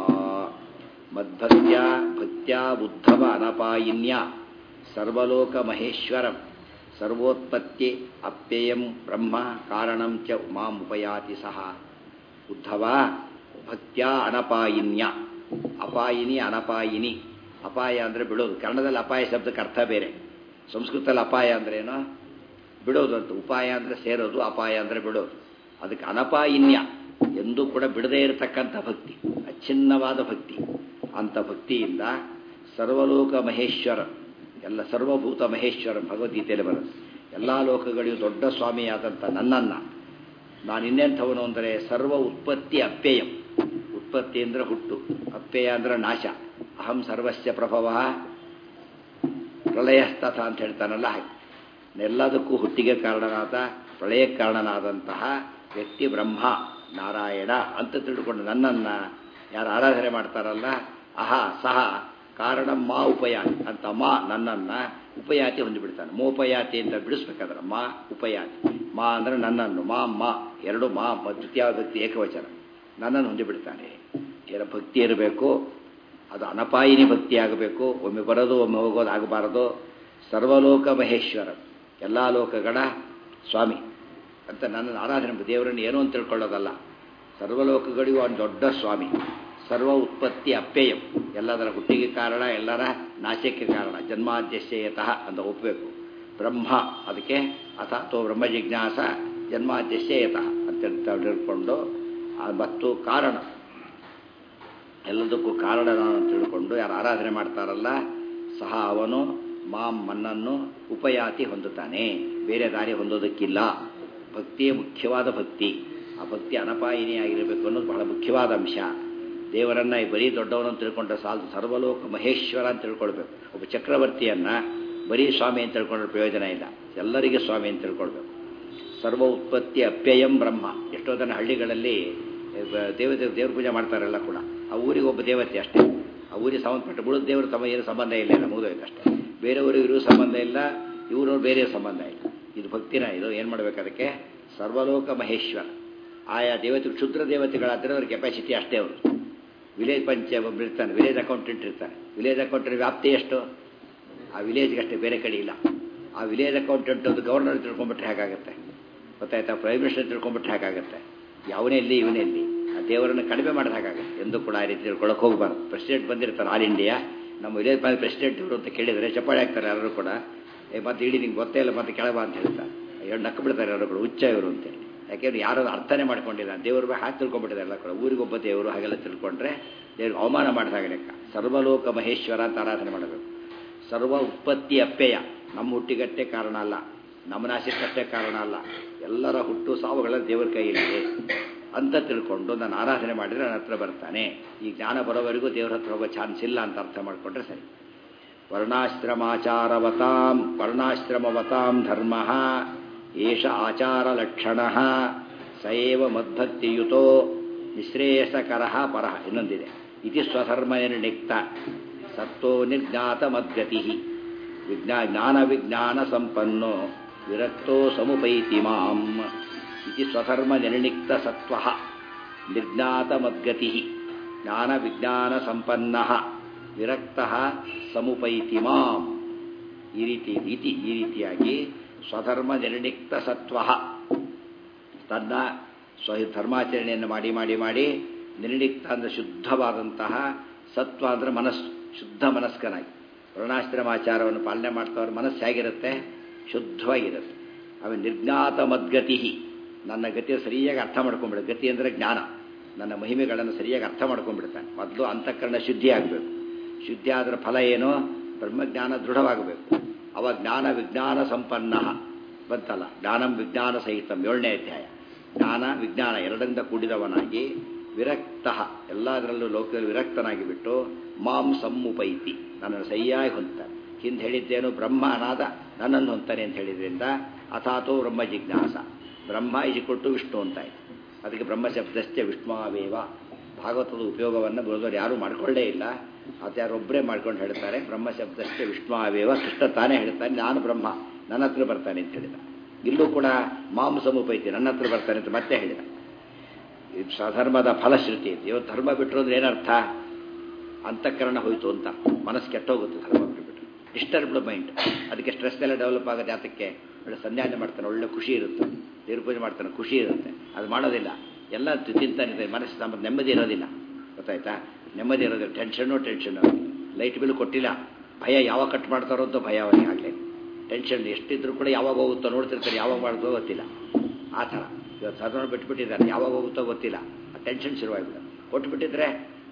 ಮದ್ಭಕ್ತ್ಯ ಭಕ್ತ್ಯಾ ಉದ್ಧವ ಅನಪಾಯಿನ್ಯ ಸರ್ವಲೋಕ ಮಹೇಶ್ವರಂ ಸರ್ವೋತ್ಪತ್ತಿ ಅಪ್ಯಯಂ ಬ್ರಹ್ಮ ಕಾರಣಂ ಚ ಮಾಂ ಉಪಯಾತಿ ಸಹ ಉದ್ಧವ ಭಕ್ತ್ಯಾ ಅನಪಾಯಿನ್ಯ ಅಪಾಯಿನಿ ಅನಪಾಯಿನಿ ಅಪಾಯ ಅಂದರೆ ಬಿಡೋದು ಕನ್ನಡದಲ್ಲಿ ಅಪಾಯ ಶಬ್ದಕ್ಕೆ ಅರ್ಥ ಬೇರೆ ಸಂಸ್ಕೃತದಲ್ಲಿ ಅಪಾಯ ಅಂದ್ರೇನು ಬಿಡೋದು ಅಂತ ಉಪಾಯ ಅಂದರೆ ಸೇರೋದು ಅಪಾಯ ಅಂದರೆ ಬಿಡೋದು ಅದಕ್ಕೆ ಅನಪಾಯಿನ್ಯ ಎಂದೂ ಕೂಡ ಬಿಡದೇ ಇರತಕ್ಕಂಥ ಭಕ್ತಿ ಅಚ್ಛಿನ್ನವಾದ ಭಕ್ತಿ ಅಂಥ ಭಕ್ತಿಯಿಂದ ಸರ್ವಲೋಕ ಮಹೇಶ್ವರ ಎಲ್ಲ ಸರ್ವಭೂತ ಮಹೇಶ್ವರ ಭಗವದ್ಗೀತೆಯಲ್ಲಿ ಬರುತ್ತೆ ಎಲ್ಲ ಲೋಕಗಳಿಗೂ ದೊಡ್ಡ ಸ್ವಾಮಿಯಾದಂಥ ನನ್ನನ್ನು ನಾನು ಇನ್ನೆಂಥವನು ಅಂದರೆ ಸರ್ವ ಉತ್ಪತ್ತಿ ಅಪ್ಯಯಂ ಉತ್ಪತ್ತಿ ಅಂದರೆ ಹುಟ್ಟು ಅಪ್ಯಯ ಅಂದರೆ ನಾಶ ಅಹಂ ಸರ್ವಸ್ಯ ಪ್ರಭವ ಪ್ರಳಯಸ್ತಥ ಅಂತ ಹೇಳ್ತಾನಲ್ಲ ಹಾಗೆ ಎಲ್ಲದಕ್ಕೂ ಹುಟ್ಟಿಗೆ ಕಾರಣನಾದ ಪ್ರಳಯಕ್ಕೆ ಕಾರಣನಾದಂತಹ ವ್ಯಕ್ತಿ ಬ್ರಹ್ಮ ನಾರಾಯಣ ಅಂತ ತಿಳ್ಕೊಂಡು ನನ್ನನ್ನು ಯಾರು ಆರಾಧನೆ ಮಾಡ್ತಾರಲ್ಲ ಅಹ ಸಹ ಕಾರಣ ಮಾ ಉಪಯಾತಿ ಅಂತ ಮಾ ನನ್ನನ್ನು ಉಪಯಾತಿ ಹೊಂದಿಬಿಡ್ತಾನೆ ಮೋಪಯಾತಿ ಅಂತ ಬಿಡಿಸ್ಬೇಕಾದ್ರೆ ಮಾ ಉಪಯಾತಿ ಮಾ ಅಂದರೆ ನನ್ನನ್ನು ಮಾ ಮಾ ಎರಡು ಮಾ ದ್ವಿತೀಯ ಭಕ್ತಿ ಏಕವಚನ ನನ್ನನ್ನು ಹೊಂದಿಬಿಡ್ತಾನೆ ಏನ ಭಕ್ತಿ ಇರಬೇಕು ಅದು ಅನಪಾಯಿನಿ ಭಕ್ತಿ ಆಗಬೇಕು ಒಮ್ಮೆ ಬರೋದು ಒಮ್ಮೆ ಹೋಗೋದು ಆಗಬಾರದು ಸರ್ವಲೋಕ ಮಹೇಶ್ವರ ಎಲ್ಲ ಲೋಕಗಳ ಸ್ವಾಮಿ ಅಂತ ನನ್ನನ್ನು ಆರಾಧನೆ ದೇವರನ್ನು ಏನೋ ಅಂತ ತಿಳ್ಕೊಳ್ಳೋದಲ್ಲ ಸರ್ವಲೋಕಗಳಿಗೂ ಅವನು ದೊಡ್ಡ ಸ್ವಾಮಿ ಸರ್ವ ಉತ್ಪತ್ತಿ ಅಪ್ಯಯಂ ಎಲ್ಲದರ ಹುಟ್ಟಿಗೆ ಕಾರಣ ಎಲ್ಲರ ನಾಶಕ್ಕೆ ಕಾರಣ ಜನ್ಮಾದ್ಯಶ್ಯಯತಃ ಅಂತ ಒಪ್ಪಬೇಕು ಬ್ರಹ್ಮ ಅದಕ್ಕೆ ಅಥಾತೋ ಬ್ರಹ್ಮ ಜಿಜ್ಞಾಸ ಜನ್ಮಾದ್ಯಶ್ಯಯತಃ ಅಂತ ತಿಳ್ಕೊಂಡು ಮತ್ತು ಕಾರಣ ಎಲ್ಲದಕ್ಕೂ ಕಾರಣ ನಾನು ತಿಳ್ಕೊಂಡು ಯಾರು ಆರಾಧನೆ ಮಾಡ್ತಾರಲ್ಲ ಸಹ ಅವನು ಮಾಂ ಮನ್ನನ್ನು ಉಪಯಾತಿ ಹೊಂದುತ್ತಾನೆ ಬೇರೆ ದಾರಿ ಹೊಂದೋದಕ್ಕಿಲ್ಲ ಭಕ್ತಿಯೇ ಮುಖ್ಯವಾದ ಭಕ್ತಿ ಆ ಭಕ್ತಿ ಅನಪಾಯಿನಿ ಆಗಿರಬೇಕು ಅನ್ನೋದು ಬಹಳ ಮುಖ್ಯವಾದ ಅಂಶ ದೇವರನ್ನ ಬರೀ ದೊಡ್ಡವನನ್ನು ತಿಳ್ಕೊಂಡ್ರೆ ಸಾಲದು ಸರ್ವಲೋಕ ಮಹೇಶ್ವರ ಅಂತ ತಿಳ್ಕೊಳ್ಬೇಕು ಒಬ್ಬ ಚಕ್ರವರ್ತಿಯನ್ನ ಬರೀ ಸ್ವಾಮಿ ಅಂತ ತಿಳ್ಕೊಂಡ್ರೆ ಪ್ರಯೋಜನ ಇಲ್ಲ ಎಲ್ಲರಿಗೆ ಸ್ವಾಮಿ ಅಂತ ತಿಳ್ಕೊಳ್ಬೇಕು ಸರ್ವ ಉತ್ಪತ್ತಿ ಅಪ್ಯಯಂ ಬ್ರಹ್ಮ ಎಷ್ಟೋ ಜನ ಹಳ್ಳಿಗಳಲ್ಲಿ ದೇವತೆ ದೇವ್ರ ಪೂಜೆ ಮಾಡ್ತಾರಲ್ಲ ಕೂಡ ಆ ಊರಿಗೆ ಒಬ್ಬ ದೇವತೆ ಅಷ್ಟೇ ಆ ಊರಿಗೆ ಸಂಬಂಧಪಟ್ಟ ಬುಡದ ದೇವರು ತಮ್ಮ ಏನು ಸಂಬಂಧ ಇಲ್ಲ ಇಲ್ಲ ಮುಗಿದೋಯ್ತು ಅಷ್ಟೇ ಬೇರೆಯವರು ಇರೋ ಸಂಬಂಧ ಇಲ್ಲ ಇವರು ಬೇರೆ ಸಂಬಂಧ ಇಲ್ಲ ಇದು ಭಕ್ತಿನ ಇದು ಏನು ಮಾಡ್ಬೇಕು ಅದಕ್ಕೆ ಸರ್ವಲೋಕ ಮಹೇಶ್ವರ ಆಯಾ ದೇವತೆ ಕ್ಷುದ್ರ ದೇವತೆಗಳಾದರೆ ಅವ್ರ ಕೆಪಾಸಿಟಿ ಅಷ್ಟೇ ಅವರು ವಿಲೇಜ್ ಪಂಚ ಒಬ್ಬರು ಇರ್ತಾನೆ ವಿಲೇಜ್ ಅಕೌಂಟೆಂಟ್ ಇರ್ತಾನೆ ವಿಲೇಜ್ ಅಕೌಂಟೆಂಟ್ ವ್ಯಾಪ್ತಿ ಎಷ್ಟು ಆ ವಿಲೇಜ್ಗೆ ಅಷ್ಟೇ ಬೇರೆ ಕಡೆ ಇಲ್ಲ ಆ ವಿಲೇಜ್ ಅಕೌಂಟೆಂಟ್ ಅದು ಗವರ್ನರ್ ತಿಳ್ಕೊಂಡ್ಬಿಟ್ರೆ ಹೇಗಾಗುತ್ತೆ ಗೊತ್ತಾಯ್ತಾ ಪ್ರೈಮ್ ಮಿನಿಸ್ಟರ್ ತಿಳ್ಕೊಂಡ್ಬಿಟ್ರೆ ಹೇಗಾಗುತ್ತೆ ಯಾವನೇ ಇಲ್ಲಿ ಇವನೇ ಇಲ್ಲಿ ಆ ದೇವರನ್ನು ಕಡಿಮೆ ಮಾಡಿದ ಹಾಗಾಗುತ್ತೆ ಎಂದು ಕೂಡ ಆ ರೀತಿ ತಿಳ್ಕೊಳಕ್ಕೆ ಹೋಗಬಾರ್ದು ಪ್ರೆಸಿಡೆಂಟ್ ಬಂದಿರ್ತಾರೆ ಆಲ್ ಇಂಡಿಯಾ ನಮ್ಮ ವಿಲೇಜ್ ಪ್ರೆಸಿಡೆಂಟ್ ಇವರು ಅಂತ ಕೇಳಿದರೆ ಚಪ್ಪಾಳೆ ಹಾಕ್ತಾರೆ ಎಲ್ಲರೂ ಕೂಡ ಏ ಮತ್ತೆ ಇಡೀ ನಿಂಗೆ ಗೊತ್ತೇ ಇಲ್ಲ ಮತ್ತೆ ಕೆಳಬ ಅಂತ ಹೇಳ್ತಾರೆ ಎರಡು ನಕ್ಕ ಬಿಡ್ತಾರೆ ಎಲ್ಲರೂ ಕೂಡ ಹುಚ್ಚ ಇವರು ಅಂತೇಳಿ ಯಾಕೆಂದ್ರೆ ಯಾರು ಅರ್ಥನೇ ಮಾಡ್ಕೊಂಡಿಲ್ಲ ದೇವ್ರ ಬಗ್ಗೆ ಹಾಕಿ ತಿಳ್ಕೊಂಡ್ಬಿಟ್ಟಿದೆ ಎಲ್ಲ ಕೂಡ ಊರಿಗೊಬ್ಬ ದೇವರು ಹಾಗೆಲ್ಲ ತಿಳ್ಕೊಂಡ್ರೆ ದೇವ್ರಿಗೆ ಅವಮಾನ ಮಾಡಿದಾಗ ಲೆಕ್ಕ ಸರ್ವಲೋಕ ಮಹೇಶ್ವರ ಅಂತ ಆರಾಧನೆ ಮಾಡಬೇಕು ಸರ್ವ ಉತ್ಪತ್ತಿ ಅಪ್ಪೆಯ ನಮ್ಮ ಹುಟ್ಟಿಗಟ್ಟೆ ಕಾರಣ ಅಲ್ಲ ನಮ್ಮ ನಾಶಕ್ಕಷ್ಟೇ ಕಾರಣ ಅಲ್ಲ ಎಲ್ಲರ ಹುಟ್ಟು ಸಾವುಗಳ ದೇವರ ಕೈಯಲ್ಲಿದೆ ಅಂತ ತಿಳ್ಕೊಂಡು ನಾನು ಆರಾಧನೆ ಮಾಡಿದರೆ ನನ್ನ ಹತ್ರ ಬರ್ತಾನೆ ಈ ಜ್ಞಾನ ಬರೋವರೆಗೂ ದೇವ್ರ ಹತ್ರ ಹೋಗೋ ಚಾನ್ಸ್ ಇಲ್ಲ ಅಂತ ಅರ್ಥ ಮಾಡಿಕೊಂಡ್ರೆ ಸರಿ ವರ್ಣಾಶ್ರಮಾಚಾರವತಾಂ ವರ್ಣಾಶ್ರಮವತಾಂ ಧರ್ಮ ಏಷ ಆಚಾರಲಕ್ಷಣ ಸಯೇವ ಮದ್ಭಕ್ತಿಯುತೋ ನಿಶ್ರೇಯಸಕರ ಪರಃ ಇನ್ನೊಂದಿದೆ ಇತಿ ಸ್ವಧರ್ಮ ನಿರ್ಣಿಕ್ತ ಸತ್ವೋ ನಿರ್ಜ್ಞಾತ ಮದ್ಗತಿ ವಿಜ್ಞಾ ಜ್ಞಾನ ವಿಜ್ಞಾನ ಸಂಪನ್ನೋ ವಿರಕ್ತೋ ಸಮುಪೈತಿ ಮಾಂ ಇತಿ ಸ್ವಧರ್ಮ ನಿರ್ಣಿಕ್ತ ಸತ್ವ ನಿರ್ಜ್ಞಾತ ಮದ್ಗತಿ ಜ್ಞಾನ ವಿಜ್ಞಾನ ಸಂಪನ್ನ ವಿರಕ್ತ ಸಮುಪೈತಿ ಮಾಂ ಈ ರೀತಿ ರೀತಿ ಈ ರೀತಿಯಾಗಿ ಸ್ವಧರ್ಮ ನಿರ್ಣಿಕ್ತ ಸತ್ವ ತನ್ನ ಸ್ವ ಧರ್ಮಾಚರಣೆಯನ್ನು ಮಾಡಿ ಮಾಡಿ ಮಾಡಿ ನಿರ್ಣಿಕ್ತ ಅಂದರೆ ಶುದ್ಧವಾದಂತಹ ಸತ್ವ ಅಂದರೆ ಮನಸ್ಸು ಶುದ್ಧ ಮನಸ್ಕನಾಗಿ ವರ್ಣಾಶ್ರಮಾಚಾರವನ್ನು ಪಾಲನೆ ಮಾಡ್ತವ್ರ ಮನಸ್ಸು ಹೇಗಿರುತ್ತೆ ಶುದ್ಧವಾಗಿರುತ್ತೆ ಆಮೇಲೆ ನಿರ್ಜ್ಞಾತ ಮದ್ಗತಿ ನನ್ನ ಗತಿಯ ಸರಿಯಾಗಿ ಅರ್ಥ ಮಾಡ್ಕೊಂಡ್ಬಿಡ ಗತಿ ಅಂದರೆ ಜ್ಞಾನ ನನ್ನ ಮಹಿಮೆಗಳನ್ನು ಸರಿಯಾಗಿ ಅರ್ಥ ಮಾಡ್ಕೊಂಡ್ಬಿಡ್ತಾನೆ ಮೊದಲು ಅಂತಃಕರಣ ಶುದ್ಧಿ ಆಗಬೇಕು ಶುದ್ಧಿ ಆದ್ರ ಫಲ ಏನು ಬ್ರಹ್ಮಜ್ಞಾನ ದೃಢವಾಗಬೇಕು ಅವ ಜ್ಞಾನ ವಿಜ್ಞಾನ ಸಂಪನ್ನ ಬಂತಲ್ಲ ಜ್ಞಾನಂ ವಿಜ್ಞಾನ ಸಹಿತಂ ಏಳನೇ ಅಧ್ಯಾಯ ಜ್ಞಾನ ವಿಜ್ಞಾನ ಎರಡರಿಂದ ಕೂಡಿದವನಾಗಿ ವಿರಕ್ತ ಎಲ್ಲದರಲ್ಲೂ ಲೋಕದಲ್ಲಿ ವಿರಕ್ತನಾಗಿ ಬಿಟ್ಟು ಮಾಂ ಸಮ್ಮುಪೈತಿ ನನ್ನನ್ನು ಸರಿಯಾಗಿ ಹೊಂದ್ತಾನೆ ಹಿಂದೆ ಹೇಳಿದ್ದೇನು ಬ್ರಹ್ಮ ಅನಾದ ನನ್ನನ್ನು ಹೊಂತಾನೆ ಅಂತ ಹೇಳಿದ್ರಿಂದ ಅಥಾತೋ ಬ್ರಹ್ಮ ಜಿಜ್ಞಾಸ ಬ್ರಹ್ಮ ಕೊಟ್ಟು ವಿಷ್ಣು ಅಂತಾಯ್ತು ಅದಕ್ಕೆ ಬ್ರಹ್ಮ ಶಬ್ದಸ್ಥೆ ವಿಷ್ಣುವೇವ ಭಾಗವತದ ಉಪಯೋಗವನ್ನು ಬರೋದವ್ರು ಯಾರೂ ಮಾಡ್ಕೊಳ್ಳೇ ಇಲ್ಲ ಅದು ಯಾರೊಬ್ಬರೇ ಮಾಡ್ಕೊಂಡು ಹೇಳ್ತಾರೆ ಬ್ರಹ್ಮ ಶಬ್ದಸ್ಥೆ ವಿಷ್ಣುವೇವ ಕೃಷ್ಣ ತಾನೇ ಹೇಳ್ತಾನೆ ನಾನು ಬ್ರಹ್ಮ ನನ್ನ ಹತ್ರ ಬರ್ತಾನೆ ಅಂತ ಹೇಳಿದ ಇಲ್ಲೂ ಕೂಡ ಮಾಂಸಮುಪೈತಿ ನನ್ನ ಹತ್ರ ಬರ್ತಾನೆ ಅಂತ ಮತ್ತೆ ಹೇಳಿದ ಇದು ಸ್ವಧರ್ಮದ ಫಲಶ್ರುತಿ ಇದೆ ಇವತ್ತು ಧರ್ಮ ಬಿಟ್ಟರು ಅಂದ್ರೆ ಏನರ್ಥ ಅಂತಃಕರಣ ಹೋಯ್ತು ಅಂತ ಮನಸ್ಸು ಕೆಟ್ಟೋಗುತ್ತೆ ಧರ್ಮ ಬಿಟ್ಬಿಟ್ಟು ಡಿಸ್ಟರ್ಬ್ಡ್ ಮೈಂಡ್ ಅದಕ್ಕೆ ಸ್ಟ್ರೆಸ್ ಎಲ್ಲ ಡೆವಲಪ್ ಆಗುತ್ತೆ ಯಾತಕ್ಕೆ ಒಳ್ಳೆ ಸಂಧ್ಯಾನೆ ಮಾಡ್ತಾನೆ ಒಳ್ಳೆ ಖುಷಿ ಇರುತ್ತೆ ದೇವ್ರ ಪೂಜೆ ಮಾಡ್ತಾನೆ ಖುಷಿ ಇರುತ್ತೆ ಅದು ಮಾಡೋದಿಲ್ಲ ಎಲ್ಲ ತಿಂತಾನಿದೆ ಮನಸ್ಸು ನಮ್ಮ ನೆಮ್ಮದಿ ಇರೋದಿಲ್ಲ ಗೊತ್ತಾಯ್ತಾ ನೆಮ್ಮದಿ ಇರೋದಿಲ್ಲ ಟೆನ್ಷನ್ನು ಟೆನ್ಷನ್ನು ಲೈಟ್ ಬಿಲ್ ಕೊಟ್ಟಿಲ್ಲ ಭಯ ಯಾವಾಗ ಕಟ್ ಮಾಡ್ತಾರೋ ಅಂತ ಭಯ ಅವನಿಗೆ ಆಗಲಿ ಟೆನ್ಷನ್ ಎಷ್ಟಿದ್ರು ಕೂಡ ಯಾವಾಗ ಹೋಗುತ್ತೋ ನೋಡ್ತಿರ್ತಾರೆ ಯಾವಾಗ ಮಾಡ್ತೋ ಗೊತ್ತಿಲ್ಲ ಆ ಥರ ಇವತ್ತು ಸಾಧಾರಣ ಬಿಟ್ಬಿಟ್ಟಿದ್ದಾರೆ ಯಾವಾಗ ಹೋಗುತ್ತೋ ಗೊತ್ತಿಲ್ಲ ಆ ಟೆನ್ಷನ್ ಶುರುವಾಗ್ಬಿಡ ಕೊಟ್ಬಿಟ್ಟಿದ್ರೆ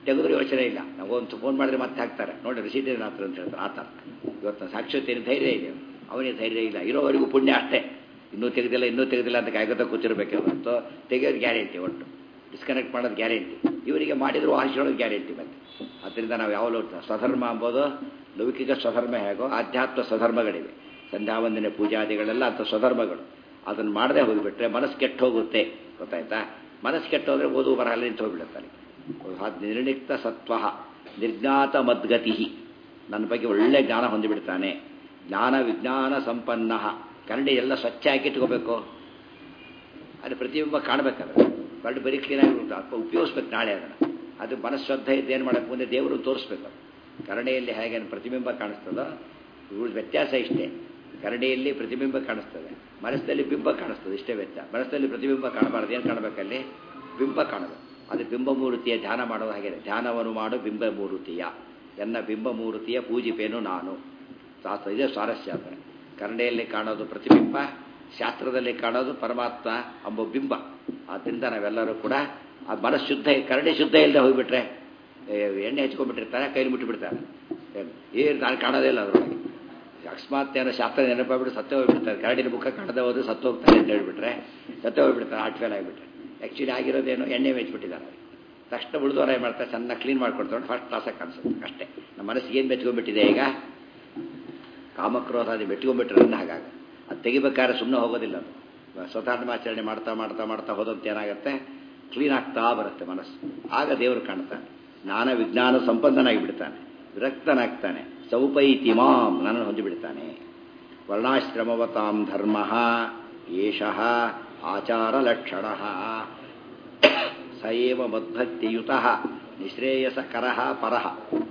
ತೆಗೆದ್ರು ಯೋಚನೆ ಇಲ್ಲ ನಾವು ಒಂದು ಫೋನ್ ಮಾಡಿದ್ರೆ ಮತ್ತೆ ಹಾಕ್ತಾರೆ ನೋಡಿ ರಿಸೀಟ್ ಏನು ಹತ್ರ ಅಂತ ಹೇಳ್ತಾರೆ ಆ ಥರ ಇವತ್ತು ಸಾಕ್ಷಾತ್ ಧೈರ್ಯ ಇದೆ ಅವನಿಗೆ ಧೈರ್ಯ ಇಲ್ಲ ಇರೋವರೆಗೂ ಪುಣ್ಯ ಅಷ್ಟೇ ಇನ್ನೂ ತೆಗೆದಿಲ್ಲ ಇನ್ನೂ ತೆಗೆದಿಲ್ಲ ಅಂತ ಕಾಯ್ಕೊತ ಕೂತಿರ್ಬೇಕೆ ಹೊರತು ತೆಗೆಯೋದು ಗ್ಯಾರಂಟಿ ಒಟ್ಟು ಡಿಸ್ಕನೆಕ್ಟ್ ಮಾಡೋದು ಗ್ಯಾರಂಟಿ ಇವರಿಗೆ ಮಾಡಿದ್ರು ಆಶೀರ್ವಾದ ಗ್ಯಾರಂಟಿ ಮತ್ತೆ ಅದರಿಂದ ನಾವು ಯಾವಾಗಲೂ ಸ್ವಧರ್ಮ ಎಂಬುದು ಲೌಕಿಕ ಸ್ವಧರ್ಮ ಹೇಗೋ ಆಧ್ಯಾತ್ಮ ಸ್ವಧರ್ಮಗಳಿವೆ ಸಂಧ್ಯಾವಂದನೆ ಪೂಜಾದಿಗಳೆಲ್ಲ ಅಂಥ ಸ್ವಧರ್ಮಗಳು ಅದನ್ನು ಮಾಡದೆ ಹೋಗಿಬಿಟ್ರೆ ಮನಸ್ಸು ಕೆಟ್ಟು ಹೋಗುತ್ತೆ ಗೊತ್ತಾಯ್ತಾ ಮನಸ್ಸು ಕೆಟ್ಟು ಹೋದರೆ ಓದು ಬರಲ್ಲ ನಿಂತು ಹೋಗ್ಬಿಡುತ್ತಾರೆ ನಿರ್ಣಿಕ್ತ ಸತ್ವ ನಿರ್ಜ್ಞಾತ ಮದ್ಗತಿ ನನ್ನ ಬಗ್ಗೆ ಒಳ್ಳೆ ಜ್ಞಾನ ಹೊಂದಿಬಿಡ್ತಾನೆ ಜ್ಞಾನ ವಿಜ್ಞಾನ ಸಂಪನ್ನ ಕನ್ನಡಿ ಎಲ್ಲ ಸ್ವಚ್ಛ ಹಾಕಿ ಇಟ್ಕೋಬೇಕು ಅದು ಪ್ರತಿಬಿಂಬ ಕಾಣಬೇಕಾದ್ರೆ ಕರಡು ಬರೀ ಕ್ಲೀನಾಗಿ ಅಥವಾ ಉಪಯೋಗಿಸ್ಬೇಕು ನಾಳೆ ಅದನ್ನು ಅದು ಮನಸ್ಶ್ರದ್ಧೆ ಇದ್ದು ಏನು ಮಾಡಬೇಕು ಮುಂದೆ ದೇವರು ತೋರಿಸ್ಬೇಕು ಕರಡೆಯಲ್ಲಿ ಹೇಗೆ ಪ್ರತಿಬಿಂಬ ಕಾಣಿಸ್ತದೋ ಇವ್ರ ವ್ಯತ್ಯಾಸ ಇಷ್ಟೇ ಕರಡಿಯಲ್ಲಿ ಪ್ರತಿಬಿಂಬ ಕಾಣಿಸ್ತದೆ ಮನಸ್ಸಲ್ಲಿ ಬಿಂಬ ಕಾಣಿಸ್ತದೆ ಇಷ್ಟೇ ವ್ಯತ್ಯಾಸ ಮನಸ್ಸಲ್ಲಿ ಪ್ರತಿಬಿಂಬ ಕಾಣಬಾರ್ದು ಏನು ಕಾಣಬೇಕಲ್ಲಿ ಬಿಂಬ ಕಾಣಬೇಕು ಅದು ಬಿಂಬಮೂರ್ತಿಯ ಧ್ಯಾನ ಮಾಡೋದು ಹಾಗೆ ಧ್ಯಾನವನ್ನು ಮಾಡು ಬಿಂಬಮೂರ್ತಿಯ ಎನ್ನ ಬಿಂಬಮೂರ್ತಿಯ ಪೂಜಿಪೇನು ನಾನು ಶಾಸ್ತ್ರ ಇದೇ ಸ್ವಾರಸ್ಯ ಅಂದರೆ ಕನ್ನಡೆಯಲ್ಲಿ ಕಾಣೋದು ಪ್ರತಿಬಿಂಬ ಶಾಸ್ತ್ರದಲ್ಲಿ ಕಾಣೋದು ಪರಮಾತ್ಮ ಎಂಬ ಬಿಂಬ ಆದ್ದರಿಂದ ನಾವೆಲ್ಲರೂ ಕೂಡ ಆ ಮನಸ್ಸು ಶುದ್ಧ ಕರಡಿ ಶುದ್ಧ ಇಲ್ಲದೆ ಹೋಗಿಬಿಟ್ರೆ ಎಣ್ಣೆ ಹಚ್ಕೊಂಡ್ಬಿಟ್ಟಿರ್ತಾರೆ ಕೈಲಿ ಮುಟ್ಟಿಬಿಡ್ತಾರೆ ಏನು ನಾನು ಕಾಣೋದೇ ಇಲ್ಲ ಅದರೊಳಗೆ ಅಕಸ್ಮಾತ್ ಏನೋ ಶಾಸ್ತ್ರ ನೆನಪಾಗ್ಬಿಟ್ಟು ಸತ್ತೇ ಹೋಗ್ಬಿಡ್ತಾರೆ ಕರಡಿನ ಮುಖ ಕಾಣದೆ ಹೋದ್ರೆ ಸತ್ತು ಹೋಗ್ತಾರೆ ಅಂತ ಹೇಳ್ಬಿಟ್ರೆ ಸತ್ತೇ ಹೋಗ್ಬಿಡ್ತಾರೆ ಹಾರ್ಟ್ ಫೇಲ್ ಆಗಿಬಿಟ್ರೆ ಆ್ಯಕ್ಚುಲಿ ಆಗಿರೋದೇನು ಎಣ್ಣೆ ಮೆಚ್ಚಿಬಿಟ್ಟಿದ್ದಾರೆ ತಕ್ಷಣ ಉಳಿದವರ ಏನು ಮಾಡ್ತಾರೆ ಚೆನ್ನಾಗಿ ಕ್ಲೀನ್ ಮಾಡ್ಕೊಡ್ತಾರೆ ಫಸ್ಟ್ ಕ್ಲಾಸಾಗಿ ಕಾಣಿಸುತ್ತೆ ಅಷ್ಟೇ ನಮ್ಮ ಮನಸ್ಸಿಗೆ ಏನು ಮೆಚ್ಕೊಂಡ್ಬಿಟ್ಟಿದೆ ಈಗ ಕಾಮಕ್ರೋಧ ಅದು ಮೆಟ್ಕೊಂಡ್ಬಿಟ್ರೆ ಹಾಗಾಗ ಅದು ತೆಗಿಬೇಕಾದ್ರೆ ಸುಮ್ಮನೆ ಹೋಗೋದಿಲ್ಲ ಅದು ಸ್ವತಾತ್ಮಾಚರಣೆ ಮಾಡ್ತಾ ಮಾಡ್ತಾ ಮಾಡ್ತಾ ಹೋದಂತೆ ಏನಾಗುತ್ತೆ ಕ್ಲೀನ್ ಆಗ್ತಾ ಬರುತ್ತೆ ಮನಸ್ಸು ಆಗ ದೇವರು ಕಾಣ್ತಾನೆ ಜ್ಞಾನ ವಿಜ್ಞಾನ ಸಂಪನ್ನನಾಗಿ ಬಿಡ್ತಾನೆ ವಿರಕ್ತನಾಗ್ತಾನೆ ಸೌಪೈತಿ ಮಾಂ ನನ್ನನ್ನು ಹೊಂದಿಬಿಡ್ತಾನೆ ವರ್ಣಾಶ್ರಮವತಾಂ ಧರ್ಮ ಏಷಃ ಆಚಾರ ಲಕ್ಷಣ ಸಯೇವ ಮದ್ಭಕ್ತಿಯುತ ನಿಶ್ರೇಯಸಕರ ಪರಃ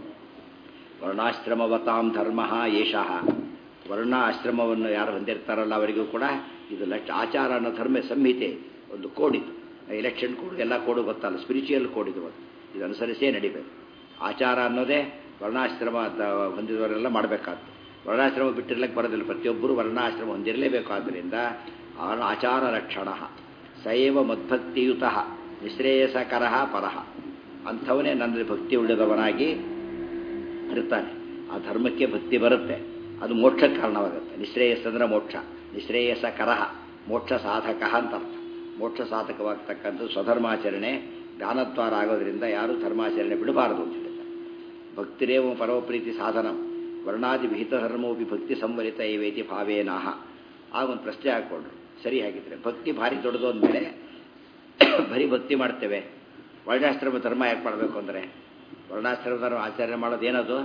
ವರ್ಣಾಶ್ರಮವತಾಂ ಧರ್ಮ ಏಷಃ ವರ್ಣ ಆಶ್ರಮವನ್ನು ಯಾರು ಹೊಂದಿರ್ತಾರಲ್ಲ ಅವರಿಗೂ ಕೂಡ ಇದು ಲಕ್ಷ ಆಚಾರ ಅನ್ನೋ ಧರ್ಮ ಸಂಹಿತೆ ಒಂದು ಕೋಡ್ ಇದು ಎಲೆಕ್ಷನ್ ಕೋಡ್ ಎಲ್ಲ ಕೋಡು ಗೊತ್ತಲ್ಲ ಸ್ಪಿರಿಚುವಲ್ ಕೋಡ್ ಇದು ಇದು ಅನುಸರಿಸೇ ನಡಿಬೇಕು ಆಚಾರ ಅನ್ನೋದೇ ವರ್ಣಾಶ್ರಮ ಹೊಂದಿದವರೆಲ್ಲ ಮಾಡಬೇಕಾದ್ದು ವರ್ಣಾಶ್ರಮ ಬಿಟ್ಟಿರ್ಲಿಕ್ಕೆ ಬರೋದಿಲ್ಲ ಪ್ರತಿಯೊಬ್ಬರು ವರ್ಣಾಶ್ರಮ ಹೊಂದಿರಲೇಬೇಕು ಆದ್ದರಿಂದ ಆಚಾರ ಲಕ್ಷಣ ಸೈವ ಮದ್ಭಕ್ತಿಯುತ ನಿಶ್ರೇಯಸಕರ ಪರಃ ಅಂಥವನೇ ನನ್ನಲ್ಲಿ ಭಕ್ತಿ ಉಳಿದವನಾಗಿ ಇರ್ತಾನೆ ಆ ಧರ್ಮಕ್ಕೆ ಭಕ್ತಿ ಬರುತ್ತೆ ಅದು ಮೋಕ್ಷಕ್ಕೆ ಕಾರಣವಾಗುತ್ತೆ ನಿಶ್ರೇಯಸ್ ಅಂದ್ರೆ ಮೋಕ್ಷ ನಿಶ್ರೇಯಸ ಕರಹ ಮೋಕ್ಷ ಸಾಧಕ ಅಂತ ಅರ್ಥ ಮೋಕ್ಷ ಸಾಧಕವಾಗ್ತಕ್ಕಂಥದ್ದು ಸ್ವಧರ್ಮಾಚರಣೆ ಜ್ಞಾನದ್ವಾರ ಆಗೋದ್ರಿಂದ ಯಾರು ಧರ್ಮಾಚರಣೆ ಬಿಡಬಾರದು ಅಂತ ಹೇಳ್ತಾರೆ ಭಕ್ತಿರೇವ ಪರಮಪ್ರೀತಿ ಸಾಧನ ವರ್ಣಾದಿ ವಿಹಿತ ಧರ್ಮೋಪಿ ಭಕ್ತಿ ಸಂವರಿತ ಏವೇತಿ ಭಾವೇನಾಹ ಆಗ ಒಂದು ಪ್ರಶ್ನೆ ಹಾಕ್ಕೊಂಡ್ರು ಸರಿ ಹಾಗಿದ್ರೆ ಭಕ್ತಿ ಭಾರಿ ದೊಡ್ಡದು ಅಂದಮೇಲೆ ಬರೀ ಭಕ್ತಿ ಮಾಡ್ತೇವೆ ವರ್ಣಾಶ್ರಮ ಧರ್ಮ ಯಾಕೆ ಮಾಡಬೇಕು ಅಂದರೆ ವರ್ಣಾಶ್ರಮ ಧರ್ಮ ಆಚರಣೆ ಮಾಡೋದು ಏನದು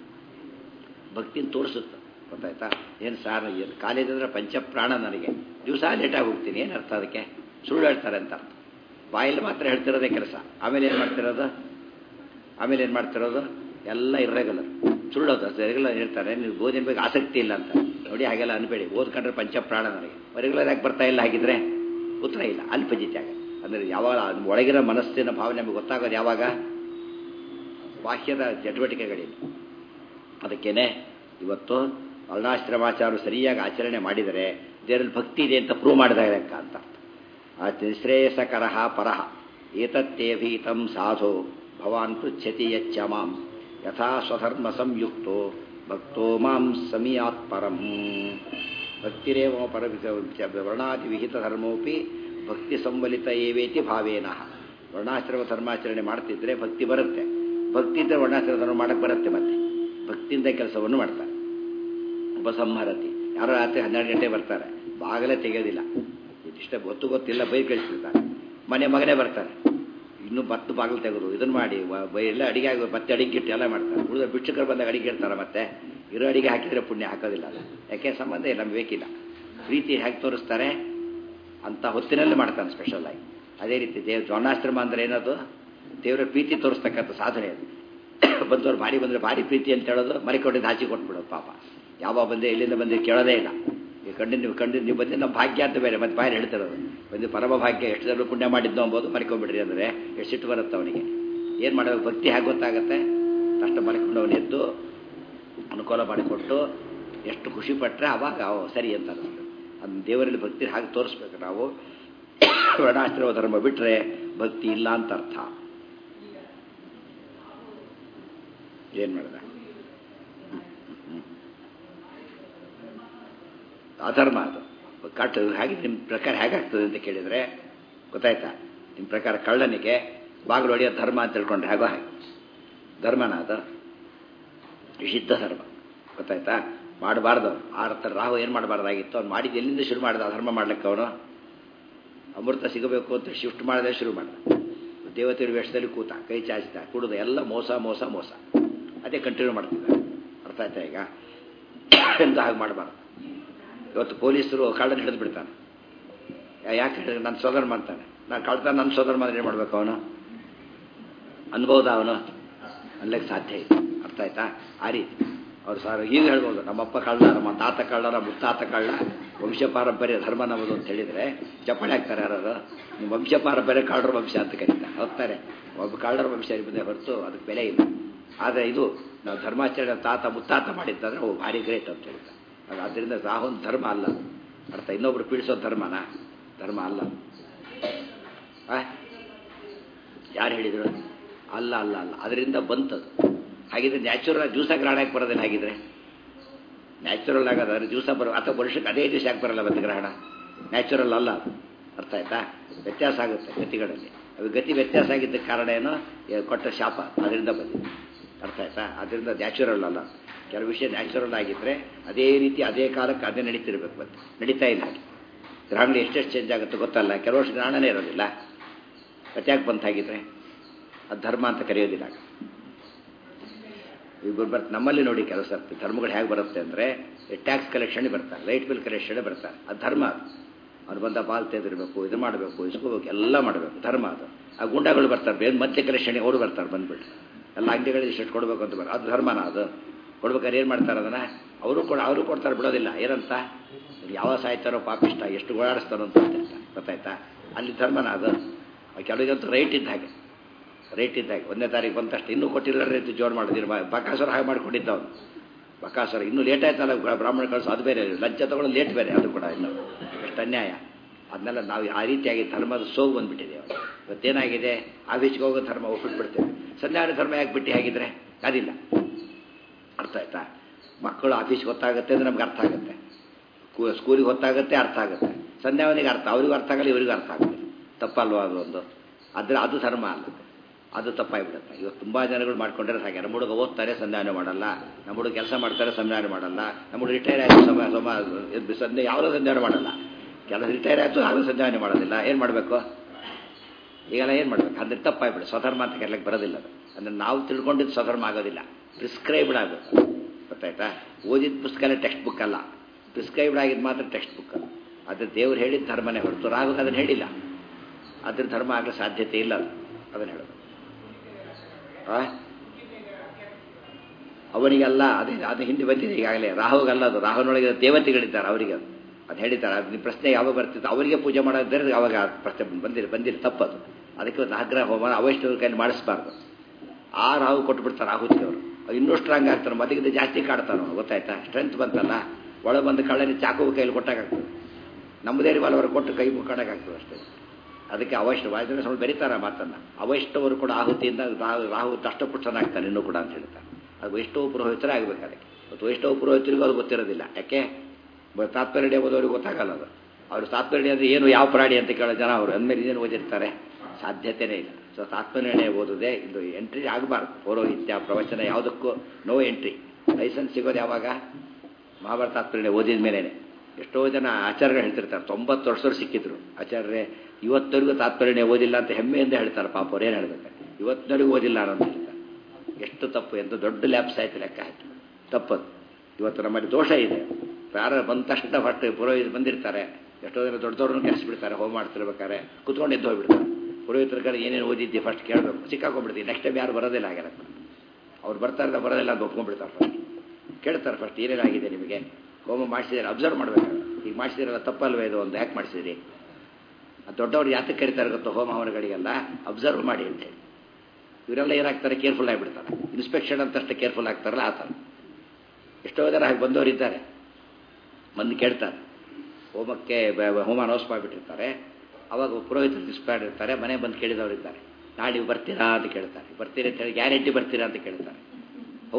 ಭಕ್ತಿನ ತೋರಿಸುತ್ತೆ ಗೊತ್ತಾಯ್ತಾ ಏನು ಸಾರ್ ಕಾಲೇಜ್ ಅಂದರೆ ಪಂಚಪ್ರಾಣ ನನಗೆ ದಿವಸ ಲೇಟಾಗಿ ಹೋಗ್ತೀನಿ ಏನು ಅರ್ಥ ಅದಕ್ಕೆ ಸುಳ್ಳು ಹೇಳ್ತಾರೆ ಅಂತ ಅರ್ಥ ಬಾಯಲ್ಲಿ ಮಾತ್ರ ಹೇಳ್ತಿರೋದೇ ಕೆಲಸ ಆಮೇಲೆ ಏನು ಮಾಡ್ತಿರೋದು ಆಮೇಲೆ ಏನು ಮಾಡ್ತಿರೋದು ಎಲ್ಲ ಇರ್ರೆಗ್ಯುಲರ್ ಸುಳ್ಳೋದು ರೆಗ್ಯುಲರ್ ಹೇಳ್ತಾರೆ ನೀವು ಓದಿನ ಬಗ್ಗೆ ಆಸಕ್ತಿ ಇಲ್ಲ ಅಂತ ನೋಡಿ ಹಾಗೆಲ್ಲ ಅನ್ಬೇಡಿ ಓದ್ಕೊಂಡ್ರೆ ಪಂಚಪ್ರಾಣ ನನಗೆ ರೆಗ್ಯುಲರ್ ಯಾಕೆ ಬರ್ತಾ ಇಲ್ಲ ಹಾಗಿದ್ರೆ ಉತ್ತರ ಇಲ್ಲ ಅಲ್ಲಿ ಪಂಜಿತ್ಯ ಆಗ ಅಂದರೆ ಯಾವಾಗ ಒಳಗಿರೋ ಮನಸ್ಸಿನ ಭಾವನೆ ನಮಗೆ ಗೊತ್ತಾಗೋದು ಯಾವಾಗ ಬಾಹ್ಯದ ಚಟುವಟಿಕೆಗಳಿಲ್ಲ ಅದಕ್ಕೇನೆ ಇವತ್ತು ವರ್ಣಾಶ್ರಮಾಚಾರ ಸರಿಯಾಗಿ ಆಚರಣೆ ಮಾಡಿದರೆ ದೇವರಲ್ಲಿ ಭಕ್ತಿ ಇದೆ ಅಂತ ಪ್ರೂವ್ ಮಾಡಿದಾಗ ಲೆಕ್ಕ ಅಂತ ಆ ನಿಶ್ರೇಯಸಕರ ಪರಃ ಏತತ್ತೇಭೀತಂ ಸಾಧು ಭವಾನ್ ಪೃಚ್ಛತಿ ಯಚ್ಚ ಮಾಂ ಯಥಾ ಸ್ವಧರ್ಮ ಸಂಯುಕ್ತೋ ಭಕ್ತೋ ಮಾಂ ಸಮೀಯಾತ್ ಪರಂ ಭಕ್ತಿರೇವ ಪರ ವರ್ಣಾದಿ ವಿಹಿತ ಧರ್ಮೋಪಿ ಭಕ್ತಿ ಸಂವಲಿತ ಏವೇತಿ ಭಾವೇನ ವರ್ಣಾಶ್ರಮ ಧರ್ಮಾಚರಣೆ ಮಾಡ್ತಿದ್ರೆ ಭಕ್ತಿ ಬರುತ್ತೆ ಭಕ್ತಿ ಇದ್ದರೆ ವರ್ಣಾಶ್ರಮ ಧರ್ಮ ಮಾಡಕ್ಕೆ ಬರುತ್ತೆ ಮತ್ತೆ ಭಕ್ತಿಯಿಂದ ಕೆಲಸವನ್ನು ಮಾಡ್ತಾರೆ ಉಪಸಂಹರತಿ ಯಾರೋ ರಾತ್ರಿ ಹನ್ನೆರಡು ಗಂಟೆ ಬರ್ತಾರೆ ಬಾಗಲೇ ತೆಗೆಯೋದಿಲ್ಲ ಇದಿಷ್ಟ ಗೊತ್ತು ಗೊತ್ತಿಲ್ಲ ಬೈ ಕಳಿಸ್ಬಿಡ್ತಾರೆ ಮನೆ ಮಗನೇ ಬರ್ತಾರೆ ಇನ್ನೂ ಬತ್ತು ಬಾಗಿಲು ತೆಗೆದು ಇದನ್ನು ಮಾಡಿ ಎಲ್ಲ ಅಡಿಗೆ ಆಗಿ ಮತ್ತೆ ಅಡಿಗೆ ಇಟ್ಟು ಎಲ್ಲ ಮಾಡ್ತಾರೆ ಉಳಿದ ಭಿಕ್ಷುಕರು ಬಂದಾಗ ಅಡಿಗೆ ಇಡ್ತಾರೆ ಮತ್ತೆ ಇರೋ ಅಡಿಗೆ ಹಾಕಿದರೆ ಪುಣ್ಯ ಹಾಕೋದಿಲ್ಲ ಅದು ಯಾಕೆ ಸಂಬಂಧ ಇಲ್ಲ ನಮ್ಗೆ ಬೇಕಿಲ್ಲ ಪ್ರೀತಿ ಹೇಗೆ ತೋರಿಸ್ತಾರೆ ಅಂತ ಹೊತ್ತಿನಲ್ಲಿ ಮಾಡ್ತಾನೆ ಸ್ಪೆಷಲ್ ಆಗಿ ಅದೇ ರೀತಿ ದೇವ್ ದ್ರೋಣಾಶ್ರಮ ಅಂದರೆ ಏನದು ದೇವರ ಪ್ರೀತಿ ತೋರಿಸ್ತಕ್ಕಂಥ ಸಾಧನೆ ಅದು ಬಂದವರು ಭಾರಿ ಬಂದರೆ ಭಾರಿ ಪ್ರೀತಿ ಅಂತ ಹೇಳೋದು ಮರಿಕೊಂಡಿದ್ದು ಹಾಚಿ ಕೊಟ್ಬಿಡೋದು ಪಾಪ ಯಾವ ಬಂದೆ ಎಲ್ಲಿಂದ ಬಂದು ಕೇಳೋದೇ ಇಲ್ಲ ಈ ಕಂಡು ನೀವು ಕಂಡು ನೀವು ಬಂದು ನಮ್ಮ ಭಾಗ್ಯ ಅಂತ ಬೇರೆ ಮತ್ತೆ ಬಾಯಲ್ಲಿ ಹೇಳ್ತಿರೋದು ಬಂದು ಪರಮ ಭಾಗ್ಯ ಎಷ್ಟು ಜನ ಪುಣ್ಯ ಮಾಡಿದ್ದು ಅಂಬೋದು ಮರಿಕೊಂಡ್ಬಿಡ್ರಿ ಅಂದರೆ ಎಷ್ಟು ಸಿಟ್ಟು ಬರುತ್ತೆ ಅವನಿಗೆ ಏನು ಮಾಡಬೇಕು ಭಕ್ತಿ ಹೇಗೆ ಗೊತ್ತಾಗುತ್ತೆ ತಕ್ಷಣ ಮರಿಕೊಂಡು ಅವನು ಎದ್ದು ಅನುಕೂಲ ಮಾಡಿಕೊಟ್ಟು ಎಷ್ಟು ಖುಷಿ ಪಟ್ಟರೆ ಅವಾಗ ಅವು ಸರಿ ಅಂತ ಅನಿಸ್ತು ಅದನ್ನ ದೇವರಲ್ಲಿ ಭಕ್ತಿ ಹಾಗೆ ತೋರಿಸ್ಬೇಕು ನಾವು ವರ್ಣಾಶ್ರಮ ಧರ್ಮ ಬಿಟ್ಟರೆ ಭಕ್ತಿ ಇಲ್ಲ ಅಂತ ಅರ್ಥ ಏನು ಮಾಡ್ದ ಅಧರ್ಮ ಅದು ಕಟ್ಟು ಹಾಗೆ ನಿಮ್ಮ ಪ್ರಕಾರ ಹೇಗಾಗ್ತದೆ ಅಂತ ಕೇಳಿದರೆ ಗೊತ್ತಾಯ್ತಾ ನಿಮ್ಮ ಪ್ರಕಾರ ಕಳ್ಳನಿಗೆ ಬಾಗಿಲು ಹೊಡೆಯೋ ಧರ್ಮ ಅಂತ ತಿಳ್ಕೊಂಡ್ರೆ ಹಾಗೋ ಹಾಗೆ ಧರ್ಮನ ಅದು ನಿಷಿದ್ಧ ಧರ್ಮ ಗೊತ್ತಾಯ್ತಾ ಮಾಡಬಾರ್ದು ಆ ಥರ ರಾಹು ಏನು ಮಾಡಬಾರ್ದಾಗಿತ್ತು ಅವ್ನು ಮಾಡಿದ್ದು ಎಲ್ಲಿಂದ ಶುರು ಮಾಡಿದ ಧರ್ಮ ಮಾಡ್ಲಿಕ್ಕೆ ಅವನು ಅಮೃತ ಸಿಗಬೇಕು ಅಂತ ಶಿಫ್ಟ್ ಮಾಡಿದ್ರೆ ಶುರು ಮಾಡಿದ ದೇವತೆಯ ವೇಷದಲ್ಲಿ ಕೂತ ಕೈ ಚಾಚಿದ ಕುಡಿದ ಎಲ್ಲ ಮೋಸ ಮೋಸ ಮೋಸ ಅದೇ ಕಂಟಿನ್ಯೂ ಮಾಡ್ತಿದ್ದಾರೆ ಅರ್ಥ ಆಯ್ತಾ ಈಗ ಎಂದು ಹಾಗೆ ಮಾಡಬಾರ್ದು ಇವತ್ತು ಪೊಲೀಸರು ಕಳ್ಳನ ಹಿಡಿದು ಬಿಡ್ತಾನೆ ಯಾಕೆ ಹೇಳಿದ್ರೆ ನನ್ನ ಸೋದರ ಮಾಡ್ತಾನೆ ನಾನು ಕಳ್ತಾನೆ ನನ್ನ ಸೋದರ ಮಾಡಿದ್ರೆ ಏನು ಮಾಡ್ಬೇಕು ಅವನು ಅನ್ಬೋದ ಅವನು ಅನ್ಲಿಕ್ಕೆ ಸಾಧ್ಯ ಇಲ್ಲ ಅರ್ಥ ಆಯ್ತಾ ಆ ರೀತಿ ಅವ್ರು ಸರ್ ಈಗ ಹೇಳ್ಬೋದು ನಮ್ಮಪ್ಪ ಕಳ್ಳ ನಮ್ಮ ತಾತ ಕಳ್ಳ ನಮ್ಮ ಮುತ್ತಾತ ಕಳ್ಳ ವಂಶ ಪಾರಂಪರ್ಯ ಧರ್ಮ ನಮ್ಮದು ಅಂತ ಹೇಳಿದರೆ ಚಪ್ಪಾಳೆ ಹಾಕ್ತಾರೆ ಯಾರು ನಿಮ್ಮ ವಂಶ ಪಾರಂಪರ್ಯ ಕಳ್ಳರ ವಂಶ ಅಂತ ಕರೀತಾರೆ ಹೋಗ್ತಾರೆ ಒಬ್ಬ ಕಳ್ಳರ ವಂಶ ಇರ್ಬೋದೇ ಹೊರತು ಅದಕ್ಕೆ ಬೆಲೆ ಇಲ್ಲ ಆದರೆ ಇದು ನಾವು ಧರ್ಮಾಚರಣೆ ತಾತ ಮುತ್ತಾತ ಮಾಡಿದ್ದಂದ್ರೆ ಅವು ಭಾರಿ ಗ್ರೇಟ್ ಅಂತ ಹೇಳ್ತಾರೆ ಅದು ಆದ್ದರಿಂದ ರಾಹುಲ್ ಧರ್ಮ ಅಲ್ಲ ಅರ್ಥ ಇನ್ನೊಬ್ರು ಪೀಡಿಸೋ ಧರ್ಮನ ಧರ್ಮ ಅಲ್ಲ ಯಾರು ಹೇಳಿದರು ಅಲ್ಲ ಅಲ್ಲ ಅಲ್ಲ ಅದರಿಂದ ಬಂತದು ಹಾಗಿದ್ರೆ ನ್ಯಾಚುರಲ್ ಜ್ಯೂಸಾಗಿ ಗ್ರಹಣಕ್ಕೆ ಬರೋದಿಲ್ಲ ಹಾಗಿದ್ರೆ ನ್ಯಾಚುರಲ್ ಆಗೋದಾದ್ರೆ ಜ್ಯೂಸ ಬರೋ ಅಥವಾ ವರ್ಷಕ್ಕೆ ಅದೇ ದಿವಸ ಯಾಕೆ ಬರಲ್ಲ ಬಂದು ಗ್ರಹಣ ನ್ಯಾಚುರಲ್ ಅಲ್ಲ ಅದು ಅರ್ಥ ಆಯ್ತಾ ವ್ಯತ್ಯಾಸ ಆಗುತ್ತೆ ಗತಿಗಳಲ್ಲಿ ಅದು ಗತಿ ವ್ಯತ್ಯಾಸ ಆಗಿದ್ದಕ್ಕೆ ಕಾರಣ ಏನು ಕೊಟ್ಟ ಶಾಪ ಅದರಿಂದ ಬಂದಿದೆ ಅರ್ಥ ಆಯ್ತಾ ಅದರಿಂದ ನ್ಯಾಚುರಲ್ ಅಲ್ಲ ಕೆಲವು ವಿಷಯ ನ್ಯಾಚುರಲ್ ಆಗಿದ್ದರೆ ಅದೇ ರೀತಿ ಅದೇ ಕಾಲಕ್ಕೆ ಅದೇ ನಡೀತಿರ್ಬೇಕು ಮತ್ತೆ ನಡೀತಾ ಇಲ್ಲ ಹಾಗೆ ಗ್ರಹಣ ಎಷ್ಟೆಷ್ಟು ಚೇಂಜ್ ಆಗುತ್ತೆ ಗೊತ್ತಲ್ಲ ಕೆಲವು ವರ್ಷ ಗ್ರಹಣನೇ ಇರೋದಿಲ್ಲ ಮತ್ತೆ ಯಾಕೆ ಬಂತಾಗಿದ್ರೆ ಅದು ಧರ್ಮ ಅಂತ ಕರೆಯೋದಿಲ್ಲ ಇಬ್ಬರು ಬರ್ತ ನಮ್ಮಲ್ಲಿ ನೋಡಿ ಕೆಲಸ ಧರ್ಮಗಳು ಹೇಗೆ ಬರುತ್ತೆ ಅಂದರೆ ಟ್ಯಾಕ್ಸ್ ಕಲೆಕ್ಷನ್ ಬರ್ತಾರೆ ಲೈಟ್ ಬಿಲ್ ಕಲೆಕ್ಷನ್ ಬರ್ತಾರೆ ಅದು ಧರ್ಮ ಅದು ಅವ್ರು ಬಂದ ಪಾಲ್ ತೆಗೆದಿರಬೇಕು ಇದು ಮಾಡಬೇಕು ಇಸ್ಕೋಬೇಕು ಎಲ್ಲ ಮಾಡಬೇಕು ಧರ್ಮ ಅದು ಆ ಗುಂಡಗಳು ಬರ್ತಾರೆ ಬೇರೆ ಮತ್ತೆ ಕಲೆಕ್ಷನ್ ಅವರು ಬರ್ತಾರೆ ಬಂದ್ಬಿಟ್ಟು ಎಲ್ಲ ಅಂಗಡಿಗಳಿಗೆ ಇಷ್ಟು ಕೊಡಬೇಕು ಅಂತ ಬರ ಅದು ಧರ್ಮನ ಅದು ಕೊಡ್ಬೇಕಾದ್ರೆ ಏನು ಮಾಡ್ತಾರೆ ಅದನ್ನು ಅವರು ಕೂಡ ಅವರು ಕೊಡ್ತಾರೆ ಬಿಡೋದಿಲ್ಲ ಏನಂತ ಯಾವ ಸಾಯ್ತಾರೋ ಪಾಪಿಷ್ಟ ಎಷ್ಟು ಓಡಾಡಿಸ್ತಾರೋ ಅಂತ ಹೇಳ್ತಾರೆ ಗೊತ್ತಾಯ್ತಾ ಅಲ್ಲಿ ಧರ್ಮನ ಅದು ಕೆಲವರಿಗಂತೂ ರೈಟ್ ಇದ್ದ ಹಾಗೆ ರೇಟ್ ಇದ್ದಾಗ ಒಂದನೇ ತಾರೀಕು ಬಂದಷ್ಟು ಇನ್ನೂ ಕೊಟ್ಟಿಲ್ಲ ರೀತಿ ಜೋರು ಮಾಡಿದ್ರು ಬಕಾಸುರ ಹಾಗೆ ಮಾಡಿಕೊಂಡಿದ್ದ ಅವನು ಬಕಾಸುರ ಇನ್ನೂ ಲೇಟ್ ಆಯ್ತಲ್ಲ ಬ್ರಾಹ್ಮಣ ಕಳಿಸು ಅದು ಬೇರೆ ಲಂಚ ತಗೊಳ್ಳೋ ಲೇಟ್ ಬೇರೆ ಅದು ಕೂಡ ಇನ್ನು ಎಷ್ಟು ಅನ್ಯಾಯ ಅದನ್ನೆಲ್ಲ ನಾವು ಆ ರೀತಿಯಾಗಿ ಧರ್ಮದ ಸೋಗು ಬಂದ್ಬಿಟ್ಟಿದೆ ಇವತ್ತೇನಾಗಿದೆ ಆಫೀಸ್ಗೆ ಹೋಗೋ ಧರ್ಮ ಒಪ್ಪಿಟ್ಬಿಡ್ತೇವೆ ಸಂಧ್ಯಾವನ ಧರ್ಮ ಯಾಕೆ ಬಿಟ್ಟು ಹೇಗಿದ್ರೆ ಅದಿಲ್ಲ ಅರ್ಥ ಆಯ್ತಾ ಮಕ್ಕಳು ಆಫೀಸ್ಗೆ ಗೊತ್ತಾಗುತ್ತೆ ಅಂದ್ರೆ ನಮ್ಗೆ ಅರ್ಥ ಆಗುತ್ತೆ ಸ್ಕೂಲಿಗೆ ಹೊತ್ತಾಗುತ್ತೆ ಅರ್ಥ ಆಗುತ್ತೆ ಸಂಧ್ಯಾವನಿಗೆ ಅರ್ಥ ಅವ್ರಿಗೂ ಅರ್ಥ ಆಗಲ್ಲ ಇವರಿಗೂ ಅರ್ಥ ಆಗುತ್ತೆ ತಪ್ಪಲ್ವಾ ಅದು ಒಂದು ಆದರೆ ಅದು ಧರ್ಮ ಅಲ್ಲ ಅದು ತಪ್ಪಾಗಿಬಿಡುತ್ತೆ ಇವತ್ತು ತುಂಬ ಜನಗಳು ಮಾಡ್ಕೊಂಡ್ರೆ ಹಾಗೆ ನಮ್ಮ ಹುಡುಗ ಓದ್ತಾರೆ ಸಂಧಾನ ಮಾಡಲ್ಲ ನಮ್ಮ ಹುಡುಗ ಕೆಲಸ ಮಾಡ್ತಾರೆ ಸಂಧಾನ ಮಾಡಲ್ಲ ನಮ್ಮ ಹುಡುಗ ರಿಟೈರ್ ಆಯಿತು ಸಮ ಸಮ ಸಂಧ್ಯೆ ಯಾವುದೋ ಸಂಧಾನ ಮಾಡಲ್ಲ ಕೆಲಸ ರಿಟೈರ್ ಆಯಿತು ಹಾಗೂ ಸಂಧಾನ ಮಾಡೋದಿಲ್ಲ ಏನು ಮಾಡಬೇಕು ಈಗೆಲ್ಲ ಏನು ಮಾಡಬೇಕು ಅಂದ್ರೆ ತಪ್ಪಾಗ್ಬಿಡು ಸ್ವಧರ್ಮ ಅಂತ ಕರ್ಲಿಕ್ಕೆ ಬರೋದಿಲ್ಲ ಅದು ಅಂದರೆ ನಾವು ತಿಳ್ಕೊಂಡಿದ್ದು ಸ್ವಧರ್ಮ ಆಗೋದಿಲ್ಲ ಪ್ರಿಸ್ಕ್ರೈಬ್ಡ್ ಆಗಬೇಕು ಗೊತ್ತಾಯ್ತಾ ಓದಿದ ಪುಸ್ತಕ ಟೆಕ್ಸ್ಟ್ ಬುಕ್ ಅಲ್ಲ ಪ್ರಿಸ್ಕ್ರೈಬ್ಡ್ ಆಗಿದ್ದು ಮಾತ್ರ ಟೆಕ್ಸ್ಟ್ ಬುಕ್ ಅಲ್ಲ ಅದು ದೇವ್ರು ಹೇಳಿದ ಧರ್ಮನೇ ಹೊರತು ರಾಘು ಅದನ್ನು ಹೇಳಿಲ್ಲ ಅದ್ರ ಧರ್ಮ ಆಗೋ ಸಾಧ್ಯತೆ ಇಲ್ಲ ಅದು ಅದನ್ನು ಹೇಳೋದು ಅವನಿಗಲ್ಲ ಅದೇ ಅದು ಹಿಂದೆ ಬಂದಿದೆ ಈಗಾಗಲೇ ರಾಹುಗಲ್ಲ ಅದು ರಾಹುನೊಳಗೆ ದೇವತೆಗಳಿದ್ದಾರೆ ಅವರಿಗೆ ಅದು ಅದು ಹೇಳಿದ್ದಾರೆ ಅದು ಪ್ರಶ್ನೆ ಯಾವಾಗ ಬರ್ತಿತ್ತು ಅವರಿಗೆ ಪೂಜೆ ಮಾಡೋದ್ರೆ ಅವಾಗ ಪ್ರಶ್ನೆ ಬಂದಿಲ್ಲ ಬಂದಿಲ್ಲ ತಪ್ಪದು ಅದಕ್ಕೆ ಒಂದು ಆಗ್ರಹ ಹೋಮ ಅವೈಷ್ಣವ್ರ ಕೈಲಿ ಮಾಡಿಸ್ಬಾರ್ದು ಆ ರಾಹು ಕೊಟ್ಬಿಡ್ತಾರೆ ಆಹುತಿಯವರು ಇನ್ನೂ ಸ್ಟ್ರಾಂಗ್ ಆಗ್ತಾನೆ ಮೊದಲಿಗಿಂತ ಜಾಸ್ತಿ ಕಾಡ್ತಾನೆ ಗೊತ್ತಾಯ್ತಾ ಸ್ಟ್ರೆಂತ್ ಬಂತಲ್ಲ ಒಳ ಬಂದು ಕಳ್ಳನಿ ಚಾಕು ಕೈಲಿ ಕೊಟ್ಟಾಗ್ತದೆ ನಮ್ಮದೇ ಬಲವರ ಕೊಟ್ಟು ಕೈ ಮುಕ್ಕಾಡಕ್ಕಾಗ್ತದೆ ಅಷ್ಟೇ ಅದಕ್ಕೆ ಅವೈಷ್ಣವ ವಾಯುದೇವ ಸ್ವಲ್ಪ ಬೆರೀತಾರೆ ಮಾತನ್ನು ಅವೈಷ್ಣವರು ಕೂಡ ಆಹುತಿಯಿಂದ ರಾಹು ರಾಹು ದಷ್ಟಪುಷ್ಟನಾಗ್ತಾನೆ ಇನ್ನೂ ಕೂಡ ಅಂತ ಹೇಳ್ತಾರೆ ಅದು ವೈಷ್ಣವ ಪುರೋಹಿತರೇ ಆಗಬೇಕು ಅದಕ್ಕೆ ಮತ್ತು ವೈಷ್ಣವ ಪುರೋಹಿತರಿಗೂ ಅದು ಗೊತ್ತಿರೋದಿಲ್ಲ ಯಾಕೆ ತಾತ್ಪರ್ಯ ಓದೋರಿಗೆ ಗೊತ್ತಾಗಲ್ಲ ಅದು ಅವರು ತಾತ್ಪರ್ಯ ಅಂದರೆ ಏನು ಯಾವ ಪ್ರಾಣಿ ಅಂತ ಕೇಳೋ ಜನ ಅವರು ಅಂದಮೇಲೆ ಇದೇನು ಓದಿರ್ತಾರೆ ಸಾಧ್ಯತೆಯೇ ಇಲ್ಲ ಸೊ ತಾತ್ಪರ್ಯ ಓದೋದೇ ಇದು ಎಂಟ್ರಿ ಆಗಬಾರ್ದು ಪೌರೋಹಿತ್ಯ ಪ್ರವಚನ ಯಾವುದಕ್ಕೂ ನೋ ಎಂಟ್ರಿ ಲೈಸೆನ್ಸ್ ಸಿಗೋದು ಯಾವಾಗ ಮಹಾಭಾರತ ತಾತ್ಪರ್ಯ ಓದಿದ ಮೇಲೇ ಎಷ್ಟೋ ಜನ ಆಚಾರ್ಯಗಳು ಹೇಳ್ತಿರ್ತಾರೆ ತೊಂಬತ್ತು ವರ್ಷದವ್ರು ಸಿಕ್ಕಿದ್ರು ಆಚಾರ್ಯ ಇವತ್ತವರೆಗೂ ತಾತ್ಪರ್ಯ ಓದಿಲ್ಲ ಅಂತ ಹೆಮ್ಮೆಯಿಂದ ಹೇಳ್ತಾರೆ ಪಾಪ ಅವ್ರು ಏನು ಹೇಳ್ಬೇಕು ಇವತ್ತಿನವರೆಗೂ ಓದಿಲ್ಲ ಅಂತ ಹೇಳ್ತಾರೆ ಎಷ್ಟು ತಪ್ಪು ಎಂದು ದೊಡ್ಡ ಲ್ಯಾಬ್ಸ್ ಆಯ್ತು ಲೆಕ್ಕ ಆಯ್ತು ತಪ್ಪದು ಇವತ್ತು ನಮ್ಮಲ್ಲಿ ದೋಷ ಇದೆ ಯಾರು ಬಂದ ತಕ್ಷಣ ಹೊಟ್ಟೆ ಪುರೋಹಿತ ಬಂದಿರ್ತಾರೆ ಎಷ್ಟೋ ಜನ ದೊಡ್ಡ ದೊಡ್ಡವ್ರನ್ನ ಕೆಲ್ಸಿಬಿಡ್ತಾರೆ ಹೋಮ ಮಾಡ್ತಿರ್ಬೇಕಾರೆ ಕುತ್ಕೊಂಡು ಎದ್ದು ಹೋಗ್ಬಿಡ್ತಾರೆ ಪುರೋಹಿತರ ಕಡೆ ಏನೇನು ಓದಿದ್ದೆ ಫಸ್ಟ್ ಕೇಳಬೇಕು ಸಿಕ್ಕಾಕೊಂಡ್ಬಿಡ್ತೀವಿ ನೆಕ್ಸ್ಟ್ ಟೈಮ್ ಯಾರು ಬರೋದಿಲ್ಲ ಆಗಿಲ್ಲ ಅವ್ರು ಬರ್ತಾರೆ ಬರೋದಿಲ್ಲ ಅಂತ ಒಪ್ಕೊಂಡ್ಬಿಡ್ತಾರೆ ಫಸ್ಟ್ ಕೇಳ್ತಾರೆ ಫಸ್ಟ್ ಏನೇನಾಗಿದೆ ನಿಮಗೆ ಹೋಮ ಮಾಡಿಸಿದ್ರೆ ಅಬ್ಸರ್ವ್ ಮಾಡಬೇಕಾದ್ರೆ ಈಗ ಮಾಡಿಸಿದ್ರಲ್ಲ ತಪ್ಪಲ್ವೇ ಇದು ಒಂದು ಯಾಕೆ ಮಾಡಿಸಿದ್ರಿ ದೊಡ್ಡವ್ರು ಯಾತಕ್ಕೆ ಕರೀತಾರೆ ಗೊತ್ತೋ ಹೋಮ ಹವನಗಳಿಗೆಲ್ಲ ಅಬ್ಸರ್ವ್ ಮಾಡಿ ಅಂತೇಳಿ ಇವರೆಲ್ಲ ಏನಾಗ್ತಾರೆ ಕೇರ್ಫುಲ್ ಆಗಿಬಿಡ್ತಾರೆ ಇನ್ಸ್ಪೆಕ್ಷನ್ ಅಂತಷ್ಟು ಕೇರ್ಫುಲ್ ಆಗ್ತಾರಲ್ಲ ಆ ಥರ ಎಷ್ಟೋ ಜನ ಹಾಗೆ ಬಂದವರು ಇದ್ದಾರೆ ಬಂದು ಕೇಳ್ತಾರೆ ಹೋಮಕ್ಕೆ ಹೋಮ ಅನೌನ್ಸ್ ಮಾಡಿಬಿಟ್ಟಿರ್ತಾರೆ ಅವಾಗ ಪುರೋಹಿತರು ಡಿಸ್ಪ್ಯಾಡ್ ಇರ್ತಾರೆ ಮನೆ ಬಂದು ಕೇಳಿದವರು ಇದ್ದಾರೆ ನಾಳೆ ನೀವು ಬರ್ತೀರಾ ಅಂತ ಕೇಳ್ತಾರೆ ಬರ್ತೀರಾ ಅಂತ ಹೇಳಿ ಗ್ಯಾರಂಟಿ ಬರ್ತೀರಾ ಅಂತ ಕೇಳ್ತಾರೆ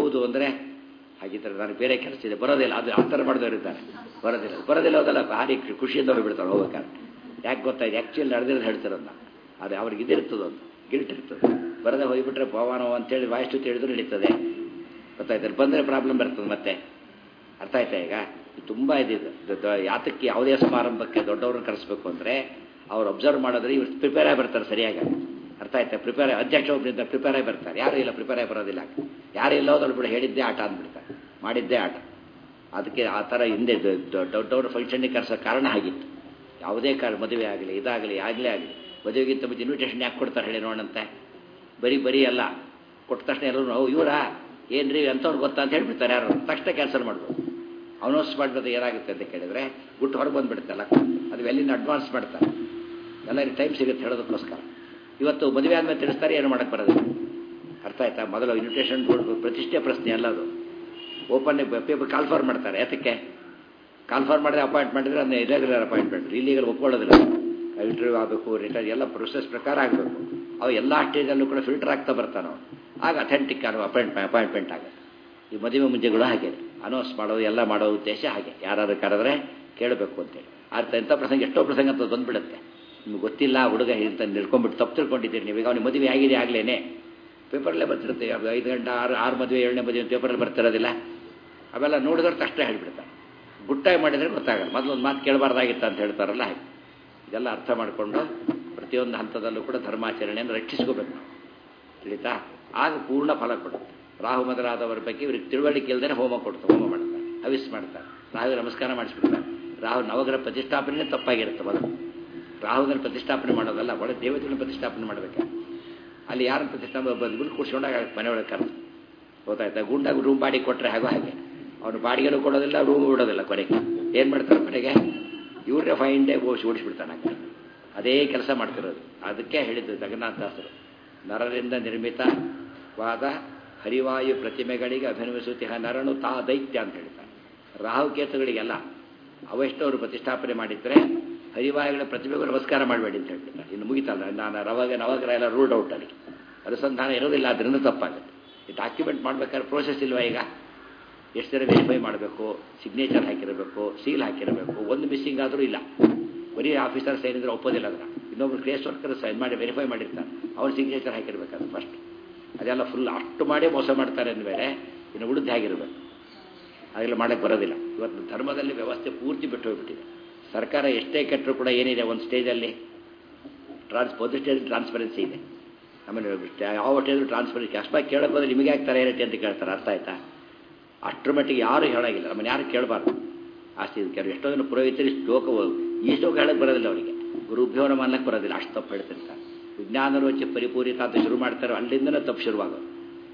ಹೌದು ಅಂದರೆ ಹಾಗಿದ್ರೆ ನನಗೆ ಬೇರೆ ಕೆಲಸ ಇದೆ ಬರೋದಿಲ್ಲ ಅದು ಆ ಥರ ಮಾಡಿದವರು ಇರ್ತಾರೆ ಬರೋದಿಲ್ಲ ಬರೋದಿಲ್ಲ ಹೋದಲ್ಲ ಭಾರಿ ಖುಷಿಯಿಂದ ಹೋಗ್ಬಿಡ್ತಾರೆ ಹೋಗ್ಬೇಕಾದ್ರೆ ಯಾಕೆ ಗೊತ್ತಾಯ್ತು ಆ್ಯಕ್ಚುಲಿ ನಡೆದಿರೋದು ಹೇಳ್ತಿರೋದು ನಾನು ಅದು ಅವ್ರಿಗೆ ಇದಿರ್ತದೊಂದು ಗಿಲ್ಟ್ ಇರ್ತದೆ ಬರದೆ ಹೋಗಿಬಿಟ್ರೆ ಭವಾನೋ ಅಂತೇಳಿ ವಾಯಿಸ್ತು ತಿಳಿದ್ರು ನಡೀತದೆ ಗೊತ್ತಾಯ್ತಾರೆ ಬಂದರೆ ಪ್ರಾಬ್ಲಮ್ ಬರ್ತದೆ ಮತ್ತೆ ಅರ್ಥ ಆಯ್ತಾ ಈಗ ತುಂಬ ಇದಿದೆ ಯಾತಕ್ಕೆ ಯಾವುದೇ ಸಮಾರಂಭಕ್ಕೆ ದೊಡ್ಡವ್ರನ್ನ ಕರೆಸ್ಬೇಕು ಅಂದರೆ ಅವ್ರು ಅಬ್ಸರ್ವ್ ಮಾಡಿದ್ರೆ ಇವ್ರು ಪ್ರಿಪೇರ್ ಆಗಿ ಬರ್ತಾರೆ ಸರಿಯಾಗಿ ಅರ್ಥ ಆಯ್ತಾ ಪ್ರಿಪೇರ್ ಅಧ್ಯಕ್ಷ ಒಬ್ಬರಿಂದ ಪ್ರಿಪೇರ್ ಆಗಿ ಬರ್ತಾರೆ ಯಾರು ಇಲ್ಲ ಪ್ರಿಪೇರ್ ಆಗಿ ಬರೋದಿಲ್ಲ ಯಾರು ಇಲ್ಲೋದ್ರಲ್ಲಿ ಬಿಡ ಹೇಳಿದ್ದೇ ಆಟ ಅಂದ್ಬಿಡ್ತಾರೆ ಮಾಡಿದ್ದೇ ಆಟ ಅದಕ್ಕೆ ಆ ಥರ ಹಿಂದೆ ದೊಡ್ಡವ್ರ ಫಂಕ್ಷನ್ಗೆ ಕರೆಸೋ ಕಾರಣ ಆಗಿತ್ತು ಯಾವುದೇ ಕಾರಣ ಮದುವೆ ಆಗಲಿ ಇದಾಗಲಿ ಆಗಲೇ ಆಗಲಿ ಮದುವೆಗಿಂತ ಮುಂಚೆ ಇನ್ವಿಟೇಷನ್ ಯಾಕೆ ಕೊಡ್ತಾರೆ ಹೇಳಿ ನೋಡಂತೆ ಬರೀ ಬರೀ ಅಲ್ಲ ಕೊಟ್ಟ ತಕ್ಷಣ ಎಲ್ಲರೂ ಓ ಇವರಾ ಏನ್ರಿ ಅಂಥವ್ರು ಗೊತ್ತಾ ಅಂತ ಹೇಳ್ಬಿಡ್ತಾರೆ ಯಾರು ತಕ್ಷಣ ಕ್ಯಾನ್ಸಲ್ ಮಾಡ್ಬೋದು ಅನೌನ್ಸ್ ಮಾಡಿದ್ರೆ ಏನಾಗುತ್ತೆ ಅಂತ ಕೇಳಿದ್ರೆ ಗುಟ್ಟು ಹೊರಗೆ ಬಂದುಬಿಡುತ್ತಲ್ಲ ಅದು ಎಲ್ಲಿಂದ ಅಡ್ವಾನ್ಸ್ ಮಾಡ್ತಾರೆ ಎಲ್ಲರಿಗೆ ಟೈಮ್ ಸಿಗುತ್ತೆ ಹೇಳೋದಕ್ಕೋಸ್ಕರ ಇವತ್ತು ಮದುವೆ ಆದಮೇಲೆ ತಿಳಿಸ್ತಾರೆ ಏನು ಮಾಡೋಕ್ಕೆ ಬರೋದಿಲ್ಲ ಅರ್ಥ ಆಯ್ತಾ ಮೊದಲು ಇನ್ವಿಟೇಷನ್ ಪ್ರತಿಷ್ಠೆ ಪ್ರಶ್ನೆ ಅಲ್ಲ ಅದು ಓಪನ್ ಪೇಪರ್ ಕಾಲ್ಫಾರ್ ಮಾಡ್ತಾರೆ ಯಾತಕ್ಕೆ ಕಾಲ್ಫಾರ್ ಮಾಡಿದ್ರೆ ಅಪಾಯಿಂಟ್ ಮಾಡಿದ್ರೆ ಅದನ್ನ ಇರೆಗ್ಯುಲರ್ ಅಪಾಯಿಂಟ್ಮೆಂಟ್ ಇಲ್ಲಿಗಲ್ ಒಪ್ಕೊಳ್ಳೋದಿಲ್ಲ ಇಂಟರ್ವ್ಯೂ ಆಗಬೇಕು ರಿಟರ್ನ್ ಎಲ್ಲ ಪ್ರೊಸೆಸ್ ಪ್ರಕಾರ ಆಗಬೇಕು ಅವು ಎಲ್ಲ ಸ್ಟೇಜಲ್ಲೂ ಕೂಡ ಫಿಲ್ಟರ್ ಆಗ್ತಾ ಬರ್ತಾನೆ ಆಗ ಅಥೆಂಟಿಕ್ ಅನ್ನೋ ಅಪಾಯಿಂಟ್ ಅಪಾಯಿಂಟ್ಮೆಂಟ್ ಆಗುತ್ತೆ ಈ ಮದುವೆ ಮುಂಜೆಗಳು ಹಾಗೆ ಅನೌನ್ಸ್ ಮಾಡೋದು ಎಲ್ಲ ಮಾಡೋ ಉದ್ದೇಶ ಹಾಗೆ ಯಾರು ಕರೆದ್ರೆ ಕೇಳಬೇಕು ಅಂತೇಳಿ ಅರ್ಥ ಎಂಥ ಪ್ರಸಂಗ ಎಷ್ಟೋ ಪ್ರಸಂಗ ಅಂತ ಬಂದ್ಬಿಡುತ್ತೆ ನಿಮ್ಗೆ ಗೊತ್ತಿಲ್ಲ ಹುಡುಗ ಇಂತ ನಿಲ್ಕೊಂಡ್ಬಿಟ್ಟು ತಪ್ಪು ತಿಳ್ಕೊಂಡಿದ್ದೀರಿ ನೀವು ಈಗ ಅವ್ನಿಗೆ ಮದುವೆ ಆಗಿದೆ ಆಗ್ಲೇನೆ ಪೇಪರಲ್ಲೇ ಬರ್ತಿರುತ್ತೆ ಐದು ಗಂಟೆ ಆರು ಆರು ಮದುವೆ ಏಳನೇ ಮದುವೆ ಪೇಪರಲ್ಲಿ ಬರ್ತಿರೋದಿಲ್ಲ ಅವೆಲ್ಲ ನೋಡಿದ್ರೆ ತಕ್ಷಣ ಹೇಳ್ಬಿಡ್ತಾರೆ ಗುಟ್ಟಾಗಿ ಮಾಡಿದರೆ ಗೊತ್ತಾಗಲ್ಲ ಮೊದಲೊಂದು ಮಾತು ಕೇಳಬಾರ್ದಾಗಿತ್ತು ಅಂತ ಹೇಳ್ತಾರಲ್ಲ ಹಾಗೆ ಇದೆಲ್ಲ ಅರ್ಥ ಮಾಡಿಕೊಂಡು ಪ್ರತಿಯೊಂದು ಹಂತದಲ್ಲೂ ಕೂಡ ಧರ್ಮಾಚರಣೆಯನ್ನು ರಕ್ಷಿಸ್ಕೋಬೇಕು ನಾವು ತಿಳಿತಾ ಆಗ ಪೂರ್ಣ ಫಲ ಕೊಡುತ್ತೆ ರಾಹು ಮೊದಲಾದವರ ಬಗ್ಗೆ ಇವ್ರಿಗೆ ತಿಳುವಳಿಕೆ ಇಲ್ಲದೇ ಹೋಮ ಕೊಡ್ತಾರೆ ಹೋಮ ಮಾಡ್ತಾರೆ ಹವಿಸ್ ಮಾಡ್ತಾರೆ ರಾಹು ನಮಸ್ಕಾರ ಮಾಡಿಸ್ಬಿಡ್ತಾರೆ ರಾಹು ನವಗ್ರಹ ಪ್ರತಿಷ್ಠಾಪನೆ ತಪ್ಪಾಗಿರುತ್ತೆ ಮೊದಲು ರಾಹುವಿನ ಪ್ರತಿಷ್ಠಾಪನೆ ಮಾಡೋದಲ್ಲ ಒಳ್ಳೆ ದೇವತೆಗಳನ್ನ ಪ್ರತಿಷ್ಠಾಪನೆ ಮಾಡಬೇಕು ಅಲ್ಲಿ ಯಾರನ್ನ ಪ್ರತಿಷ್ಠಾಪನೆ ಬಂದ್ಬಿಟ್ಟು ಕೂರ್ಸ್ಕೊಂಡಾಗ ಮನೆಯೊಳಗೆ ಕರೆದು ಗೊತ್ತಾಯ್ತಾ ಗುಂಡಾಗ ರೂಮ್ ಬಾಡಿಗೆ ಕೊಟ್ಟರೆ ಹಾಗೋ ಹಾಗೆ ಅವನು ಬಾಡಿಗೆನೂ ಕೊಡೋದಿಲ್ಲ ರೂಮ್ ಬಿಡೋದಿಲ್ಲ ಕೊನೆಗೆ ಏನು ಮಾಡ್ತಾರೆ ಕೊನೆಗೆ ಇವ್ರೇ ಫೈನ್ ಡೇ ಓಡಿಸಿ ಓಡಿಸ್ಬಿಡ್ತಾನೆ ಅದೇ ಕೆಲಸ ಮಾಡ್ತಿರೋದು ಅದಕ್ಕೆ ಹೇಳಿದ್ದು ಜಗನ್ನಾಥದಾಸರು ನರರಿಂದ ನಿರ್ಮಿತವಾದ ಹರಿವಾಯು ಪ್ರತಿಮೆಗಳಿಗೆ ಅಭಿನವಿಸುತ್ತಿಹ ನರನು ತಾ ದೈತ್ಯ ಅಂತ ಹೇಳ್ತಾರೆ ರಾಹುಕೇತುಗಳಿಗೆಲ್ಲ ಅವೆಷ್ಟವರು ಪ್ರತಿಷ್ಠಾಪನೆ ಮಾಡಿದ್ರೆ ಹರಿವಾಯುಗಳ ಪ್ರತಿಮೆಗೂ ನಮಸ್ಕಾರ ಮಾಡಬೇಡಿ ಅಂತ ಹೇಳ್ಬಿಡ್ತಾರೆ ಇನ್ನು ಮುಗಿತಲ್ಲ ನಾನು ರವಾಗ ನವಗ್ರಹ ಎಲ್ಲ ರೂಲ್ಡ್ ಔಟ್ ಅಲ್ಲಿ ಅನುಸಂಧಾನ ಇರೋದಿಲ್ಲ ಅದರಿಂದ ತಪ್ಪಾಗುತ್ತೆ ಈ ಡಾಕ್ಯುಮೆಂಟ್ ಮಾಡ್ಬೇಕಾದ್ರೆ ಪ್ರೋಸೆಸ್ ಇಲ್ವಾ ಈಗ ಎಷ್ಟು ಜನ ವೆರಿಫೈ ಮಾಡಬೇಕು ಸಿಗ್ನೇಚರ್ ಹಾಕಿರಬೇಕು ಸೀಲ್ ಹಾಕಿರಬೇಕು ಒಂದು ಮಿಸ್ಸಿಂಗ್ ಆದರೂ ಇಲ್ಲ ಬರೀ ಆಫೀಸರ್ ಸೈನ್ ಇದ್ರೆ ಒಪ್ಪೋದಿಲ್ಲ ಅದನ್ನ ಇನ್ನೊಬ್ರು ಕೇಸ್ ವರ್ಕರ್ ಸೈನ್ ಮಾಡಿ ವೆರಿಫೈ ಮಾಡಿರ್ತಾರೆ ಅವ್ರ ಸಿಗ್ನೇಚರ್ ಹಾಕಿರ್ಬೇಕು ಫಸ್ಟ್ ಅದೆಲ್ಲ ಫುಲ್ ಅಷ್ಟು ಮಾಡಿ ಮೋಸ ಮಾಡ್ತಾರೆ ಅಂದಮೇಲೆ ಇನ್ನು ಉಳಿದು ಹೇಗಿರಬೇಕು ಅದೆಲ್ಲ ಮಾಡೋಕ್ಕೆ ಬರೋದಿಲ್ಲ ಇವತ್ತು ಧರ್ಮದಲ್ಲಿ ವ್ಯವಸ್ಥೆ ಪೂರ್ತಿ ಬಿಟ್ಟು ಹೋಗ್ಬಿಟ್ಟಿದೆ ಸರ್ಕಾರ ಎಷ್ಟೇ ಕೆಟ್ಟರು ಕೂಡ ಏನಿದೆ ಒಂದು ಸ್ಟೇಜಲ್ಲಿ ಟ್ರಾನ್ಸ್ ಒಂದು ಸ್ಟೇಜ್ ಟ್ರಾನ್ಸ್ಪರೆನ್ಸಿ ಇದೆ ಆಮೇಲೆ ಯಾವ ಸ್ಟೇಜ್ ಟ್ರಾನ್ಸ್ಪರೆನ್ಸಿ ಅಷ್ಟಾಗಿ ಕೇಳಕ್ಕೆ ಹೋದ್ರೆ ನಿಮಗೆ ಆಗ್ತಾರೆ ಏನೈತೆ ಅಂತ ಕೇಳ್ತಾರೆ ಅರ್ಥ ಆಯ್ತಾ ಅಷ್ಟರ ಮಟ್ಟಿಗೆ ಯಾರು ಹೇಳಾಗಿಲ್ಲ ನಮ್ಮನ್ನು ಯಾರು ಕೇಳಬಾರ್ದು ಅಷ್ಟು ಇದು ಕೆಲವು ಎಷ್ಟೋ ಜನ ಪುರೋಹಿತರು ಶ್ಲೋಕ ಈ ಶ್ಲೋಕ ಹೇಳಕ್ಕೆ ಬರೋದಿಲ್ಲ ಅವರಿಗೆ ಗುರುಭ್ಯೋನ ಮಾಡ್ಲಿಕ್ಕೆ ಬರೋದಿಲ್ಲ ಅಷ್ಟು ತಪ್ಪು ಹೇಳ್ತಿರ್ತಾರೆ ವಿಜ್ಞಾನ ರೋಚ ಪರಿಪೂರಿತ ಅಂತ ಶುರು ಮಾಡ್ತಾರೆ ಅಲ್ಲಿಂದನೇ ತಪ್ಪು ಶುರುವಾಗೋದು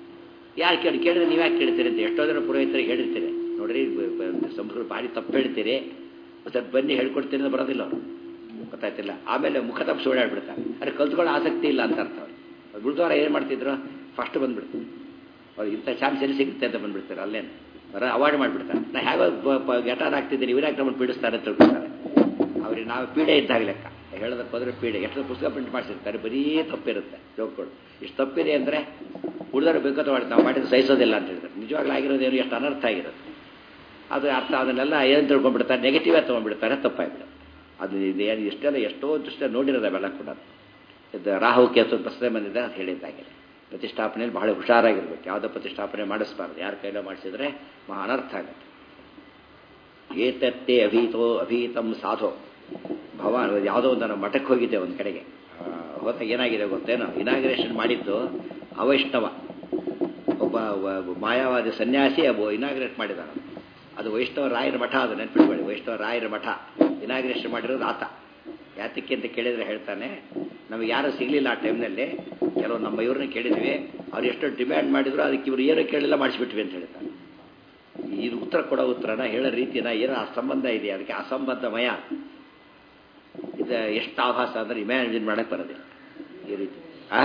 ಯಾರು ಕೇಳಿ ಕೇಳಿದ್ರೆ ನೀವು ಯಾಕೆ ಕೇಳ್ತೀರಿ ಅಂತ ಎಷ್ಟೋ ಜನ ಪುರೋಹಿತರಿಗೆ ಹೇಳಿರ್ತೀರಿ ನೋಡ್ರಿ ಸಂಸ್ಕೃತ ಭಾರಿ ತಪ್ಪು ಹೇಳ್ತೀರಿ ಮತ್ತೆ ಬನ್ನಿ ಹೇಳ್ಕೊಡ್ತೀನಿ ಅಂತ ಬರೋದಿಲ್ಲ ಅವರು ಗೊತ್ತಾಯ್ತಿಲ್ಲ ಆಮೇಲೆ ಮುಖ ತಪ್ಪಿಸಿ ಓಡಾಡ್ಬಿಡ್ತಾರೆ ಅದೇ ಕಲ್ತ್ಕೊಳ್ಳೋ ಆಸಕ್ತಿ ಇಲ್ಲ ಅಂತ ಅರ್ಥ ಅವ್ರು ಗುರುದ್ವಾರ ಏನು ಮಾಡ್ತಿದ್ರು ಫಸ್ಟ್ ಬಂದ್ಬಿಡ್ತು ಅವ್ರು ಇಂಥ ಚಾನ್ಸ್ ಎಲ್ಲಿ ಸಿಗುತ್ತೆ ಅಂತ ಬಂದ್ಬಿಡ್ತಾರೆ ಅಲ್ಲೇನು ಬರ ಅವಾಯ್ಡ್ ಮಾಡಿಬಿಡ್ತಾರೆ ನಾ ಹೇಗೋ ಗೆಟಾರ್ ಆಗ್ತಿದ್ದೀನಿ ಇವ್ರಾಗ ನಮ್ಮನ್ನು ಪೀಡಿಸ್ತಾರೆ ಅಂತ ತಿಳ್ಕೊತಾರೆ ಅವ್ರಿಗೆ ನಾವು ಪೀಡೆ ಇದ್ದಾಗ ಲೆಕ್ಕ ಹೇಳೋದಕ್ಕೆ ಹೋದ್ರೆ ಪೀಡೆ ಎಷ್ಟು ಪುಸ್ತಕ ಪ್ರಿಂಟ್ ಮಾಡಿಸಿರ್ತಾರೆ ಬರೀ ತಪ್ಪಿರುತ್ತೆ ಜೋಕ್ಗಳು ಇಷ್ಟು ತಪ್ಪಿದೆ ಅಂದರೆ ಉಳಿದವರು ಬೇಕಂತ ಮಾಡಿ ನಾವು ಮಾಡಿದ್ದು ಸಹಿಸೋದಿಲ್ಲ ಅಂತ ಹೇಳ್ತಾರೆ ನಿಜವಾಗ್ಲೂ ಆಗಿರೋದೇನು ಎಷ್ಟು ಅನರ್ಥ ಆಗಿರುತ್ತೆ ಅದು ಅರ್ಥ ಅದನ್ನೆಲ್ಲ ಏನು ತಿಳ್ಕೊಂಡ್ಬಿಡ್ತಾರೆ ನೆಗೆಟಿವ್ ತೊಗೊಂಡ್ಬಿಡ್ತಾರೆ ತಪ್ಪಾಗ್ಬಿಡುತ್ತೆ ಅದು ಇದು ಏನು ಎಷ್ಟೆಲ್ಲ ಎಷ್ಟೋ ದೃಷ್ಟಿ ನೋಡಿರೋದು ಅವೆಲ್ಲ ಕೂಡ ಇದು ರಾಹು ಕೇತು ಪ್ರಶ್ನೆ ಬಂದಿದೆ ಅಂತ ಹೇಳಿದ್ದಾಗಿದೆ ಪ್ರತಿಷ್ಠಾಪನೆಯಲ್ಲಿ ಬಹಳ ಹುಷಾರಾಗಿರ್ಬೇಕು ಯಾವುದೋ ಪ್ರತಿಷ್ಠಾಪನೆ ಮಾಡಿಸ್ಬಾರ್ದು ಯಾರ ಕೈಲೋ ಮಾಡಿಸಿದ್ರೆ ಮಹಾ ಅನರ್ಥ ಆಗುತ್ತೆ ಏತತ್ತೇ ಅಭೀತೋ ಅಭೀತಂ ಸಾಧೋ ಭವಾನ್ ಯಾವುದೋ ಒಂದು ನಾನು ಮಠಕ್ಕೆ ಹೋಗಿದ್ದೆ ಒಂದು ಕಡೆಗೆ ಹೋದಾಗ ಏನಾಗಿದೆ ಗೊತ್ತೇನೋ ಇನಾಗ್ರೇಷನ್ ಮಾಡಿದ್ದು ಅವೈಷ್ಣವ ಒಬ್ಬ ಮಾಯಾವಾದಿ ಸನ್ಯಾಸಿ ಒಬ್ಬ ಇನಾಗ್ರೇಟ್ ಮಾಡಿದಾನ ಅದು ವೈಷ್ಣವ ರಾಯರ ಮಠ ಅದು ನೆನ್ಪಿಟ್ಕೊಳ್ಳಿ ವೈಷ್ಣವ ರಾಯರ ಮಠ ಇನಾಗ್ರೇಷನ್ ಮಾಡಿರೋದು ಆತ ಯಾತಕ್ಕೆ ಅಂತ ಕೇಳಿದ್ರೆ ಹೇಳ್ತಾನೆ ನಮಗೆ ಯಾರು ಸಿಗಲಿಲ್ಲ ಆ ಟೈಮ್ನಲ್ಲಿ ಕೆಲವು ನಮ್ಮ ಇವ್ರನ್ನ ಕೇಳಿದ್ವಿ ಅವ್ರು ಎಷ್ಟು ಡಿಮ್ಯಾಂಡ್ ಮಾಡಿದ್ರು ಅದಕ್ಕೆ ಇವ್ರು ಏನೂ ಕೇಳಿಲ್ಲ ಮಾಡಿಸ್ಬಿಟ್ವಿ ಅಂತ ಹೇಳ್ತಾರೆ ಇದು ಉತ್ತರ ಕೊಡೋ ಉತ್ತರನ ಹೇಳೋ ರೀತಿನ ಏನೋ ಆ ಸಂಬಂಧ ಇದೆ ಅದಕ್ಕೆ ಅಸಂಬದ್ಧಮಯ ಇದು ಎಷ್ಟು ಆಭಾಸ ಅಂದ್ರೆ ಇಮ್ಯಾಜಿನ್ ಮಾಡಕ್ಕೆ ಬರೋದಿಲ್ಲ ಈ ರೀತಿ ಆ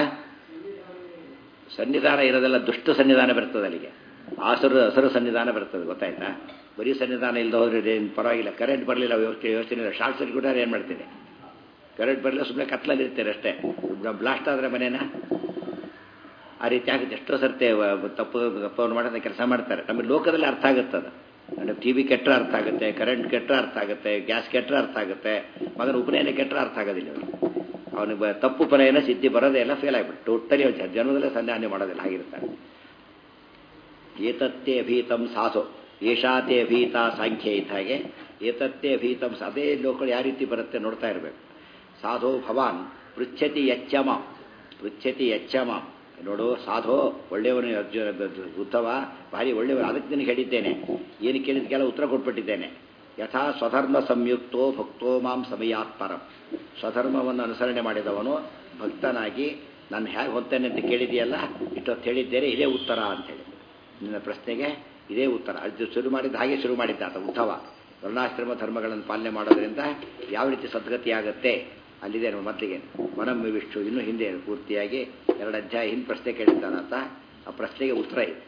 ಸನ್ನಿಧಾನ ಇರೋದೆಲ್ಲ ದುಷ್ಟ ಸನ್ನಿಧಾನ ಬರ್ತದೆ ಅಲ್ಲಿಗೆ ಆಸರು ಹಸರು ಸನ್ನಿಧಾನ ಬರ್ತದೆ ಗೊತ್ತಾಯ್ತಾ ಬರೀ ಸನ್ನಿಧಾನ ಇಲ್ಲದೆ ಹೋದ್ರೆ ಏನು ಪರವಾಗಿಲ್ಲ ಕರೆಂಟ್ ಬರಲಿಲ್ಲ ವ್ಯವಸ್ಥೆ ಯೋಚನೆ ಇಲ್ಲ ಶಾರ್ಟ್ ಸರ್ಕ್ಯೂಟ್ ಏನು ಮಾಡ್ತೀನಿ ಕರೆಂಟ್ ಬರಲಿಲ್ಲ ಸುಮ್ಮನೆ ಕತ್ಲಲ್ಲಿ ಇರ್ತೀರಿ ಅಷ್ಟೇ ಬ್ಲಾಸ್ಟ್ ಆದರೆ ಮನೇನ ಆ ರೀತಿ ಆಗುತ್ತೆ ಎಷ್ಟೋ ಸರ್ತೆ ವ- ತಪ್ಪು ತಪ್ಪವನ್ನು ಮಾಡೋದು ಕೆಲಸ ಮಾಡ್ತಾರೆ ನಮಗೆ ಲೋಕದಲ್ಲಿ ಅರ್ಥ ಆಗುತ್ತೆ ಅದು ಅಂದರೆ ಟಿ ವಿ ಕೆಟ್ಟರೆ ಅರ್ಥ ಆಗುತ್ತೆ ಕರೆಂಟ್ ಕೆಟ್ಟರೆ ಅರ್ಥ ಆಗುತ್ತೆ ಗ್ಯಾಸ್ ಕೆಟ್ಟರೆ ಅರ್ಥ ಆಗುತ್ತೆ ಮಗನ ಉಪನಯನ ಕೆಟ್ಟರೆ ಅರ್ಥ ಆಗೋದಿಲ್ಲ ಅವನಿಗೆ ಅವನಿಗೆ ಬ- ತಪ್ಪು ಉಪನಯನ ಸಿದ್ಧಿ ಬರೋದೇ ಎಲ್ಲ ಫೇಲ್ ಆಗಿಬಿಟ್ಟು ಟೋಟಲಿ ಅವ್ನು ಜನ್ಮದಲ್ಲೇ ಸಂಧಾನ ಮಾಡೋದಿಲ್ಲ ಆಗಿರ್ತಾನೆ ಏತತ್ತೇ ಅಭೀತಂ ಸಾಧು ಏಷಾತೆ ಅಭೀತ ಸಾಂಖ್ಯ ಇದ್ದ ಹಾಗೆ ಏತತ್ತೇ ಅಭೀತಂ ಸ- ಅದೇ ಲೋಕಗಳು ಯಾವ ರೀತಿ ಬರುತ್ತೆ ನೋಡ್ತಾ ಇರಬೇಕು ಸಾಧೋ ಭವಾನ್ ಪೃಚ್ಛತಿ ಯಚ್ಚಮ ಪೃಚ್ಛತಿ ಯಚ್ಚಮ ನೋಡು ಸಾಧೋ ಒಳ್ಳೆಯವನು ಅರ್ಜುನ ಉತ್ತಮ ಭಾರಿ ಒಳ್ಳೆಯವನು ಅದಕ್ಕೆ ನಿನಗೆ ಹೇಳಿದ್ದೇನೆ ಏನು ಕೇಳಿದಕ್ಕೆಲ್ಲ ಉತ್ತರ ಕೊಟ್ಬಿಟ್ಟಿದ್ದೇನೆ ಯಥಾ ಸ್ವಧರ್ಮ ಸಂಯುಕ್ತೋ ಭಕ್ತೋ ಮಾಂ ಸಮಯಾತ್ಪರಂ ಸ್ವಧರ್ಮವನ್ನು ಅನುಸರಣೆ ಮಾಡಿದವನು ಭಕ್ತನಾಗಿ ನಾನು ಹೇಗೆ ಹೊತ್ತೇನೆ ಅಂತ ಕೇಳಿದೆಯಲ್ಲ ಇಷ್ಟೊತ್ತು ಹೇಳಿದ್ದೇನೆ ಇದೇ ಉತ್ತರ ಅಂತೇಳಿ ನಿನ್ನ ಪ್ರಶ್ನೆಗೆ ಇದೇ ಉತ್ತರ ಅದು ಶುರು ಮಾಡಿದ್ದು ಹಾಗೆ ಶುರು ಮಾಡಿದ್ದ ಆತ ಉದ್ಧವ ವರ್ಣಾಶ್ರಮ ಧರ್ಮಗಳನ್ನು ಪಾಲನೆ ಮಾಡೋದ್ರಿಂದ ಯಾವ ರೀತಿ ಸದ್ಗತಿ ಆಗುತ್ತೆ ಅಲ್ಲಿದೆ ನೋಡಿ ಮೊದಲಿಗೆ ವನಂ ವಿಷ್ಣು ಇನ್ನೂ ಹಿಂದೆ ಪೂರ್ತಿಯಾಗಿ ಎರಡು ಅಧ್ಯಾಯ ಹಿಂದೆ ಪ್ರಶ್ನೆ ಕೇಳಿದ್ದಾನಾತ ಆ ಪ್ರಶ್ನೆಗೆ ಉತ್ತರ ಇದೆ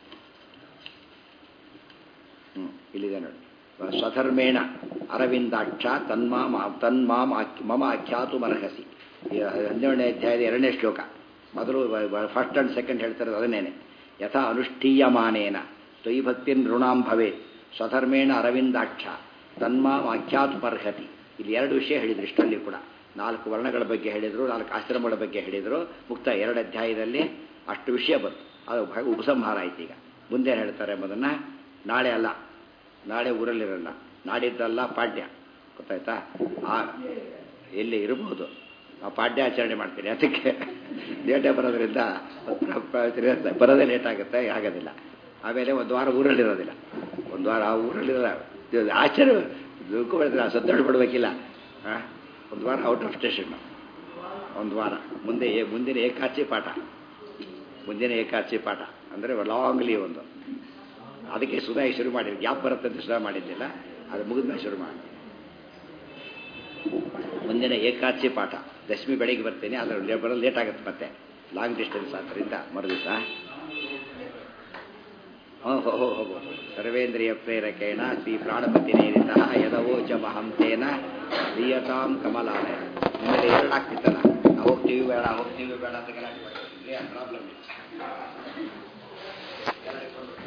ಹ್ಞೂ ಇಲ್ಲಿದೆ ನೋಡಿ ಸ್ವಧರ್ಮೇಣ ಅರವಿಂದಾಕ್ಷ ತನ್ಮಾಮ ತನ್ಮಾಂ ಆಖ್ಯ ಮಮ ಆಖ್ಯಾತು ಮರ್ಹಸಿ ಈ ಹನ್ನೆರಡನೇ ಅಧ್ಯಾಯದ ಎರಡನೇ ಶ್ಲೋಕ ಮೊದಲು ಫಸ್ಟ್ ಆ್ಯಂಡ್ ಸೆಕೆಂಡ್ ಹೇಳ್ತಾರೆ ಅದನ್ನೇನೆ ಯಥಾ ಅನುಷ್ಠೀಯಮಾನೇನ ತ್ವಯಿ ಭಕ್ತಿ ನೃಣಾಂ ಭವೇತ್ ಸ್ವಧರ್ಮೇಣ ಅರವಿಂದಾಕ್ಷ ತನ್ಮಾಂ ಆಖ್ಯಾತು ಮರ್ಹತಿ ಇಲ್ಲಿ ಎರಡು ವಿಷಯ ಹೇಳಿದ್ರು ಇಷ್ಟರಲ್ಲಿ ಕೂಡ ನಾಲ್ಕು ವರ್ಣಗಳ ಬಗ್ಗೆ ಹೇಳಿದರು ನಾಲ್ಕು ಆಶ್ರಮಗಳ ಬಗ್ಗೆ ಹೇಳಿದರು ಮುಕ್ತ ಎರಡು ಅಧ್ಯಾಯದಲ್ಲಿ ಅಷ್ಟು ವಿಷಯ ಬಂತು ಅದು ಭಾಗ ಉಪಸಂಹಾರ ಆಯ್ತು ಈಗ ಮುಂದೇನು ಹೇಳ್ತಾರೆ ಎಂಬುದನ್ನು ನಾಳೆ ಅಲ್ಲ ನಾಳೆ ಊರಲ್ಲಿರಲ್ಲ ನಾಡಿದ್ದಲ್ಲ ಪಾಡ್ಯ ಗೊತ್ತಾಯ್ತಾ ಆ ಎಲ್ಲಿ ಇರಬಹುದು ಆ ಪಾಡ್ಯಾಚರಣೆ ಮಾಡ್ತೀನಿ ಅದಕ್ಕೆ ಲೇಟೇ ಬರೋದ್ರಿಂದ ಬರೋದೇ ಲೇಟ್ ಆಗುತ್ತೆ ಆಗೋದಿಲ್ಲ ಆಮೇಲೆ ಒಂದು ವಾರ ಊರಲ್ಲಿರೋದಿಲ್ಲ ಒಂದು ವಾರ ಆ ಊರಲ್ಲಿರೋ ಆಶ್ಚರ್ಯ ದುಃಖ ಬೆಳೆದ್ರೆ ಸತ್ತೋಡು ಬಿಡಬೇಕಿಲ್ಲ ಹಾಂ ಒಂದು ವಾರ ಔಟ್ ಆಫ್ ಸ್ಟೇಷನ್ ಒಂದು ವಾರ ಮುಂದೆ ಏ- ಮುಂದಿನ ಏಕಾಚಿ ಪಾಠ ಮುಂದಿನ ಏಕಾಚಿ ಪಾಠ ಅಂದರೆ ಲಾಂಗ್ಲಿ ಒಂದು ಅದಕ್ಕೆ ಸುಧಾ ಶುರು ಮಾಡಿ ಗ್ಯಾಪ್ ಬರುತ್ತೆ ಅಂತ ಸುಧಾ ಮಾಡಿದ್ದಿಲ್ಲ ಅದು ಮುಗಿದ್ಮೇಲೆ ಶುರು ಮಾಡಿ ಮುಂದಿನ ಏಕಾಚಿ ಪಾಠ ದಶಮಿ ಬೆಳಿಗ್ಗೆ ಬರ್ತೇನೆ ಅದರ ಬರೋದು ಲೇಟ್ ಆಗುತ್ತೆ ಮತ್ತೆ ಲಾಂಗ್ ಡಿಸ್ಟೆನ್ಸ್ ಆದ್ದರಿಂದ ಮರುದಿವಸ ಹೋ ಹೋ ಹೋ ಹೋಗು ಸರ್ವೇಂದ್ರಿಯ ಪ್ರೇರಕೇಣ ಶ್ರೀ ಪ್ರಾಣಪತಿ ನೇರಿತ ಯದವೋಚ ಮಹಂತೇನ ದೀಯತಾಂ ಕಮಲಾಲಯ ನಿಮ್ಮಲ್ಲಿ ಎರಡು ಆಗ್ತಿತ್ತಲ್ಲ ನಾವು ಹೋಗ್ತೀವಿ ಬೇಡ ಹೋಗ್ತೀವಿ ಬೇಡ ಅಂತ ಗಲಾಟೆ ಮಾಡ್ತೀವಿ ಪ್ರಾಬ್ಲಮ್ ಇಲ್ಲ